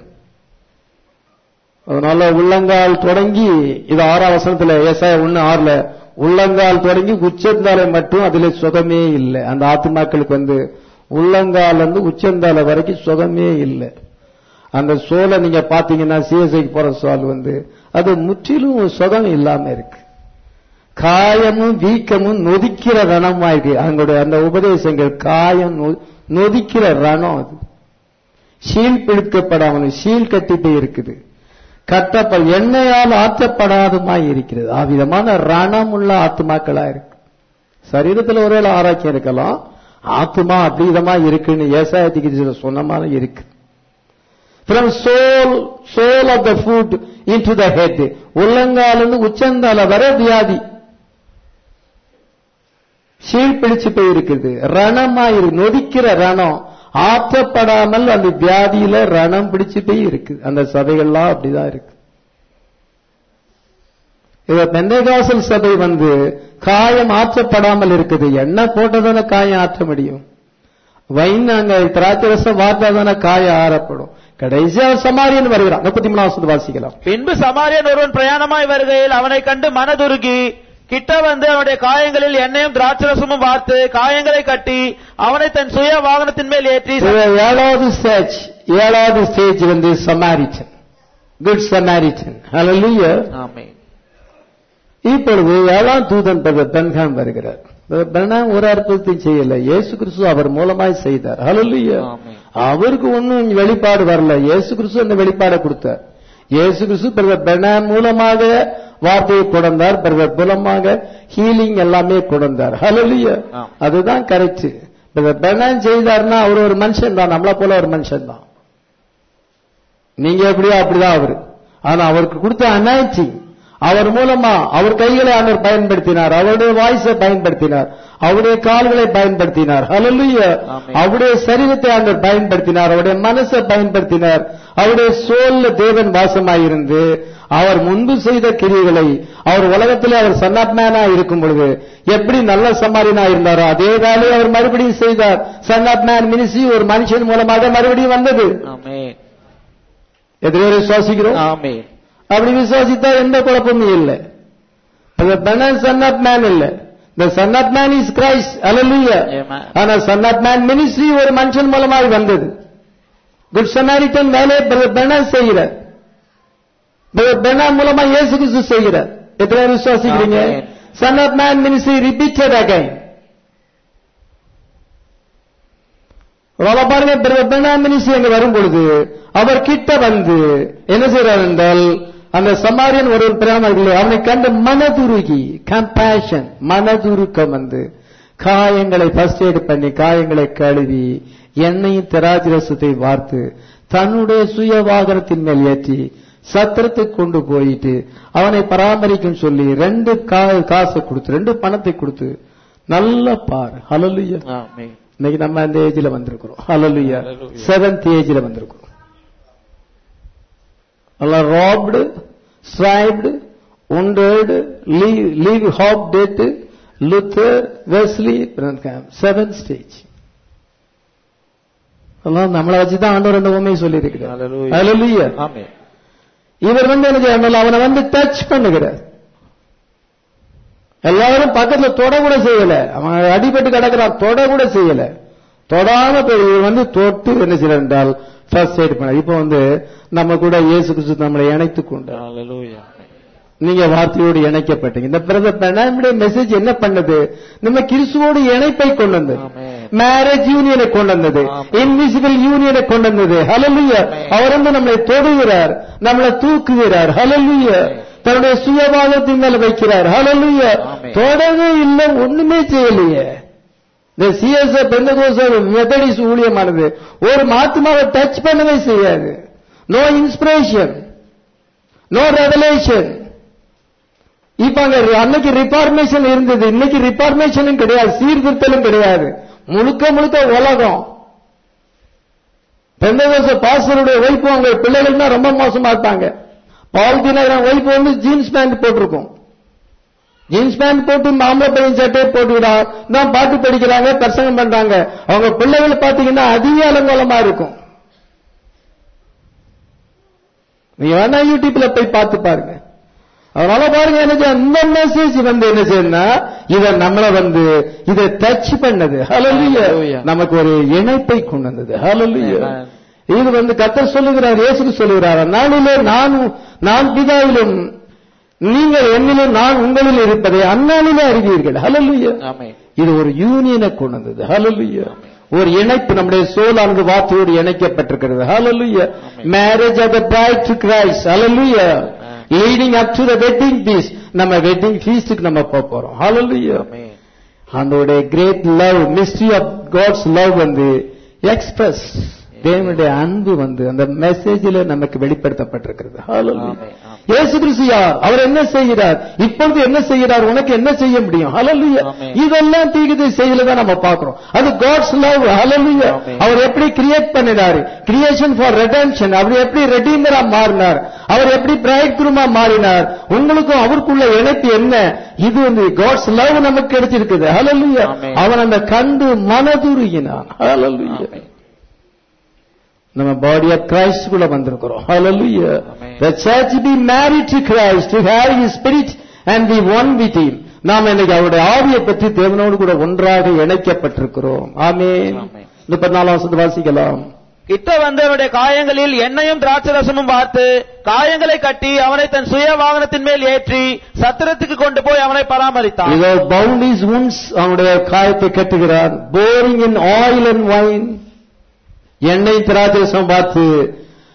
அதனால உள்ளங்கால் தொடங்கி இது ஆறாம் வசனத்துல ஏசாய ஒண்ணு ஆறுல உள்ளங்கால் தொடங்கி உச்சந்தாலை மட்டும் அதுல சுகமே இல்லை அந்த ஆத்மாக்களுக்கு வந்து உள்ளங்கால் வந்து உச்சந்தாலை வரைக்கும் சுகமே இல்லை அந்த சோலை நீங்க பாத்தீங்கன்னா சிஎஸ்ஐக்கு போற சோல் வந்து அது முற்றிலும் சுகம் இல்லாம இருக்கு காயமும் வீக்கமும் நொதிக்கிற ரணமா இருக்கு அவங்களுடைய அந்த உபதேசங்கள் காயம் நொ- நொதிக்கிற ரணம் அது ஷீல் பிடிக்கப்படாமல் ஷீல் கட்டி போய் இருக்குது கட்டப்ப எண்ணெயால் ஆற்றப்படாதமாய் இருக்கிறது அவ்விதமான ரணம் உள்ள ஆத்மாக்களா இருக்கு சரீரத்தில் ஒருவேளை ஆரோக்கியம் இருக்கலாம் ஆத்மா அவ்விதமா இருக்குன்னு ஏசாயத்துக்கு சொன்ன மாதிரி இருக்கு from sole sole of the foot into the head உள்ளங்காலிருந்து உச்சந்தால வர வியாதி சீழ் பிடிச்சு போய் இருக்குது ரணமா இருக்கு நொதிக்கிற ரணம் ஆற்றப்படாமல் அந்த வியாதியில ரணம் பிடிச்சு போய் இருக்கு அந்த சபைகள்லாம் அப்படிதான் இருக்கு இத பெந்தகாசல் சபை வந்து காயம் ஆற்றப்படாமல் இருக்குது எண்ணெய் போட்டதான காயம் ஆற்ற முடியும் வைன் அங்க திராட்சை ரசம் வார்த்தாதான காயம் ஆறப்படும் கடைசியா சமாரியன் வருகிறான் முப்பத்தி மூணாவது வாசிக்கலாம் பின்பு சமாரியன் ஒருவன் பிரயாணமாய் வருகையில் அவனை கண்டு மனதுருகி கிட்ட வந்து அவனுடைய காயங்களில் எண்ணெயும் திராட்சரசமும் வார்த்து காயங்களை கட்டி அவனை தன் சுய வாகனத்தின் மேல் ஏற்றி இது ஏழாவது ஸ்டேஜ் ஏழாவது ஸ்டேஜ் வந்து சமாரிச்சன் குட் சமாரிச்சன் ஹalleluya ஆமென். இப்பொழுது ஏழாம் தூதன் பிரதர் பென்காம் வருகிறார் பிரதர் பென்காம் ஒரு அற்புதத்தையும் செய்யல இயேசு கிறிஸ்து அவர் மூலமாய் செய்தார் ஹalleluya ஆமென். அவருக்கு ஒன்னும் வெளிப்பாடு வரல இயேசு கிறிஸ்து அந்த வெளிப்பாடை கொடுத்தார் இயேசு கிறிஸ்து பிரதர் பெர்னான் மூலமாக வார்த்தையை கொண்டார் பிரதர் மூலமாக ஹீலிங் எல்லாமே கொண்டார் ஹalleluya ஆ. அதுதான் கரெக்ட் பிரதர் பெர்னான் செய்தார்னா அவர் ஒரு மனுஷன் தான் நம்மள போல ஒரு மனுஷன் தான் நீங்க எப்படியோ அப்படிதான் அவரு ஆனா அவருக்கு கொடுத்த அனாய்ச்சி அவர் மூலமா அவர் கைகளை அவர் பயன்படுத்தினார் அவருடைய வாய்ஸை பயன்படுத்தினார் அவருடைய கால்களை பயன்படுத்தினார் ஹalleluya ஆமென். அவருடைய சரீரத்தை அவர் பயன்படுத்தினார் அவருடைய மனசை பயன்படுத்தினார் அவருடைய சோல்ல தேவன் வாசமாயிருந்து அவர் முன்பு செய்த கிரியைகளை அவர் உலகத்திலே அவர் சன்னாத்மேனா இருக்கும் பொழுது எப்படி நல்ல சமாரியனா இருந்தாரோ அதே வேலையை அவர் மறுபடியும் செய்தார் சன்னாத்மேன் மினிசி ஒரு மனுஷன் மூலமாக மறுபடியும் வந்தது ஆமென் எதிரே விசுவாசிக்கிறோம் ஆமென் அப்படி விசுவாசித்தா எந்த குழப்பமும் இல்லை சன் ஆஃப் மேன் இல்ல இந்த son of man is Christ அலலுயா Amen. ஆனா சன் ஆஃப் மேன் மினிஸ்ட்ரி ஒரு மனுஷன் மூலமாய் வந்தது குட் சமாரிட்டன் வேலையை பிரதர் பெர்னான் செய்கிறார் பிரதர் பெர்னான் மூலமா இயேசு கிறிஸ்து செய்கிறார் எத்தனை பேர் விசுவாசிக்கிறீங்க Amen. Son of man ministry repeated again ரொம்ப பாருங்க பிரதர் பெர்னான் மினிஸ்ட்ரி அங்க வரும் பொழுது அவர் கிட்ட வந்து என்ன செய்றார் என்றால் அந்த சமாரியன் ஒரு பிராமணர்கள் அவனை கண்டு மனதுருகி கம்பேஷன் மனதுருக்கம் வந்து காயங்களை ஃபர்ஸ்ட் எய்ட் பண்ணி காயங்களை கழுவி எண்ணெயும் திராட்சரசத்தை வார்த்து தன்னுடைய சுய வாகனத்தின் மேல் ஏற்றி சத்திரத்துக்கு கொண்டு போயிட்டு அவனை பராமரிக்கும் சொல்லி ரெண்டு கா- காசை கொடுத்து ரெண்டு பணத்தை கொடுத்து நல்ல பாரு ஹalleluya ஆமென் இன்னைக்கு நம்ம அந்த ஏஜ்ல வந்திருக்கிறோம் ஹalleluya Hallelujah. செவன்த் ஏஜ்ல வந்திருக்கிறோம் எல்லாம் robbed stripped wounded leave leave half dead Luther Wesley seven stage எல்லாம் நம்மளை வச்சுதான் ஆண்டவர் ரெண்டு உண்மையை சொல்லி Hallelujah. ஹalleluya ஆமென் இவர் வந்து என்ன செய்யணும் அவனை வந்து டச் பண்ணுகிறார் எல்லாரும் பக்கத்துல தொட கூட செய்யல அவன் அடிபட்டு கிடக்கிறான் தொட கூட செய்யல தொடாம போய் இவர் வந்து தொட்டு என்ன செய்யறார் என்றால் ஃபர்ஸ்ட் எய்ட் பண்ண இப்போ வந்து நம்ம கூட இயேசு கிறிஸ்து நம்மளை இணைத்துக் கொண்டார் ஹalleluya நீங்க வார்த்தையோடு இணைக்கப்பட்டீங்க இந்த பிரதர் நம்முடைய மெசேஜ் என்ன பண்ணது நம்ம கிறிஸ்துவோடு இணைப்பை கொண்டு வந்தது ஆமென் மேரேஜ் யூனியனை கொண்டு வந்தது ஆமென். இன்விசிபிள் யூனியனை கொண்டு வந்தது ஹalleluya ஆமென். அவர் வந்து நம்மளை தொடுகிறார் நம்மளை தூக்குகிறார் ஹalleluya ஆமென். தன்னுடைய சுயபாதத்தின் மேல வைக்கிறார் ஹalleluya ஆமென். தொடவே இல்லை ஒண்ணுமே செய்யலையே இந்த சிஎஸ்எஃப் பெந்தகோச மெத்தடிஸ் ஊழியமானது ஒரு ஆத்மாவை டச் பண்ணவே செய்யாது நோ இன்ஸ்பிரேஷன் நோ ரெவலேஷன் இப்ப அங்க அன்னைக்கு ரிஃபார்மேஷன் இருந்தது இன்னைக்கு ரிஃபார்மேஷனும் கிடையாது சீர்திருத்தலும் கிடையாது முழுக்க முழுக்க உலகம் பெந்தகோச பாஸ்டருடைய ஒய்ஃபு அவங்க பிள்ளைகள் தான் ரொம்ப மோசமா இருப்பாங்க பால் தினகரன் ஒய்ஃப் வந்து ஜீன்ஸ் பேண்ட் போட்டிருக்கும் ஜீன்ஸ் பேண்ட் போட்டு மாம்பழ பையன் சட்டையை போட்டுக்கிட்டா தான் பாட்டு படிக்கிறாங்க பிரசங்கம் பண்றாங்க அவங்க பிள்ளைகள் பாத்தீங்கன்னா அதிக அலங்கோலமா இருக்கும் நீங்க வேணா யூடியூப்ல போய் பார்த்து பாருங்க அதனால பாருங்க என்ன செய்ய- இந்த மெசேஜ் வந்து என்ன செய்யணும்னா இத நம்மள வந்து இதை டச் பண்ணது ஹalleluya Hallelujah. நமக்கு ஒரு இணைப்பை கொண்டு வந்தது ஹalleluya Amen. இது வந்து கத்தர் சொல்லுகிறார் இயேசு சொல்லுகிறார் நானிலே நான் நான் பிதாவிலும் நீங்கள் என்னிலும் நான் உங்களில் இருப்பதை அந்நாளிலே அறிவீர்கள் ஹalleluya ஆமென் இது ஒரு யூனியனை கொண்டு வந்தது ஹalleluya ஒரு இணைப்பு நம்முடைய சோலானது வார்த்தையோடு இணைக்கப்பட்டிருக்கிறது ஹalleluya marriage of the bride to Christ ஹalleluya leading up to the wedding feast நம்ம வெட்டிங் ஃபீஸ்டுக்கு நம்ம போக போறோம் ஹalleluya ஆமென் அதோடைய great love mystery of God's love வந்து எக்ஸ்பிரஸ் தேவனுடைய அன்பு வந்து அந்த மெசேஜில் நமக்கு வெளிப்படுத்தப்பட்டிருக்கிறது Hallelujah. ஆமென், ஆமென். இயேசு கிறிஸ்து யார் அவர் என்ன செய்கிறார் இப்பொழுது என்ன செய்கிறார் உனக்கு என்ன செய்ய முடியும் Hallelujah. ஆமென். இதெல்லாம் தீகிதை செய்தியில தான் நம்ம பார்க்கிறோம் அது காட்ஸ் லவ் Hallelujah. ஆமென். அவர் எப்படி கிரியேட் பண்ணினாரு கிரியேஷன் ஃபார் ரெடென்ஷன் அவர் எப்படி ரெடீமரா மாறினார் அவர் எப்படி பிரைட் குருமா மாறினார் உங்களுக்கும் அவருக்குள்ள இணைப்பு என்ன இது வந்து காட்ஸ் லவ் நமக்கு கிடைச்சிருக்குது Hallelujah. ஆமென். அவன் அந்த கண்டு மனதுருகினான் Hallelujah. ஆமென். நம்ம பாடி ஆஃப் கிரைஸ்ட் குள்ள வந்திருக்கிறோம் Hallelujah. Amen. The church be married to Christ to have his spirit and be one with him. நாம் இன்னைக்கு அவருடைய ஆவியை பற்றி தேவனோடு கூட ஒன்றாக இணைக்கப்பட்டிருக்கிறோம் ஆமென் Amen. முப்பத்தி நாலாம் வசனத்தை வாசிக்கலாம் கிட்ட வந்து அவனுடைய காயங்களில் எண்ணெயும் திராட்சரசமும் பார்த்து காயங்களை கட்டி அவனை தன் சுய வாகனத்தின் மேல் ஏற்றி சத்திரத்துக்கு கொண்டு போய் அவனை பராமரித்தான் இதோ பவுண்ட் இஸ் உன்ஸ் அவனுடைய காயத்தை கட்டுகிறார் pouring in oil and wine எண்ணெய் திராட்சரசம் பார்த்து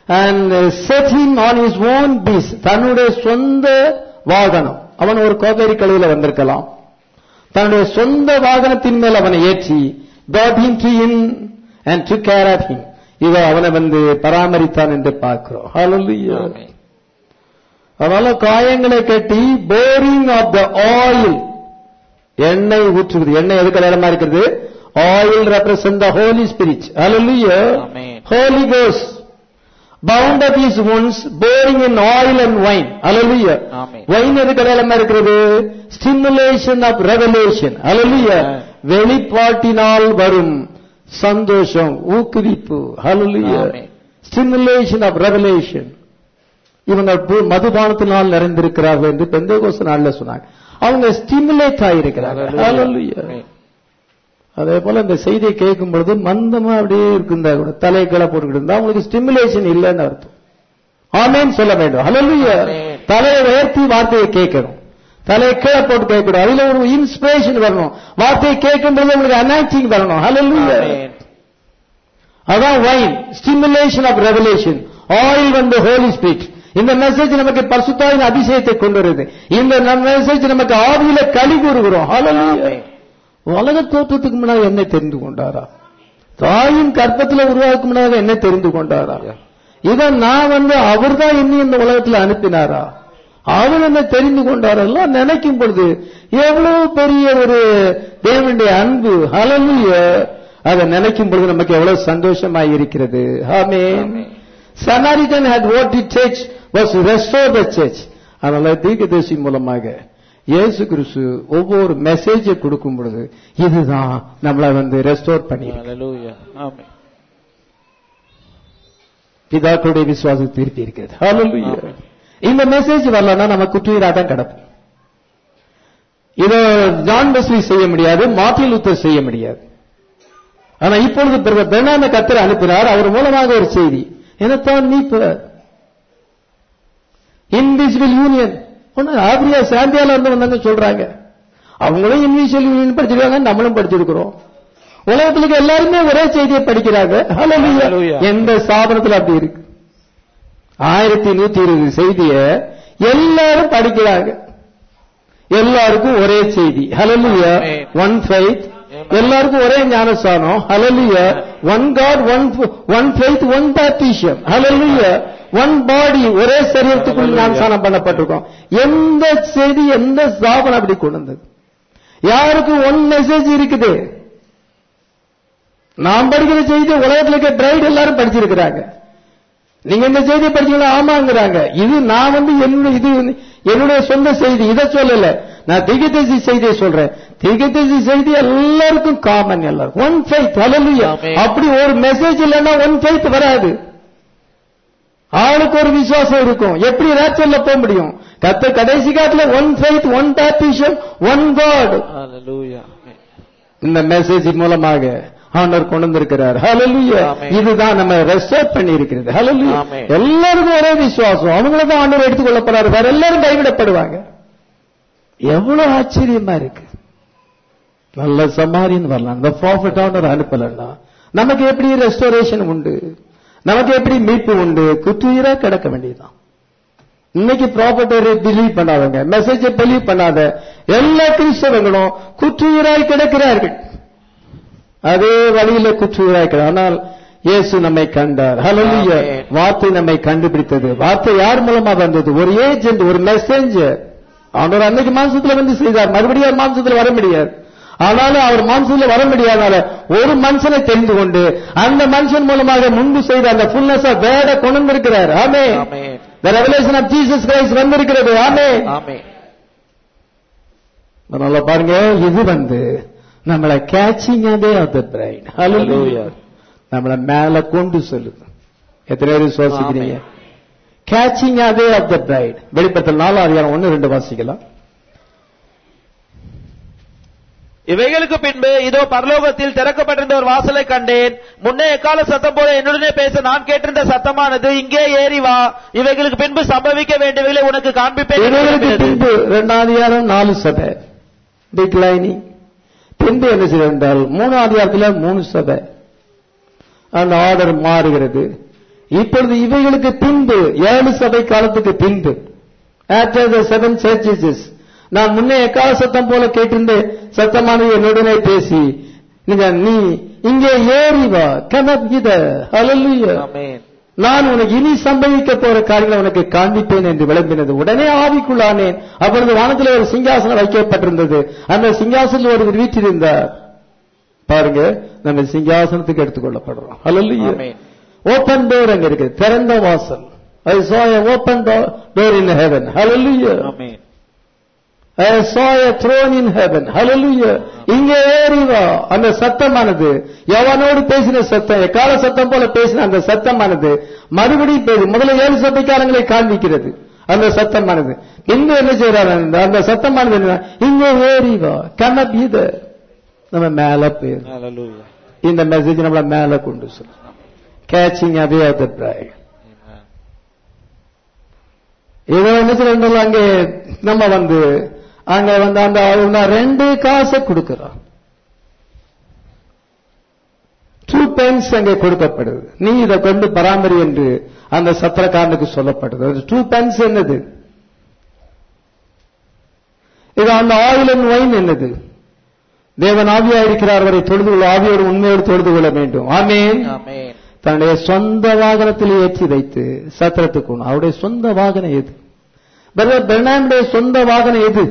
and uh, set him on his own beast தன்னுடைய சொந்த வாகனம் அவன் ஒரு கோபேரி கழுவில வந்திருக்கலாம் தன்னுடைய சொந்த வாகனத்தின் மேல் அவனை ஏற்றி brought him to him and took care of him இவ அவனை வந்து பராமரித்தான் என்று பார்க்கிறோம் Hallelujah. ஆமென். அதனால காயங்களை கட்டி போரிங் ஆஃப் த ஆயில் எண்ணெய் ஊற்றுவது எண்ணெய் எதுக்கு அடையாளமா இருக்கிறது oil represent the holy spirit Hallelujah. Amen. Holy Ghost bound up his wounds boring in oil and wine Hallelujah. Amen. wine எதுக்கு அடையாளமா இருக்கிறது stimulation of revelation Hallelujah. Amen. வெளிப்பாட்டினால் வரும் சந்தோஷம் ஊக்குவிப்பு Hallelujah. Amen. stimulation of revelation இவங்க பு- மதுபானத்தினால் நிறைந்திருக்கிறார்கள் என்று பெந்தகோச நாள்ல சொன்னாங்க அவங்க ஸ்டிமுலேட் ஆயிருக்கிறார்கள் Hallelujah. ஆமென். அதே போல இந்த செய்தியை கேட்கும் பொழுது மந்தமா அப்படியே இருக்குந்தா கூட தலை கீழே போட்டுக்கிட்டு இருந்தா அவங்களுக்கு ஸ்டிமுலேஷன் இல்லைன்னு அர்த்தம் ஆமேன்னு சொல்ல வேண்டும் Hallelujah. Amen. தலையை உயர்த்தி வார்த்தையை கேட்கணும் தலையை கீழே போட்டு கேட்கணும் அதுல ஒரு இன்ஸ்பிரேஷன் வரணும் வார்த்தையை கேட்கும் பொழுது உங்களுக்கு அனாச்சிங் வரணும் Hallelujah. ஆமென். அதான் wine stimulation of revelation oil வந்து ஹோலி ஸ்பிரிட் இந்த மெசேஜ் நமக்கு பரிசுத்தாவின் அபிஷேகத்தை கொண்டு வருது இந்த மெசேஜ் நமக்கு ஆவியில களி கூறுகிறோம் Hallelujah. ஆமென். உலக தோற்றத்துக்கு முன்னாடி என்னை தெரிந்து கொண்டாரா தாயின் கற்பத்துல உருவாக்கும் முன்னாடி என்ன தெரிந்து கொண்டாரா இதை நான் வந்து அவர்தான் என்னை இந்த உலகத்துல அனுப்பினாரா அவர் என்ன தெரிந்து கொண்டாரா எல்லாம் நினைக்கும் பொழுது எவ்வளவு பெரிய ஒரு தேவனுடைய அன்பு ஹalleluya அதை நினைக்கும் பொழுது நமக்கு எவ்வளவு சந்தோஷமாய் இருக்கிறது ஆமென் ஆமென். Samaritan had what it takes was to restore the church. அதனால தீர்க்கதரிசி மூலமாக இயேசு கிறிஸ்து ஒவ்வொரு மெசேஜை கொடுக்கும் பொழுது இதுதான் நம்மளை வந்து ரெஸ்டோர் பண்ணி Hallelujah. ஆமென். பிதாக்களுடைய விசுவாசம் திருப்பி இருக்கிறது Hallelujah. ஆமென். இந்த மெசேஜ் வரலன்னா நம்ம குற்றுயிரா தான் கிடப்போம் இதை ஜான் பெஸ்லி செய்ய முடியாது மார்ட்டின் லூத்தர் செய்ய முடியாது ஆனா இப்பொழுது பிரதர் பெர்னான கத்தர் அனுப்பினார் அவர் மூலமாக ஒரு செய்தி என்னத்தான் நீ இன்விசிபிள் யூனியன் ஒண்ணு ஆப்பிரியா சாம்பியால இருந்து வந்தாங்க சொல்றாங்க அவங்களும் இன்விசிபிள் யூனியன் படிச்சிருக்காங்க நம்மளும் படிச்சிருக்கிறோம் உலகத்துல இருக்க எல்லாருமே ஒரே செய்தியை படிக்கிறாங்க Hallelujah. Hallelujah. எந்த ஸ்தாபனத்துல அப்படி இருக்கு ஆயிரத்தி நூத்தி இருபது செய்திய எல்லாரும் படிக்கிறாங்க எல்லாருக்கும் ஒரே செய்தி ஹலலுயா Amen. ஒன் ஃபைத் எல்லாருக்கும் ஒரே ஞானஸ்தானம் hallelujah one god one one faith one baptism hallelujah one body ஒரே சரீரத்துக்குள் Hallelujah. ஞானஸ்தானம் பண்ணப்பட்டிருக்கோம் எந்த செய்தி எந்த ஸ்தாபனம் அப்படி கொண்டு வந்தது யாருக்கும் ஒன் மெசேஜ் இருக்குது நாம் படிக்கிற செய்தி உலகத்துல இருக்க பிரைட் எல்லாரும் படிச்சிருக்கிறாங்க நீங்க இந்த செய்தியை படிச்சீங்களா ஆமாங்கிறாங்க இது நான் வந்து என்னுடைய இது என்னுடைய சொந்த செய்தி இதை சொல்லல நான் திகதேசி செய்தியை சொல்றேன் திகதேசி செய்தி எல்லாருக்கும் காமன் எல்லாருக்கும் ஒன் ஃபைத் ஹalleluya Amen. அப்படி ஒரு மெசேஜ் இல்லைன்னா ஒன் ஃபைத் வராது ஆளுக்கு ஒரு விசுவாசம் இருக்கும் எப்படி ரேச்சல்ல போக முடியும் கத்த கடைசி காலத்துல one faith one baptism one god Hallelujah. Amen. இந்த மெசேஜ் மூலமாக ஆண்டவர் கொண்டு வந்திருக்கிறார் ஹalleluya Amen. இதுதான் நம்ம ரெஸ்டோர் பண்ணி இருக்கிறது ஹalleluya Amen. எல்லாருக்கும் ஒரே விசுவாசம் அவங்கள தான் ஆண்டவர் எடுத்துக்கொள்ள போறாரு வேற எல்லாரும் கைவிடப்படுவாங்க எவ்வளவு ஆச்சரியமா இருக்கு நல்ல சமாரியன் வரலாம் இந்த ப்ராஃபிட் ஆண்டவர் அனுப்பலன்னா நமக்கு எப்படி ரெஸ்டோரேஷன் உண்டு நமக்கு எப்படி மீட்பு உண்டு குத்துயிரா கிடக்க வேண்டியதுதான் இன்னைக்கு ப்ராப்பர்ட்டி பிலீவ் பண்ணாதவங்க மெசேஜை பிலீவ் பண்ணாத எல்லா கிறிஸ்தவங்களும் குற்றுயிராய் கிடக்கிறார்கள் அதே வழியில குற்றுயிராய் கிட ஆனால் இயேசு நம்மை கண்டார் ஹalleluya Amen. வார்த்தை நம்மை கண்டுபிடித்தது வார்த்தை யார் மூலமா வந்தது ஒரு ஏஜென்ட் ஒரு மெசேஞ்சர் அவர் அன்னைக்கு மாம்சத்துல வந்து செய்தார் மறுபடியும் அவர் மாம்சத்துல வர முடியாது ஆனாலும் அவர் மாம்சத்துல வர முடியாதனால ஒரு மனுஷனை தெரிந்து கொண்டு அந்த மனுஷன் மூலமாக முன்பு செய்த அந்த ஃபுல்னஸ் வேட கொண்டு வந்திருக்கிறார் ஆமே ஆமென். The revelation of Jesus Christ வந்திருக்கிறது ஆமே ஆமென். அதனால பாருங்க இது வந்து நம்மளை caching away of the brain Hallelujah. நம்மளை மேல கொண்டு செல்லுது எத்தனை பேர் விசுவாசிக்கிறீங்க amen. Catching away of the bride வெளிப்படத்தில் நாலாம் அதிகாரம் ஒன்னு ரெண்டு வாசிக்கலாம் இவைகளுக்கு பின்பு இதோ பரலோகத்தில் திறக்கப்பட்டிருந்த ஒரு வாசலை கண்டேன் முன்னே எக்கால சத்தம் போல என்னுடனே பேச நான் கேட்டிருந்த சத்தமானது இங்கே ஏறி வா இவைகளுக்கு பின்பு சம்பவிக்க வேண்டியவைகளை உனக்கு காண்பிப்பேன் என்று இவர்களுக்கு சொல்கிறது. பின்பு இரண்டாம் அதிகாரம் நாலு சபை டிக்ளைனிங் பின்பு என்ன செய்ய என்றால் மூணாம் அதிகாரத்தில் மூணு சபை அந்த ஆர்டர் மாறுகிறது இப்பொழுது இவைகளுக்கு பின்பு ஏழு சபை காலத்துக்கு பின்பு ஆஃப்டர் த செவன் சர்ச்சஸ் நான் முன்னே எக்கால சத்தம் போல கேட்டிருந்த சத்தமானது என்னுடனே பேசி நீங்க நீ இங்கே ஏறி வா கனப் இத ஹalleluya ஆமென் நான் உனக்கு இனி சம்பவிக்க போற காரியங்களை உனக்கு காண்பிப்பேன் என்று விளம்பினது உடனே ஆவிக்குள்ளானேன் அப்பொழுது வானத்தில் ஒரு சிங்காசனம் வைக்கப்பட்டிருந்தது அந்த சிங்காசனத்தில் ஒருவர் வீற்றிருந்தார் பாருங்க நம்ம சிங்காசனத்துக்கு எடுத்துக்கொள்ளப்படுறோம் ஹalleluya ஆமென் ஓபன் டோர் அங்க இருக்கு திறந்த வாசல் I saw a open door, door in heaven. Hallelujah. Amen I saw a throne in heaven. Hallelujah. இங்கே ஏறி வா அந்த சத்தமானது எவனோடு பேசின சத்தம் எக்கால சத்தம் போல பேசின அந்த சத்தமானது மறுபடியும் பேரு முதல்ல ஏழு சபைக்காரங்களை காண்பிக்கிறது அந்த சத்தமானது இங்க என்ன செய்யறாரு அந்த- அந்த சத்தமானது என்ன இங்கே ஏறி வா கண்ணப் இத நம்ம மேல பேரு ஹalleluya இந்த மெசேஜ் நம்மள மேல கொண்டு சொல்லும் catching away of the bride amen இதோ என்ன சொல்றோம் அங்கே நம்ம வந்து அங்க வந்து அந்த அவங்க ரெண்டு காசை கொடுக்கிறோம் டூ பென்ஸ் அங்கே கொடுக்கப்படுது நீ இதை கொண்டு பராமரி என்று அந்த சத்திரக்காரனுக்கு சொல்லப்படுது டூ பென்ஸ் என்னது இது அந்த ஆயில் அண்ட் ஒயின் என்னது தேவன் ஆவியா இருக்கிறார் வரை தொழுது கொள்ள ஆவியோடு உண்மையோடு தொழுது கொள்ள வேண்டும் ஆமென் ஆமென் தன்னுடைய சொந்த வாகனத்தில் ஏற்றி வைத்து சத்திரத்துக்கு போகணும். அவருடைய சொந்த வாகனம் எது பிரதர் பெர்னாண்டுடைய சொந்த வாகனம் எது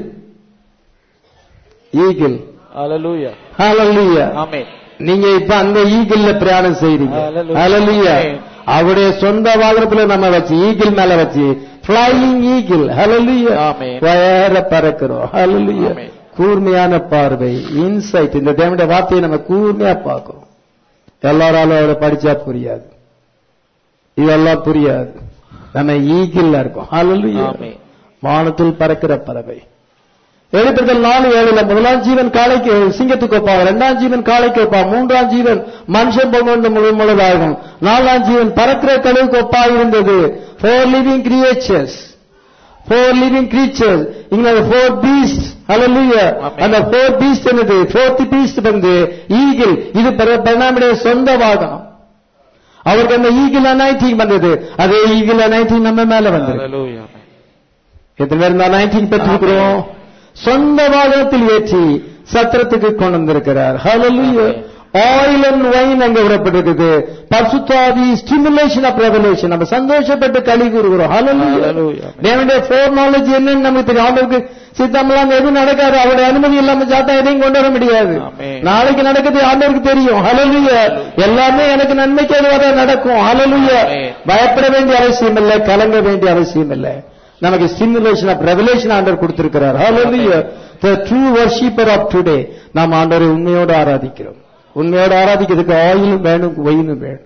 ஈகிள் ஹalleluya ஹalleluya ஆமென் நீங்க இப்ப அந்த ஈகிள்ல பிரயாணம் செய்றீங்க Hallelujah. ஹalleluya Amen. அவருடைய சொந்த வாகனத்துல நம்ம வச்சு ஈகிள் மேல வச்சு ஃபிளையிங் ஈகிள் ஹalleluya Amen. வயர பறக்கிறோம் ஹalleluya Amen. கூர்மையான பார்வை இன்சைட் இந்த தேவனுடைய வார்த்தையை நம்ம கூர்மையா பார்க்கிறோம் எல்லாராலும் அவரை படிச்சா புரியாது இதெல்லாம் புரியாது நம்ம ஈகிள் இருக்கோம் ஹalleluya ஆமென். வானத்தில் பறக்கிற பறவை எழுத்துக்கள் நாலு ஏழுல முதலாம் ஜீவன் காலைக்கு சிங்கத்துக்கு ஒப்பா இரண்டாம் ஜீவன் காலைக்கு ஒப்பா மூன்றாம் ஜீவன் மனுஷன் பொங்கொண்டு முழு முழுதாகும் நாலாம் ஜீவன் பறக்கிற கழுவுக்கு ஒப்பா இருந்தது four living creatures four living creatures இங்க ஃபோர் பீஸ்ட் ஹalleluya Amen. அந்த ஃபோர் பீஸ்ட் என்னது ஃபோர்த் பீஸ்ட் வந்து ஈகிள் இது பெருமாமுடைய சொந்த வாகனம் அவருக்கு அந்த ஈகிள் அனைட்டிங் வந்தது அதே ஈகிள் அனைட்டிங் நம்ம மேல வந்தது ஹalleluya எத்தனை பேர் இந்த நைன்டீன் பெற்றிருக்கிறோம் சொந்த வாகனத்தில் ஏற்றி சத்திரத்துக்கு கொண்டு வந்திருக்கிறார் ஹalleluya ஆயில் அண்ட் வைன் அங்க விடப்பட்டிருக்குது பரிசுத்தாவி ஸ்டிமுலேஷன் ஆஃப் ரெவலேஷன் நம்ம சந்தோஷப்பட்டு களி கூறுகிறோம் ஹalleluya Hallelujah. தேவனுடைய ஃபோர் நாலேஜ் என்னன்னு நமக்கு தெரியும் அவருக்கு சித்தமெல்லாம் எதுவும் நடக்காது அவருடைய அனுமதி இல்லாம சாத்தா எதையும் கொண்டு வர முடியாது Amen. நாளைக்கு நடக்குது ஆண்டவருக்கு தெரியும் ஹalleluya எல்லாமே எனக்கு நன்மைக்கு எதுவாக நடக்கும் ஹalleluya Amen. பயப்பட வேண்டிய அவசியம் இல்லை கலங்க வேண்டிய அவசியம் இல்லை நமக்கு ஸ்டிமுலேஷன் ஆஃப் ரெவலேஷன் ஆண்டவர் கொடுத்திருக்கிறார் ஹalleluya the true worshipper of today நாம் ஆண்டவரை உண்மையோடு ஆராதிக்கிறோம் உண்மையோடு ஆராதிக்கிறதுக்கு ஆயிலும் வேணும் ஒயினும் வேணும்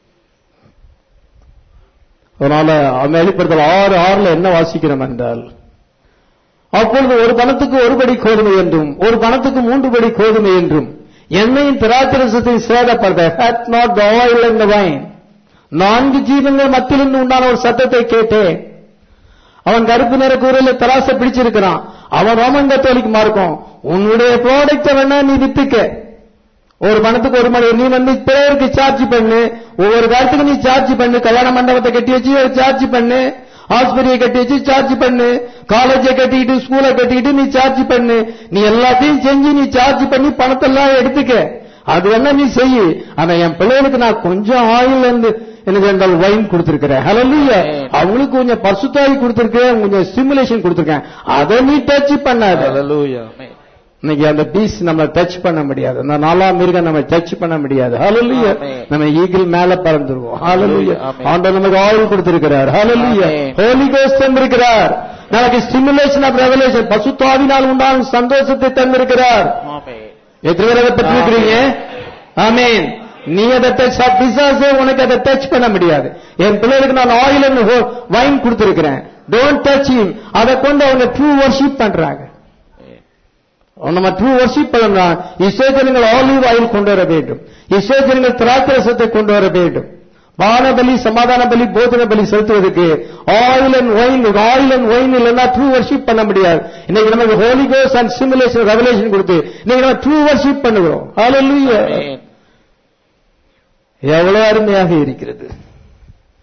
அதனால அவன் வெளிப்படுத்தல் ஆறு ஆறுல என்ன வாசிக்கிறோம் என்றால் அப்பொழுது ஒரு பணத்துக்கு ஒரு படி கோதுமை என்றும் ஒரு பணத்துக்கு மூன்று படி கோதுமை என்றும் எண்ணெயின் திராட்சரசத்தை சேதப்படுத்த hurt not the oil and wine நான்கு ஜீவங்கள் மத்தியிலிருந்து உண்டான ஒரு சத்தத்தை கேட்டேன் அவன் கருப்பு நிற கூரையில தராச பிடிச்சிருக்கிறான் அவன் ரோமன் கத்தோலிக்குமா இருக்கும் உன்னுடைய ப்ராடக்ட வேணா நீ வித்துக்க ஒரு பணத்துக்கு ஒரு மணி நீ வந்து பேருக்கு சார்ஜ் பண்ணு ஒவ்வொரு காலத்துக்கு நீ சார்ஜ் பண்ணு கல்யாண மண்டபத்தை கட்டி வச்சு சார்ஜ் பண்ணு ஆஸ்பத்திரியை கட்டி வச்சு சார்ஜ் பண்ணு காலேஜை கட்டிக்கிட்டு ஸ்கூலை கட்டிக்கிட்டு நீ சார்ஜ் பண்ணு நீ எல்லாத்தையும் செஞ்சு நீ சார்ஜ் பண்ணி பணத்தெல்லாம் எடுத்துக்க அது வேணா நீ செய்யு ஆனா என் பிள்ளைகளுக்கு நான் கொஞ்சம் ஆயில் இருந்து எனக்கு என்றால் வைன் கொடுத்திருக்கிறேன் ஹalleluya அவங்களுக்கு கொஞ்சம் பரிசுத்தாவி கொடுத்திருக்கேன் கொஞ்சம் ஸ்டிமுலேஷன் கொடுத்திருக்கேன் அதை நீ டச் பண்ணாத ஹalleluya ஆமென் இன்னைக்கு அந்த பீஸ் நம்ம டச் பண்ண முடியாது அந்த நாலாம் மிருகம் நம்ம டச் பண்ண முடியாது ஹalleluya Amen. நம்ம ஈகிள் மேல பறந்துருவோம் ஹalleluya Amen. ஆண்டவர் நமக்கு ஆயில் கொடுத்திருக்கிறார் ஹalleluya Amen. ஹோலி கோஸ்ட் தந்திருக்கிறார் நமக்கு ஸ்டிமுலேஷன் ஆஃப் ரெவலேஷன் பசுத்தாவினால் உண்டான சந்தோஷத்தை தந்திருக்கிறார் ஆமென் எத்தனை பேர் அதை பெற்றிருக்கிறீங்க ஆமென் நீ அதை டச் பிசாசே உனக்கு அதை டச் பண்ண முடியாது என் பிள்ளைகளுக்கு நான் ஆயில் வைன் கொடுத்திருக்கிறேன் டோன்ட் டச் him அதை கொண்டு அவங்க ட்ரூ வர்ஷிப் பண்றாங்க நம்ம ட்ரூ வர்ஷிப் பண்ணலாம் இஸ்ரேஜனங்கள் ஆலிவ் ஆயில் கொண்டு வர வேண்டும் இஸ்ரேஜனங்கள் திராட்சரசத்தை கொண்டு வர வேண்டும் வானபலி சமாதான பலி போதன பலி செலுத்துவதற்கு oil and wine oil and wine இல்லைன்னா ட்ரூ வர்ஷிப் பண்ண முடியாது இன்னைக்கு நமக்கு ஹோலி கோஸ் அண்ட் சிமுலேஷன் ரெவலேஷன் கொடுத்து இன்னைக்கு நம்ம ட்ரூ வர்ஷிப் பண்ணுகிறோம் ஹalleluya ஆமென் எவ்வளவு அருமையாக இருக்கிறது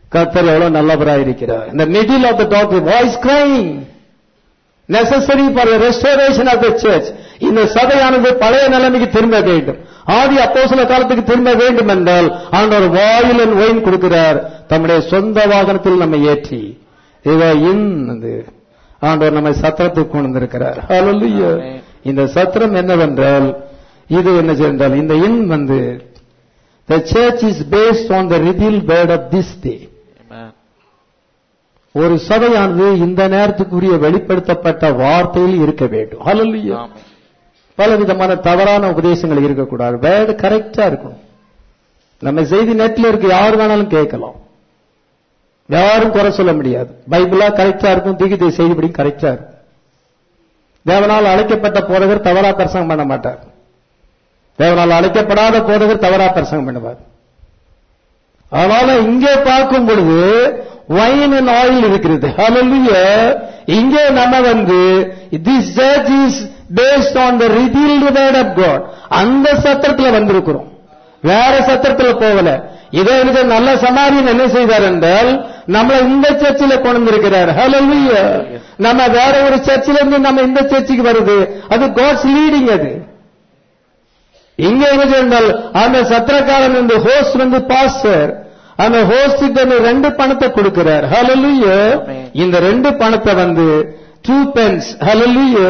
கர்த்தர் எவ்வளவு நல்லவராய் இருக்கிறார் இந்த middle of the dark voice crying necessary for restoration of the church இந்த சபையானது பழைய நிலைமைக்கு திரும்ப வேண்டும் ஆதி அப்போஸ்தல காலத்துக்கு திரும்ப வேண்டும் என்றால் ஆண்டவர் வாயில் அண்ட் ஒயின் கொடுக்கிறார் தம்முடைய சொந்த வாகனத்தில் நம்மை ஏற்றி இவ இன் அது ஆண்டவர் நம்மை சத்திரத்துக்கு கொண்டு வந்திருக்கிறார் Hallelujah. Amen. இந்த சத்திரம் என்னவென்றால் இது என்ன என்றால் இந்த இன் வந்து the church is based on the revealed word of this day Amen. ஒரு சபையானது இந்த நேரத்துக்குரிய வெளிப்படுத்தப்பட்ட வார்த்தையில் இருக்க வேண்டும் Hallelujah. ஆமென். பல விதமான தவறான உபதேசங்கள் இருக்கக்கூடாது வேர்டு கரெக்டா இருக்கணும் நம்ம செய்தி நெட்ல இருக்கு யார் வேணாலும் கேட்கலாம் யாரும் குறை சொல்ல முடியாது பைபிளா கரெக்டா இருக்கும் தீகிதை செய்திப்படி கரெக்டா இருக்கும் தேவனால் அழைக்கப்பட்ட போதகர் தவறா பிரசங்கம் பண்ண மாட்டார் தேவனால் அழைக்கப்படாத போதகர் தவறா பிரசங்கம் பண்ணுவார் அதனால இங்கே பார்க்கும் பொழுது வைன் அண்ட் ஆயில் இருக்கிறது Hallelujah. இங்கே நம்ம வந்து this church is based on the revealed word of god அந்த சத்திரத்துல வந்திருக்கிறோம் வேற சத்திரத்துல போகல இதே எனக்கு நல்ல சமாரியன் என்ன செய்தார் என்றால் நம்மளை இந்த சர்ச்சில் கொண்டு வந்திருக்கிறார் Hallelujah. நம்ம வேற ஒரு சர்ச்சில் இருந்து நம்ம இந்த சர்ச்சுக்கு வருது அது காட்ஸ் லீடிங் அது இங்க என்ன சொன்னால் அந்த சத்திரக்காரன் வந்து ஹோஸ்ட் வந்து பாஸ்டர் அந்த ஹோஸ்டுக்கு வந்து ரெண்டு பணத்தை கொடுக்கிறார் Hallelujah. Amen. இந்த ரெண்டு பணத்தை வந்து டூ பென்ஸ் Hallelujah.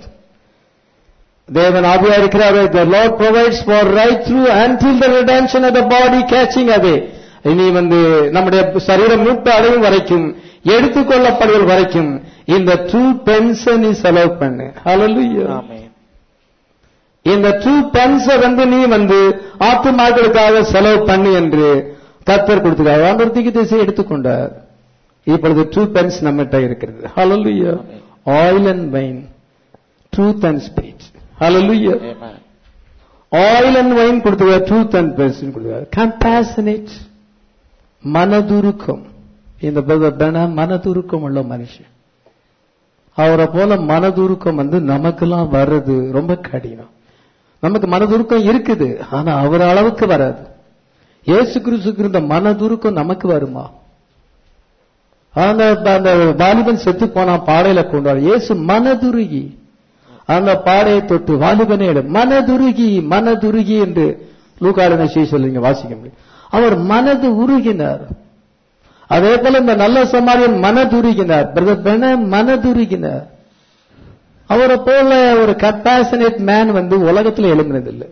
தேவன் ஆவியா இருக்கிறார் the lord provides for right through until the redemption of the body catching away இனி வந்து நம்முடைய சரீரம் மூட்டு அடையும் வரைக்கும் எடுத்துக்கொள்ளப்படுவது வரைக்கும் இந்த டூ பென்ஸ் நீ செலவு பண்ணு Hallelujah. ஆமென். இந்த டூ பென்ஸ வந்து நீ வந்து ஆத்துமாக்களுக்காக செலவு பண்ணு என்று கத்தர் கொடுத்துருக்காரு ஆண்டவர் தீக்கு திசை எடுத்துக்கொண்டார் இப்பொழுது டூ பென்ஸ் நம்மகிட்ட இருக்கிறது ஹalleluya Amen. Oil and wine truth and spirit ஹalleluya Amen. ஆயில் அண்ட் வைன் கொடுத்துருக்கார் ட்ரூத் அண்ட் பென்ஸ் கொடுத்துருக்கார் கம்பேஷனேட் மனதுருக்கம் இந்த பிரதர் பெனா மனதுருக்கம் உள்ள மனுஷன் அவரை போல மனதுருக்கம் வந்து நமக்கெல்லாம் வர்றது ரொம்ப கடினம் நமக்கு மனதுருக்கம் இருக்குது ஆனா அவர் அளவுக்கு வராது இயேசு கிறிஸ்துக்கு இருந்த மனதுருக்கம் நமக்கு வருமா அந்த அந்த வாலிபன் செத்து போனா பாடையில கொண்டு வர இயேசு மனதுருகி அந்த பாடையை தொட்டு வாலிபனே எடு மனதுருகி மனதுருகி என்று லூக்காரனை செய்ய சொல்லுங்க வாசிக்க முடியும் அவர் மனது உருகினார் அதே போல இந்த நல்ல சமாரியன் மனதுருகினார் பிரதர் பென மனதுருகினார் அவரை போல ஒரு கம்பேஷனேட் மேன் வந்து உலகத்துல எழும்பினதில்லை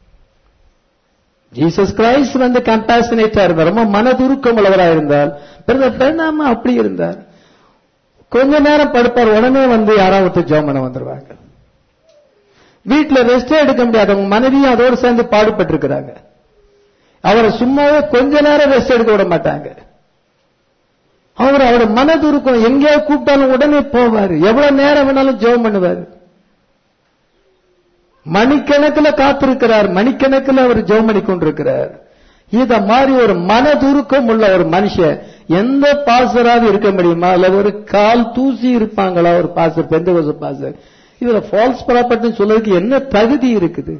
ஜீசஸ் கிரைஸ்ட் வந்து கம்பேஷனேட்டா இருந்தார் ரொம்ப மனதுருக்கம் உள்ளவரா இருந்தால் பிரதர் பெண்ணாம அப்படி இருந்தார் கொஞ்ச நேரம் படுப்பார் உடனே வந்து யாராவது ஜோம் பண்ண வந்துருவாங்க வீட்டுல ரெஸ்டே எடுக்க முடியாது அவங்க மனைவியும் அதோடு சேர்ந்து பாடுபட்டு இருக்கிறாங்க அவரை சும்மாவே கொஞ்ச நேரம் ரெஸ்ட் எடுக்க விட மாட்டாங்க அவர் அவரோட மனதுருக்கம் எங்கேயோ கூப்பிட்டாலும் உடனே போவாரு எவ்வளவு நேரம் வேணாலும் ஜெபம் பண்ணுவாரு மணிக்கணக்கில் காத்திருக்கிறார் மணிக்கணக்கில் அவர் ஜெபம் பண்ணி கொண்டிருக்கிறார் இத மாதிரி ஒரு மனதுருக்கம் உள்ள ஒரு மனுஷன் எந்த பாசராவது இருக்க முடியுமா அல்ல ஒரு கால் தூசி இருப்பாங்களா ஒரு பாசர் பெந்த பாசர் இதுல ஃபால்ஸ் ப்ராப்பர்ட்டி சொல்றதுக்கு என்ன தகுதி இருக்குது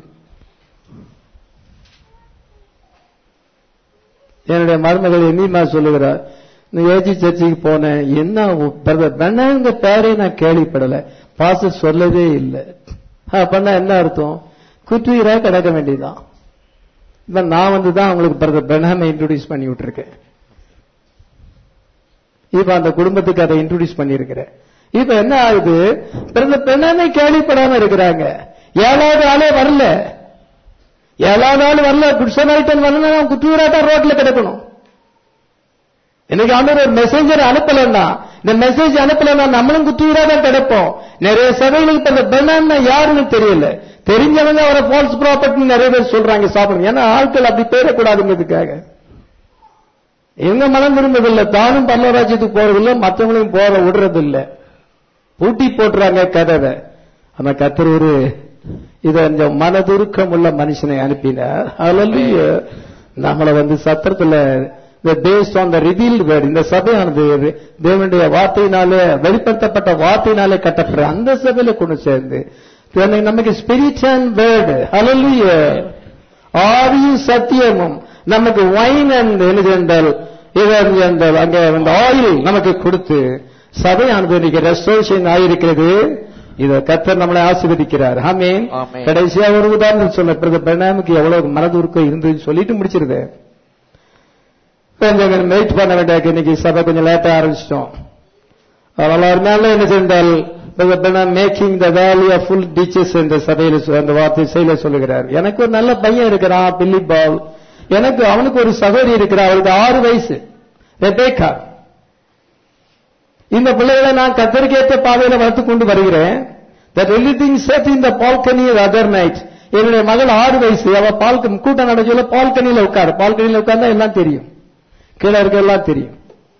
என்னுடைய மருமகள் எண்ணிமா சொல்லுகிறார் இந்த ஏஜி சர்ச்சுக்கு போனேன் என்ன பிரதர் பெண்ணாங்க பேரே நான் கேள்விப்படல பாச சொல்லவே இல்லை பண்ணா என்ன அர்த்தம் குற்றுயிரா கிடக்க வேண்டியதுதான் இப்ப நான் வந்து தான் அவங்களுக்கு பிரதர் பெனாமை இன்ட்ரோடியூஸ் பண்ணி விட்டுருக்கேன் இப்ப அந்த குடும்பத்துக்கு அதை இன்ட்ரோடியூஸ் பண்ணிருக்கிறேன் இப்ப என்ன ஆகுது பிரதர் பெனாமை கேள்விப்படாம இருக்கிறாங்க ஏழாவது ஆளே வரல ஏழாவது ஆள் வரல குட்சனாயிட்டன் வரல குற்றுயிராட்டம் ரோட்ல கிடக்கணும் இன்னைக்கு ஆண்டவர் ஒரு மெசேஜர் அனுப்பலன்னா இந்த மெசேஜ் அனுப்பலன்னா நம்மளும் குத்துயிரா தான் கிடைப்போம் நிறைய சபைகளுக்கு இந்த பெண்ணான்னா யாருன்னு தெரியல தெரிஞ்சவங்க அவரை ஃபால்ஸ் ப்ராப்பர்ட்டி நிறைய பேர் சொல்றாங்க சாப்பிடுங்க ஏன்னா ஆட்கள் அப்படி பேரக்கூடாதுங்கிறதுக்காக எங்க மனம் விரும்பதில்லை தானும் பல்லவராஜ்யத்துக்கு போறதில்லை மற்றவங்களையும் போற விடுறதில்ல பூட்டி போட்டுறாங்க கதவை ஆனா கத்தர் ஒரு இத இந்த மனதுருக்கம் உள்ள மனுஷனை அனுப்பினார் அதுல நம்மளை வந்து சத்திரத்துல based on the revealed word இந்த சபையானது தேவனுடைய வார்த்தையினாலே வெளிப்படுத்தப்பட்ட வார்த்தையினாலே கட்டப்படுற அந்த சபையில கொண்டு சேர்ந்து நமக்கு ஸ்பிரிச்சுவல் வேர்டு அலல்லிய ஆவியும் சத்தியமும் நமக்கு வைன் அண்ட் என்ன என்றால் இதை அந்த அங்க அந்த ஆயில் நமக்கு கொடுத்து சபையானது இன்னைக்கு ரெஸ்டோரேஷன் ஆயிருக்கிறது இத கத்தர் நம்மளை ஆசீர்வதிக்கிறார் ஆமென் ஆமென். கடைசியா ஒரு உதாரணம் சொன்ன பிறகு பிரணாமுக்கு எவ்வளவு மனதுருக்கம் இருந்ததுன்னு சொல்லிட்டு முடிச்சிருது கொஞ்சம் வெயிட் பண்ண வேண்டிய இன்னைக்கு சபை கொஞ்சம் லேட்டா ஆரம்பிச்சிட்டோம் அதனால அதனால என்ன செஞ்சால் making the value of full teachers என்ற சபையில சொ- அந்த வார்த்தை செயல சொல்லுகிறார் எனக்கு ஒரு நல்ல பையன் இருக்கிறான் பில்லி பால் எனக்கு அவனுக்கு ஒரு சகோதரி இருக்கிறா அவளுக்கு ஆறு வயசு ரெபேக்கா இந்த பிள்ளைகளை நான் கத்தரிக்கேற்ற பாதையில வளர்த்து கொண்டு வருகிறேன் that everything set in the balcony other night என்னுடைய மகள் ஆறு வயசு அவ பால் கூட்டம் நடக்கல பால்கனியில உட்காரு பால்கனியில உட்கார்ந்தா எல்லாம் தெரியும் கீழே இருக்க எல்லாம் தெரியும்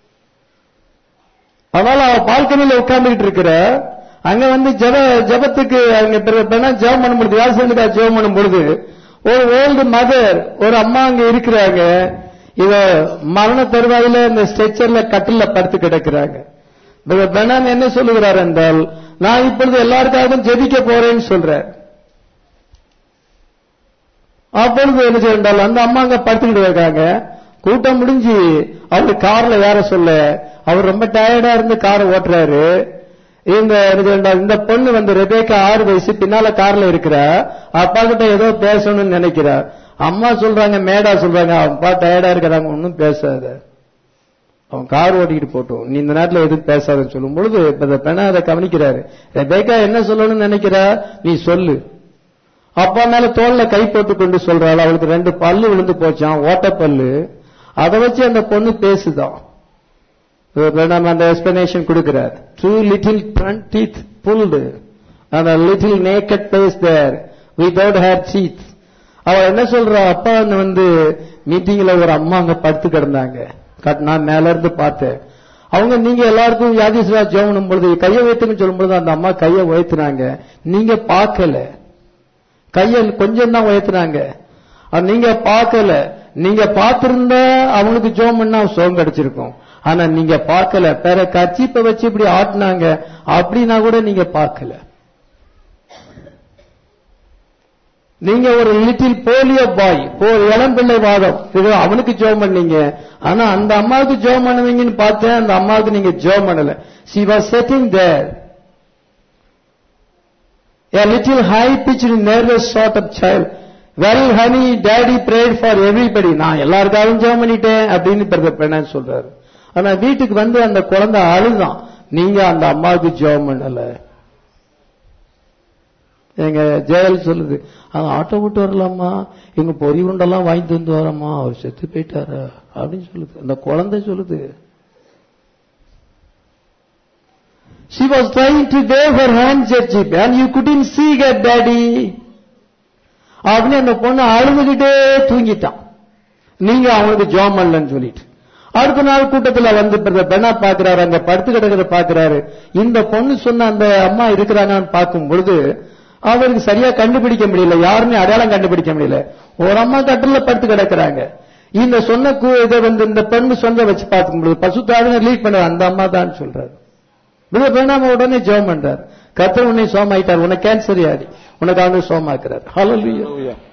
அதனால அவ பால்கனியில உட்கார்ந்துகிட்டு இருக்கிற அங்க வந்து ஜெப ஜெபத்துக்கு அங்க பிற- பிறனா ஜெபம் பண்ணும் பொழுது யாசனுக்கா ஜெபம் பண்ணும் பொழுது ஒரு ஓல்டு மதர் ஒரு அம்மா அங்க இருக்கிறாங்க இவ மரண தருவாயில இந்த ஸ்ட்ரெச்சர்ல கட்டில்ல படுத்து கிடக்கிறாங்க பெனான் என்ன சொல்லுகிறார் என்றால் நான் இப்பொழுது எல்லாருக்காகவும் ஜெபிக்க போறேன்னு சொல்றேன் அப்பொழுது என்ன செய்யறால் அந்த அம்மா அங்க படுத்துக்கிட்டு இருக்காங்க கூட்டம் முடிஞ்சு அவரு கார்ல ஏற சொல்ல அவர் ரொம்ப டயர்டா இருந்து காரை ஓட்டுறாரு இந்த என்ன செய்யறால், இந்த பொண்ணு வந்து ரெபேக்கா ஆறு வயசு பின்னால கார்ல இருக்கிறா அப்பா கிட்ட ஏதோ பேசணும்னு நினைக்கிறா அம்மா சொல்றாங்க மேடா சொல்றாங்க அப்பா டயர்டா இருக்கிறாங்க ஒன்னும் பேசாத அவன் கார் ஓட்டிக்கிட்டு போட்டோம் நீ இந்த நேரத்துல எதுவும் பேசாதன்னு சொல்லும் பொழுது இப்ப இந்த பெண்ணை அதை கவனிக்கிறாரு ரெபேக்கா என்ன சொல்லணும்னு நினைக்கிறா நீ சொல்லு அப்பா மேல தோல்ல கை போட்டு கொண்டு சொல்றாள் அவளுக்கு ரெண்டு பல்லு விழுந்து போச்சான் ஓட்ட பல்லு அதை வச்சு அந்த பொண்ணு பேசுதான் நம்ம அந்த எக்ஸ்பிளனேஷன் கொடுக்கிறார் two little front teeth pulled the little naked face there without hair teeth அவ என்ன சொல்றா அப்பா வந்து மீட்டிங்ல ஒரு அம்மா அங்க படுத்து கிடந்தாங்க கட்- நான் மேல இருந்து பார்த்தேன் அவங்க நீங்க எல்லாருக்கும் வியாதிஸ்வரா ஜெவனும் பொழுது கையை வைத்துன்னு சொல்லும் பொழுது அந்த அம்மா கையை உயர்த்தினாங்க நீங்க பார்க்கல கையை கொஞ்சம் தான் உயர்த்தினாங்க அது நீங்க பார்க்கல நீங்க பார்த்திருந்தா அவங்களுக்கு ஜோம் பண்ணா சுகம் கிடைச்சிருக்கும் ஆனா நீங்க பார்க்கல வேற கச்சிப்ப வச்சு இப்படி ஆட்டினாங்க அப்படின்னா கூட நீங்க பார்க்கல நீங்க ஒரு லிட்டில் போலியோ பாய் இளம் பிள்ளை வாதம் இது அவனுக்கு ஜோம் பண்ணீங்க ஆனா அந்த அம்மாவுக்கு ஜோம் பண்ணுவீங்கன்னு பார்த்தேன் அந்த அம்மாவுக்கு நீங்க ஜோம் பண்ணல she was sitting there A little high pitched nervous sort of child. Well, honey, daddy prayed for everybody. நான் எல்லாருக்காகவும் ஜெபம் பண்ணிட்டேன் அப்படின்னு பிரதர் பெண்ணான்னு சொல்றாரு ஆனா வீட்டுக்கு வந்து அந்த குழந்தை அழுதான் நீங்க அந்த அம்மாவுக்கு ஜெபம் பண்ணல எங்க ஜெயல் சொல்லுது அவன் ஆட்டோ விட்டு வரலாமா எங்க பொறி உண்டெல்லாம் வாங்கிட்டு வந்து வரமா அவர் செத்து போயிட்டாரா அப்படின்னு சொல்லுது அந்த குழந்தை சொல்லுது She was trying to wave her hands at Jeep and you couldn't see her daddy. அப்படின்னு அந்த பொண்ணு அழுதுகிட்டே தூங்கிட்டான் நீங்க அவனுக்கு ஜோம் பண்ணலன்னு சொல்லிட்டு அடுத்த நாள் கூட்டத்துல வந்து பிரதர் பெண்ணா பாக்குறாரு அங்க படுத்து கிடக்கிறத பாக்குறாரு இந்த பொண்ணு சொன்ன அந்த அம்மா இருக்கிறாங்கன்னு பார்க்கும் பொழுது அவருக்கு சரியா கண்டுபிடிக்க முடியல யாருமே அடையாளம் கண்டுபிடிக்க முடியல ஒரு அம்மா கட்டில படுத்து கிடக்குறாங்க இந்த சொன்ன கு- இதை வந்து இந்த பெண்ணு சொந்த வச்சு பார்க்கும் பொழுது பசுத்தாவின லீட் பண்ண அந்த அம்மா தான் சொல்றாரு பிரதர் பிரணாம உடனே ஜெபம் பண்றார் கத்தர் உன்னை சோமாயிட்டார் உனக்கு கேன்சர் யாரி உனக்கு அவனு சோமாக்குறார் ஹalleluya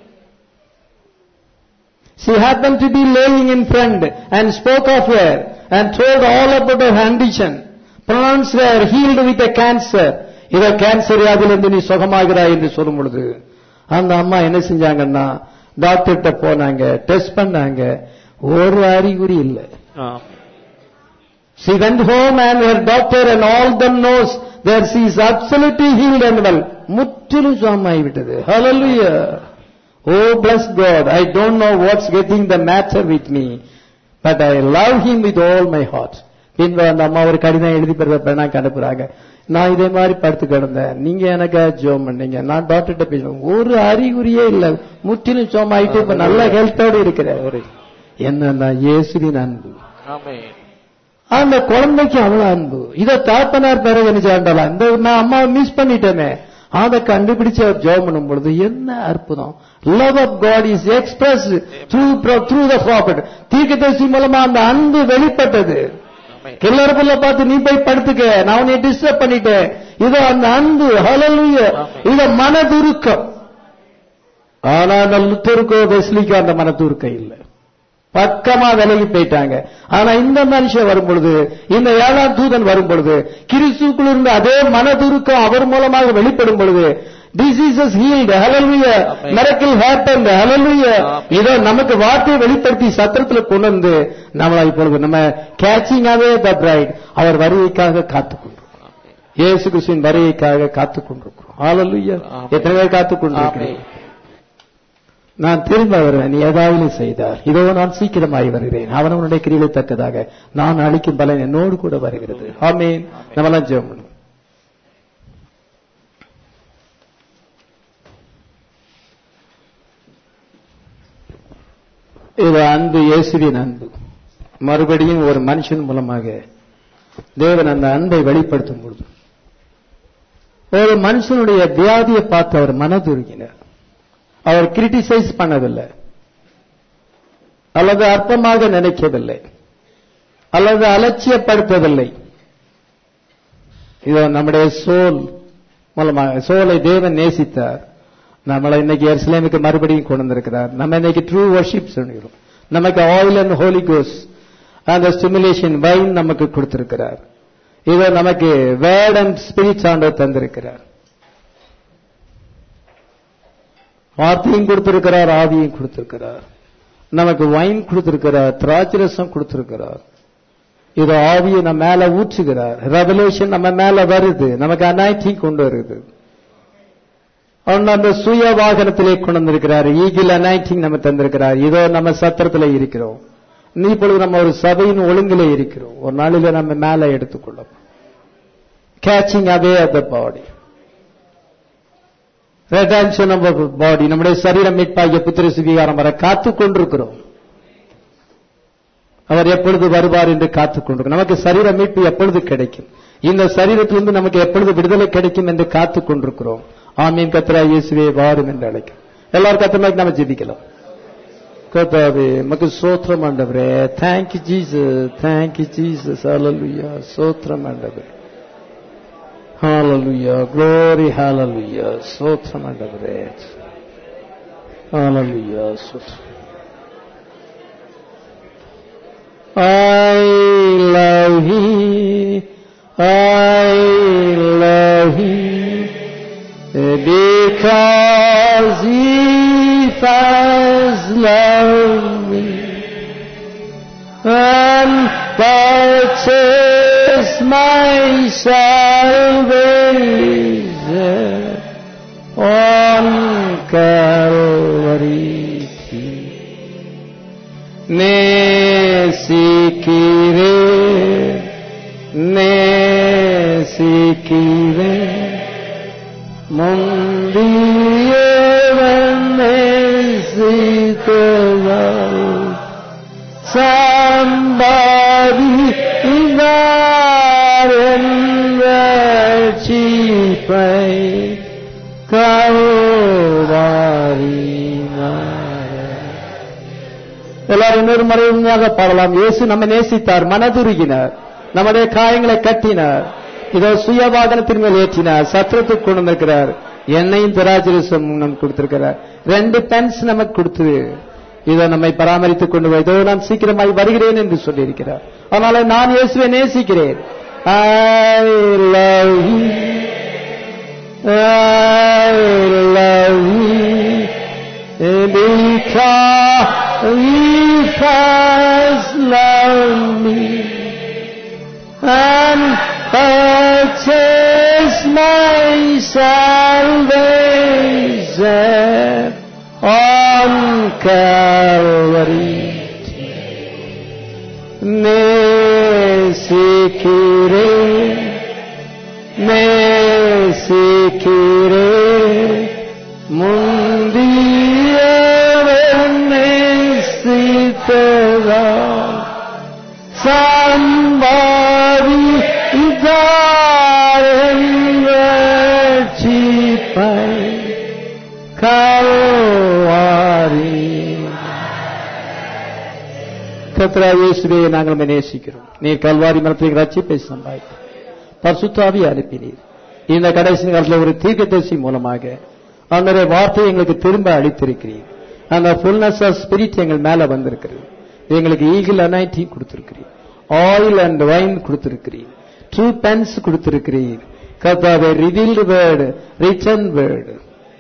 She happened to be laying in front and spoke of her and told all about her condition. Pronounced her healed with a cancer. இத கேன்சர் வியாதியிலிருந்து நீ சுகமாகிறாய் என்று சொல்லும் பொழுது அந்த அம்மா என்ன செஞ்சாங்கன்னா டாக்டர்கிட்ட போனாங்க டெஸ்ட் பண்ணாங்க ஒரு அறிகுறி இல்லை She went home and her doctor and all them knows that she is absolutely healed and well. முற்றிலும் சுகமாகிவிட்டது Hallelujah. Oh bless God. I don't know what's getting the matter with me. But I love him with all my heart. பின்பு அந்த அம்மா ஒரு கடிதம் எழுதி பெறப்ப அனுப்புறாங்க நான் இதே மாதிரி படுத்து கிடந்தேன் நீங்க எனக்கு ஜோம் பண்ணீங்க நான் டாக்டர்கிட்ட பேசுவேன் ஒரு அறிகுறியே இல்ல முற்றிலும் சோமாயிட்டு இப்ப நல்ல ஹெல்த்தோடு இருக்கிறேன் என்னன்னா இயேசுவின் அன்பு அந்த குழந்தைக்கு அவ்வளவு அன்பு இத தாப்பனார் பிறகு என்ன செய்யலாம் இந்த நான் அம்மாவை மிஸ் பண்ணிட்டேனே அதை கண்டுபிடிச்சு அவர் ஜெபம் பண்ணும் பொழுது என்ன அற்புதம் love of god is express through through the prophet தீர்க்கதரிசி மூலமா அந்த அன்பு வெளிப்பட்டது கில்லர் புள்ள பார்த்து நீ போய் படுத்துக்க நான் உன்னை டிஸ்டர்ப் பண்ணிட்டேன் இதோ அந்த அன்பு ஹalleluya இத மனதுருக்கம் ஆனா அந்த லுத்தருக்கோ வெஸ்லிக்கோ அந்த மனதுருக்கம் இல்லை பக்கமா விலகி போயிட்டாங்க ஆனா இந்த மனுஷன் வரும் பொழுது இந்த ஏழாம் தூதன் வரும் பொழுது கிறிஸ்துக்குள் இருந்த அதே மனதுருக்கம் அவர் மூலமாக வெளிப்படும் பொழுது டிசீசஸ் ஹீல்டு ஹalleluya Amen. miracle happened hallelujah இதோ நமக்கு வார்த்தையை வெளிப்படுத்தி சத்திரத்துல கொண்டு வந்து நம்மளை இப்பொழுது நம்ம கேச்சிங் அவே த பிரைட் அவர் வருகைக்காக காத்துக் கொண்டிருக்கிறோம் இயேசு கிறிஸ்துவின் வருகைக்காக காத்துக் கொண்டிருக்கிறோம் ஹalleluya Amen. எத்தனை பேர் காத்துக் கொண்டிருக்கிறேன் நான் திரும்ப வருவேன் நீ ஏதாவது செய்தார் இதோ நான் சீக்கிரமாய் வருகிறேன் அவனவனுடைய கிரியை தக்கதாக நான் அளிக்கும் பலன் என்னோடு கூட வருகிறது ஆமீன் நம்மளாம் ஜெபம் பண்ணுவோம். இது அன்பு இயேசுவின் அன்பு மறுபடியும் ஒரு மனுஷன் மூலமாக தேவன் அந்த அன்பை வெளிப்படுத்தும் பொழுது ஒரு மனுஷனுடைய வியாதியை பார்த்து அவர் மனதுருகினார் அவர் கிரிட்டிசைஸ் பண்ணவில்லை அல்லது அற்பமாக நினைக்கவில்லை அல்லது அலட்சியப்படுத்தவில்லை இதோ நம்முடைய சோல் மூலமாக சோலை தேவன் நேசித்தார் நம்மளை இன்னைக்கு எருசலேமுக்கு மறுபடியும் கொண்டு வந்திருக்கிறார் நம்ம இன்னைக்கு ட்ரூ வர்ஷிப் சொல்லுகிறோம் நமக்கு ஆயில் அண்ட் ஹோலி கோஸ் அந்த ஸ்டிமுலேஷன் வைன் நமக்கு கொடுத்திருக்கிறார் இதோ நமக்கு வேர்ட் அண்ட் ஸ்பிரிட் ஆண்டவர் தந்திருக்கிறார் வார்த்தையும் கொடுத்திருக்கிறார் ஆவியும் கொடுத்திருக்கிறார் நமக்கு வைன் கொடுத்திருக்கிறார் திராட்சரசம் கொடுத்திருக்கிறார் இது ஆவியை நம்ம மேல ஊற்றுகிறார் ரெவலேஷன் நம்ம மேல வருது நமக்கு அனாய்டிங் கொண்டு வருது அவர் நம்ம சுய வாகனத்திலே கொண்டு வந்திருக்கிறார் ஈகிள் அனாய்டிங் நம்ம தந்திருக்கிறார் இதோ நம்ம சத்திரத்திலே இருக்கிறோம் நீ இப்பொழுது நம்ம ஒரு சபையின் ஒழுங்கிலே இருக்கிறோம் ஒரு நாளில நம்ம மேல எடுத்துக்கொள்ளும் catching away at the body redemption of body நம்முடைய சரீரம் மீட்பாகிய புத்திர சுவீகாரம் வர காத்துக் கொண்டிருக்கிறோம் அவர் எப்பொழுது வருவார் என்று காத்துக் கொண்டிருக்கிறோம் நமக்கு சரீர மீட்பு எப்பொழுது கிடைக்கும் இந்த சரீரத்திலிருந்து நமக்கு எப்பொழுது விடுதலை கிடைக்கும் என்று காத்துக் கொண்டிருக்கிறோம் ஆமீன் கத்ரா இயேசுவே வாரும் என்று அழைக்கும் எல்லாரும் கத்தமாக நம்ம ஜெபிக்கலாம் கர்த்தாவே மக்கு சோத்திரம் ஆண்டவரே thank you Jesus thank you Jesus ஹalleluya சோத்திரம் ஆண்டவரே ஹalleluya glory hallelujah சோத்திரம் ஆண்டவரே ஹalleluya சோத்திரம் I love him I love him because he first loved me and purchased my salvation on Calvary tree. நேசிக்கிறேன் நேசிக்கிறேன் முந்தியவன் நேசித்ததால் சம்பாதி இதார் என்ற சீப்பை எல்லாரும் இன்னொரு முறை உண்மையாக பாடலாம் இயேசு நம்ம நேசித்தார் மனதுருகினார் நம்முடைய காயங்களை கட்டினார் இதோ சுய வாகனத்தின் மேல் ஏற்றினார் சத்திரத்துக்கு கொண்டு வந்திருக்கிறார் எண்ணெயும் திராஜரசம் நமக்கு கொடுத்திருக்கிறார் ரெண்டு பென்ஸ் நமக்கு கொடுத்து இதோ நம்மை பராமரித்துக் கொண்டு போய் இதோ நான் சீக்கிரமாய் வருகிறேன் என்று சொல்லியிருக்கிறார் அதனால நான் இயேசுவை நேசிக்கிறேன் I love you. I love you. Because he first loved me and purchased my salvation on Calvary. நேசிக்கிறேன் நேசிக்கிறேன் முந்தியவன் நேசித்ததா சம்பாதி ரட்சிப்பை கல்வாரி கத்ரா இயேசுவே நாங்கள் உம்மை நேசிக்கிறோம் நீர் கல்வாரி மரத்தில் ரட்சிப்பை சம்பாதித்தார் பரிசுத்தாவி அனுப்பினீர் இந்த கடைசி காலத்தில் ஒரு தீர்க்கதரிசி மூலமாக அந்த வார்த்தையை எங்களுக்கு திரும்ப அளித்திருக்கிறீர் அந்த ஃபுல்னஸ் ஆஃப் ஸ்பிரிட் எங்கள் மேல வந்திருக்கிறது எங்களுக்கு ஈகிள் அனைத்தையும் கொடுத்திருக்கிறீர் ஆயில் அண்ட் வைன் கொடுத்திருக்கிறீர் ட்ரூ பென்ஸ் கொடுத்திருக்கிறீர் கர்த்தாவே ரிவீல்டு வேர்டு ரிட்டன் வேர்டு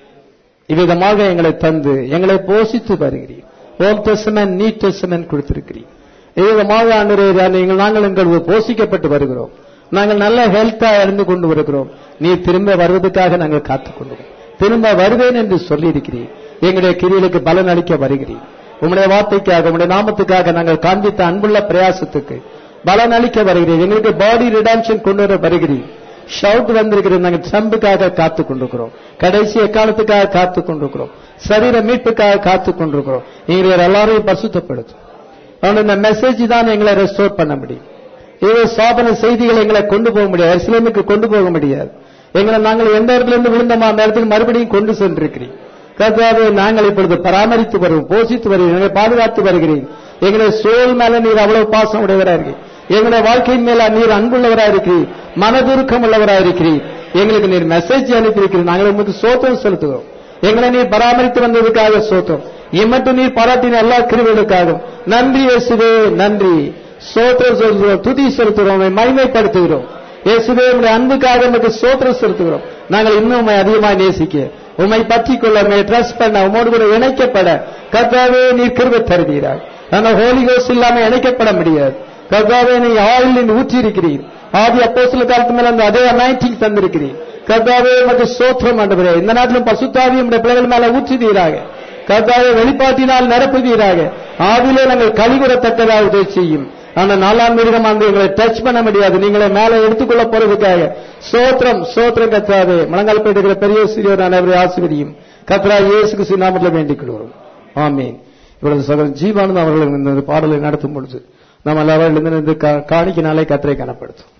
இவ்விதமாக எங்களை தந்து எங்களை போஷித்து வருகிறீர் ஓல்ட் டெஸ்டமென்ட் நீ டெஸ்டமென்ட் கொடுத்திருக்கிறீர் இவ்விதமாக ஆண்டவரே நீங்கள் நாங்கள் எங்கள் போஷிக்கப்பட்டு வருகிறோம் நாங்கள் நல்ல ஹெல்த்தா இருந்து கொண்டு வருகிறோம் நீ திரும்ப வருவதற்காக நாங்கள் காத்துக் கொண்டோம் திரும்ப வருவேன் என்று சொல்லியிருக்கிறீர் எங்களுடைய கிரியலுக்கு பலன் அளிக்க வருகிறீர் உம்முடைய வார்த்தைக்காக உம்முடைய நாமத்துக்காக நாங்கள் காண்பித்த அன்புள்ள பிரயாசத்துக்கு பலன் அளிக்க வருகிறீர் எங்களுக்கு பாடி ரிடான்ஷன் கொண்டு வர வருகிறீர் ஷவுட் வந்திருக்கிறது நாங்கள் ட்ரம்புக்காக காத்துக் கொண்டிருக்கிறோம் கடைசி எக்காலத்துக்காக காத்துக் கொண்டிருக்கிறோம் சரீர மீட்புக்காக காத்துக் கொண்டிருக்கிறோம் எங்களை எல்லாரையும் பரிசுத்தப்படுத்தும் அவன் இந்த மெசேஜ் தான் எங்களை ரெஸ்டோர் பண்ண முடியும் இது சாதன செய்திகளை எங்களை கொண்டு போக முடியாது இஸ்லாமுக்கு கொண்டு போக முடியாது எங்களை நாங்கள் எந்த இடத்துல இருந்து விழுந்தோமோ அந்த இடத்துக்கு மறுபடியும் கொண்டு சென்றிருக்கிறீர் கர்த்தாவே நாங்கள் இப்பொழுது பராமரித்து வருவோம் போஷித்து வருகிறோம் எங்களை பாதுகாத்து வருகிறீர் எங்களை சோல் மேல நீர் அவ்வளவு பாசம் உடையவரா இருக்கிறீர் எங்களுடைய வாழ்க்கையின் மேல நீர் அன்புள்ளவரா இருக்கிறீர் மனதுருக்கம் உள்ளவரா இருக்கிறீர் எங்களுக்கு நீர் மெசேஜ் அனுப்பியிருக்கிறீர் நாங்கள் உங்களுக்கு சோத்திரம் செலுத்துகிறோம் எங்களை நீர் பராமரித்து வந்ததுக்காக சோத்திரம் இம்மட்டும் நீர் பாராட்டின எல்லா கிருவிகளுக்காகவும் நன்றி இயேசுவே நன்றி சோத்திரம் செலுத்துகிறோம் துதி செலுத்துகிறோம் உம்மை மகிமைப்படுத்துகிறோம் இயேசுவே உங்களுடைய அன்புக்காக நமக்கு சோத்திரம் செலுத்துகிறோம் நாங்கள் இன்னும் உம்மை அதிகமாக நேசிக்க உம்மை பற்றிக் கொள்ள உண்மை ட்ரஸ்ட் பண்ண உமோடு கூட இணைக்கப்பட கர்த்தாவே நீர் கிருபை தருகிறார் ஆனால் ஹோலி கோஸ் இல்லாம இணைக்கப்பட முடியாது கர்த்தாவே நீ ஆயில் ஊற்றி இருக்கிறீர் ஆதி அப்போஸ்தல காலத்து மேல அந்த அதே அனாயிட்டிங் தந்திருக்கிறீர் கர்த்தாவே உமக்கு சோத்திரம் ஆண்டவரே இந்த நாட்டிலும் பசுத்தாவி உடைய பிள்ளைகள் மேல ஊற்றுவீராக கர்த்தாவே வெளிப்பாட்டினால் நிரப்புவீராக ஆவிலே நாங்கள் கழிவுறத்தக்கதாக உதவி செய்யும் ஆனா நாலாம் மிருகம் அந்த எங்களை டச் பண்ண முடியாது நீங்களை மேல எடுத்துக்கொள்ள போறதுக்காக சோத்திரம் சோத்திரம் கத்தாவே முழங்கால் போயிட்டு பெரிய சிறியோர் அனைவரை ஆசிரியும் கத்ரா இயேசு கிறிஸ்து நாமத்தில் வேண்டிக் கொள்கிறோம் ஆமீன் இவரது சகோதரன் ஜீவானந்த் அவர்கள் இந்த பாடலை நடத்தும் பொழுது நம்ம எல்லாரும் எழுந்திருந்து காணிக்கினாலே கத்திரை கனப்படுத்தும்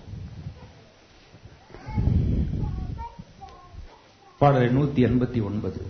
பாடலை நூத்தி எண்பத்தி ஒன்பது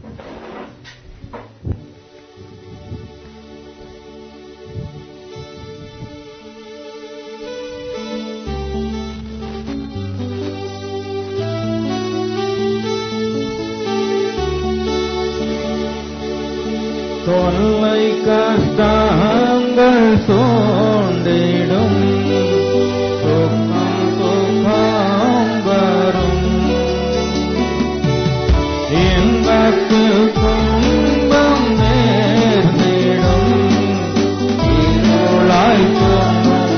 தொல்லை கஷ்டங்கள் சோண்டிடும் துக்கம் துக்கம் வரும் இன்பத்து துன்பம் நேர்ந்திடும் இருளாய் தோன்றும்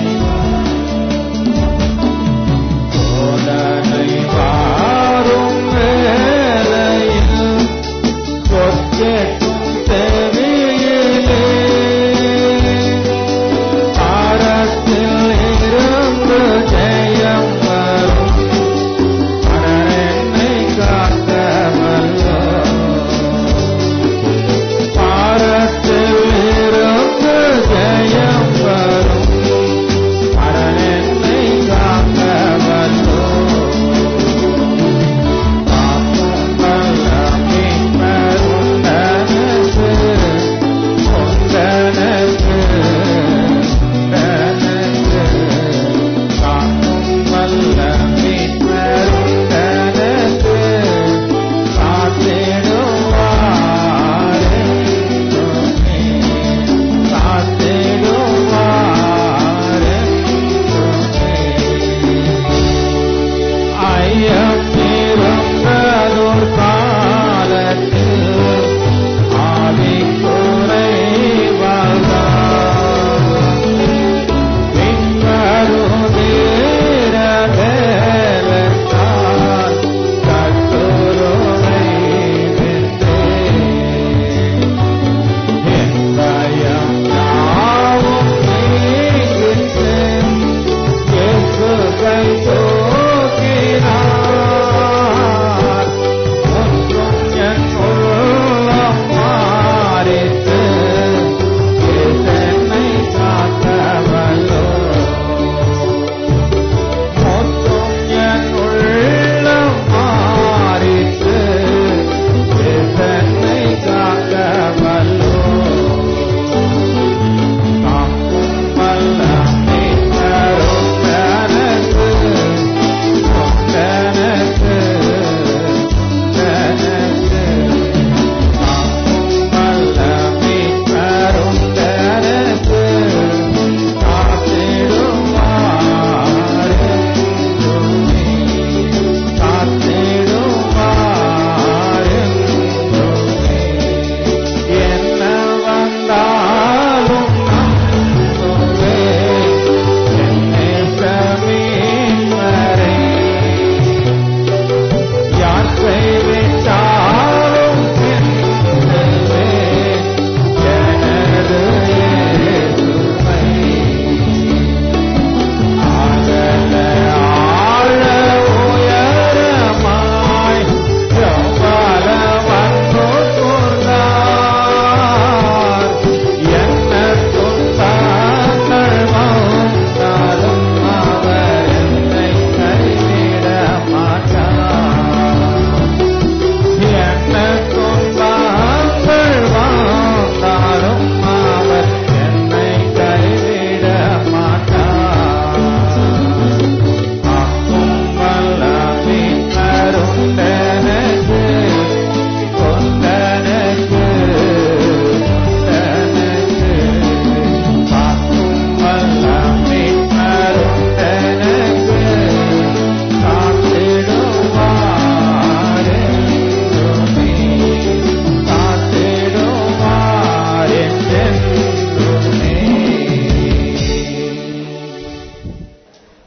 சோதனை வாரும் வேளையில் சொற்கேட்கும் செவியிலே ஆரத்த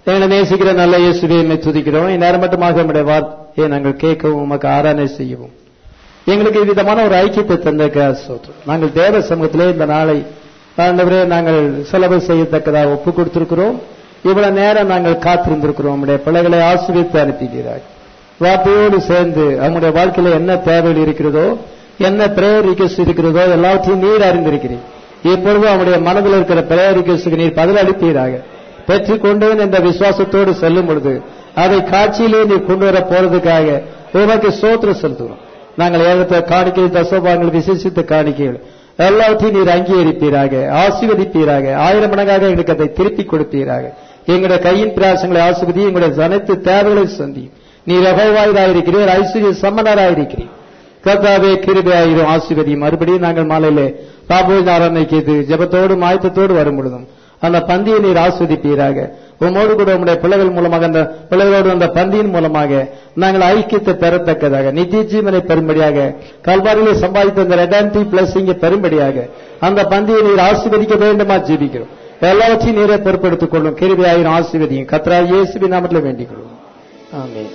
எங்களை நேசிக்கிற நல்ல இயேசுவை எம்மை துதிக்கிறோம் இந்நேரம் மட்டுமாக நம்முடைய வார்த்தையை நாங்கள் கேட்கவும் உமக்கு ஆராதனை செய்யவும் எங்களுக்கு விதமான ஒரு ஐக்கியத்தை தந்த சோத்திரம் நாங்கள் தேவ சமூகத்திலே இந்த நாளை ஆண்டவரே நாங்கள் செலவு செய்யத்தக்கதாக ஒப்பு கொடுத்திருக்கிறோம் இவ்வளவு நேரம் நாங்கள் காத்திருந்திருக்கிறோம் நம்முடைய பிள்ளைகளை ஆசிரியத்து அனுப்பிக்கிறார் வார்த்தையோடு சேர்ந்து அவங்களுடைய வாழ்க்கையில என்ன தேவைகள் இருக்கிறதோ என்ன பிரேயர் ரிக்வஸ்ட் இருக்கிறதோ எல்லாவற்றையும் நீர் அறிந்திருக்கிறீர் இப்பொழுது அவனுடைய மனதில் இருக்கிற பிரேயர் ரிக்வஸ்டுக்கு நீர் பதில் அளிப்பீராக பெற்றுக்கொண்டேன் என்ற விசுவாசத்தோடு செல்லும் பொழுது அதை காட்சியிலே நீர் கொண்டு வர போறதுக்காக உமக்கு சோத்திரம் செலுத்துகிறோம் நாங்கள் ஏகத்த காணிக்கை தசோபாங்கள் விசேஷித்த காணிக்கைகள் எல்லாவற்றையும் நீர் அங்கீகரிப்பீராக ஆசீர்வதிப்பீராக ஆயிரம் மடங்காக எங்களுக்கு அதை திருப்பி கொடுப்பீராக எங்களுடைய கையின் பிராசங்களை ஆசிர்வதி எங்களுடைய அனைத்து தேவைகளை சந்தி நீர் அகழ்வாயிராயிருக்கிறீர் ஐஸ்வர்ய சம்மனராயிருக்கிறீர் கர்த்தாவே கிருபையாயிரும் ஆசிர்வதி மறுபடியும் நாங்கள் மாலையிலே பாபோஜ் ஆராதனைக்கு இது ஜபத்தோடும் ஆயத்தத்தோடு வரும் பொழுதும் அந்த பந்தியை நீர் ஆஸ்வதிப்பீராக உமோடு கூட உங்களுடைய பிள்ளைகள் மூலமாக அந்த பிள்ளைகளோடு அந்த பந்தியின் மூலமாக நாங்கள் ஐக்கியத்தை பெறத்தக்கதாக நித்திய ஜீவனை பெறும்படியாக கல்வாரியிலே சம்பாதித்த அந்த ரெடான்டி பிளஸ் இங்கே பெறும்படியாக அந்த பந்தியை நீர் ஆசீர்வதிக்க வேண்டுமா ஜீவிக்கிறோம் எல்லாவற்றையும் நீரே பொறுப்படுத்திக் கொள்ளும் கிருபியாயிரம் ஆசீர்வதியும் கத்ரா இயேசுவி நாமத்தில் வேண்டிக் கொள்வோம் ஆமென்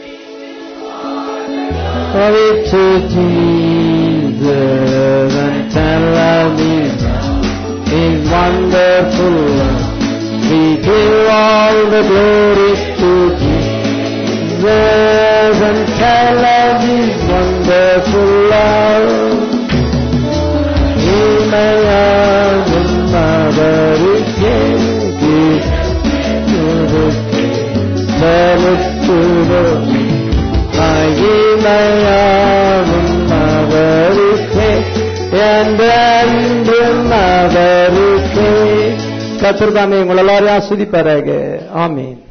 Glory to Jesus and tell me His wonderful love. We give all the glories to Jesus and tell of His wonderful love. He may have another give to the tell it to the மகிமையாவும் அவருக்கே என்றென்றும் அவருக்கே கத்திரதாமே உங்கள் எல்லாரையும் ஆஸ்வதிப்பாராக ஆமீன்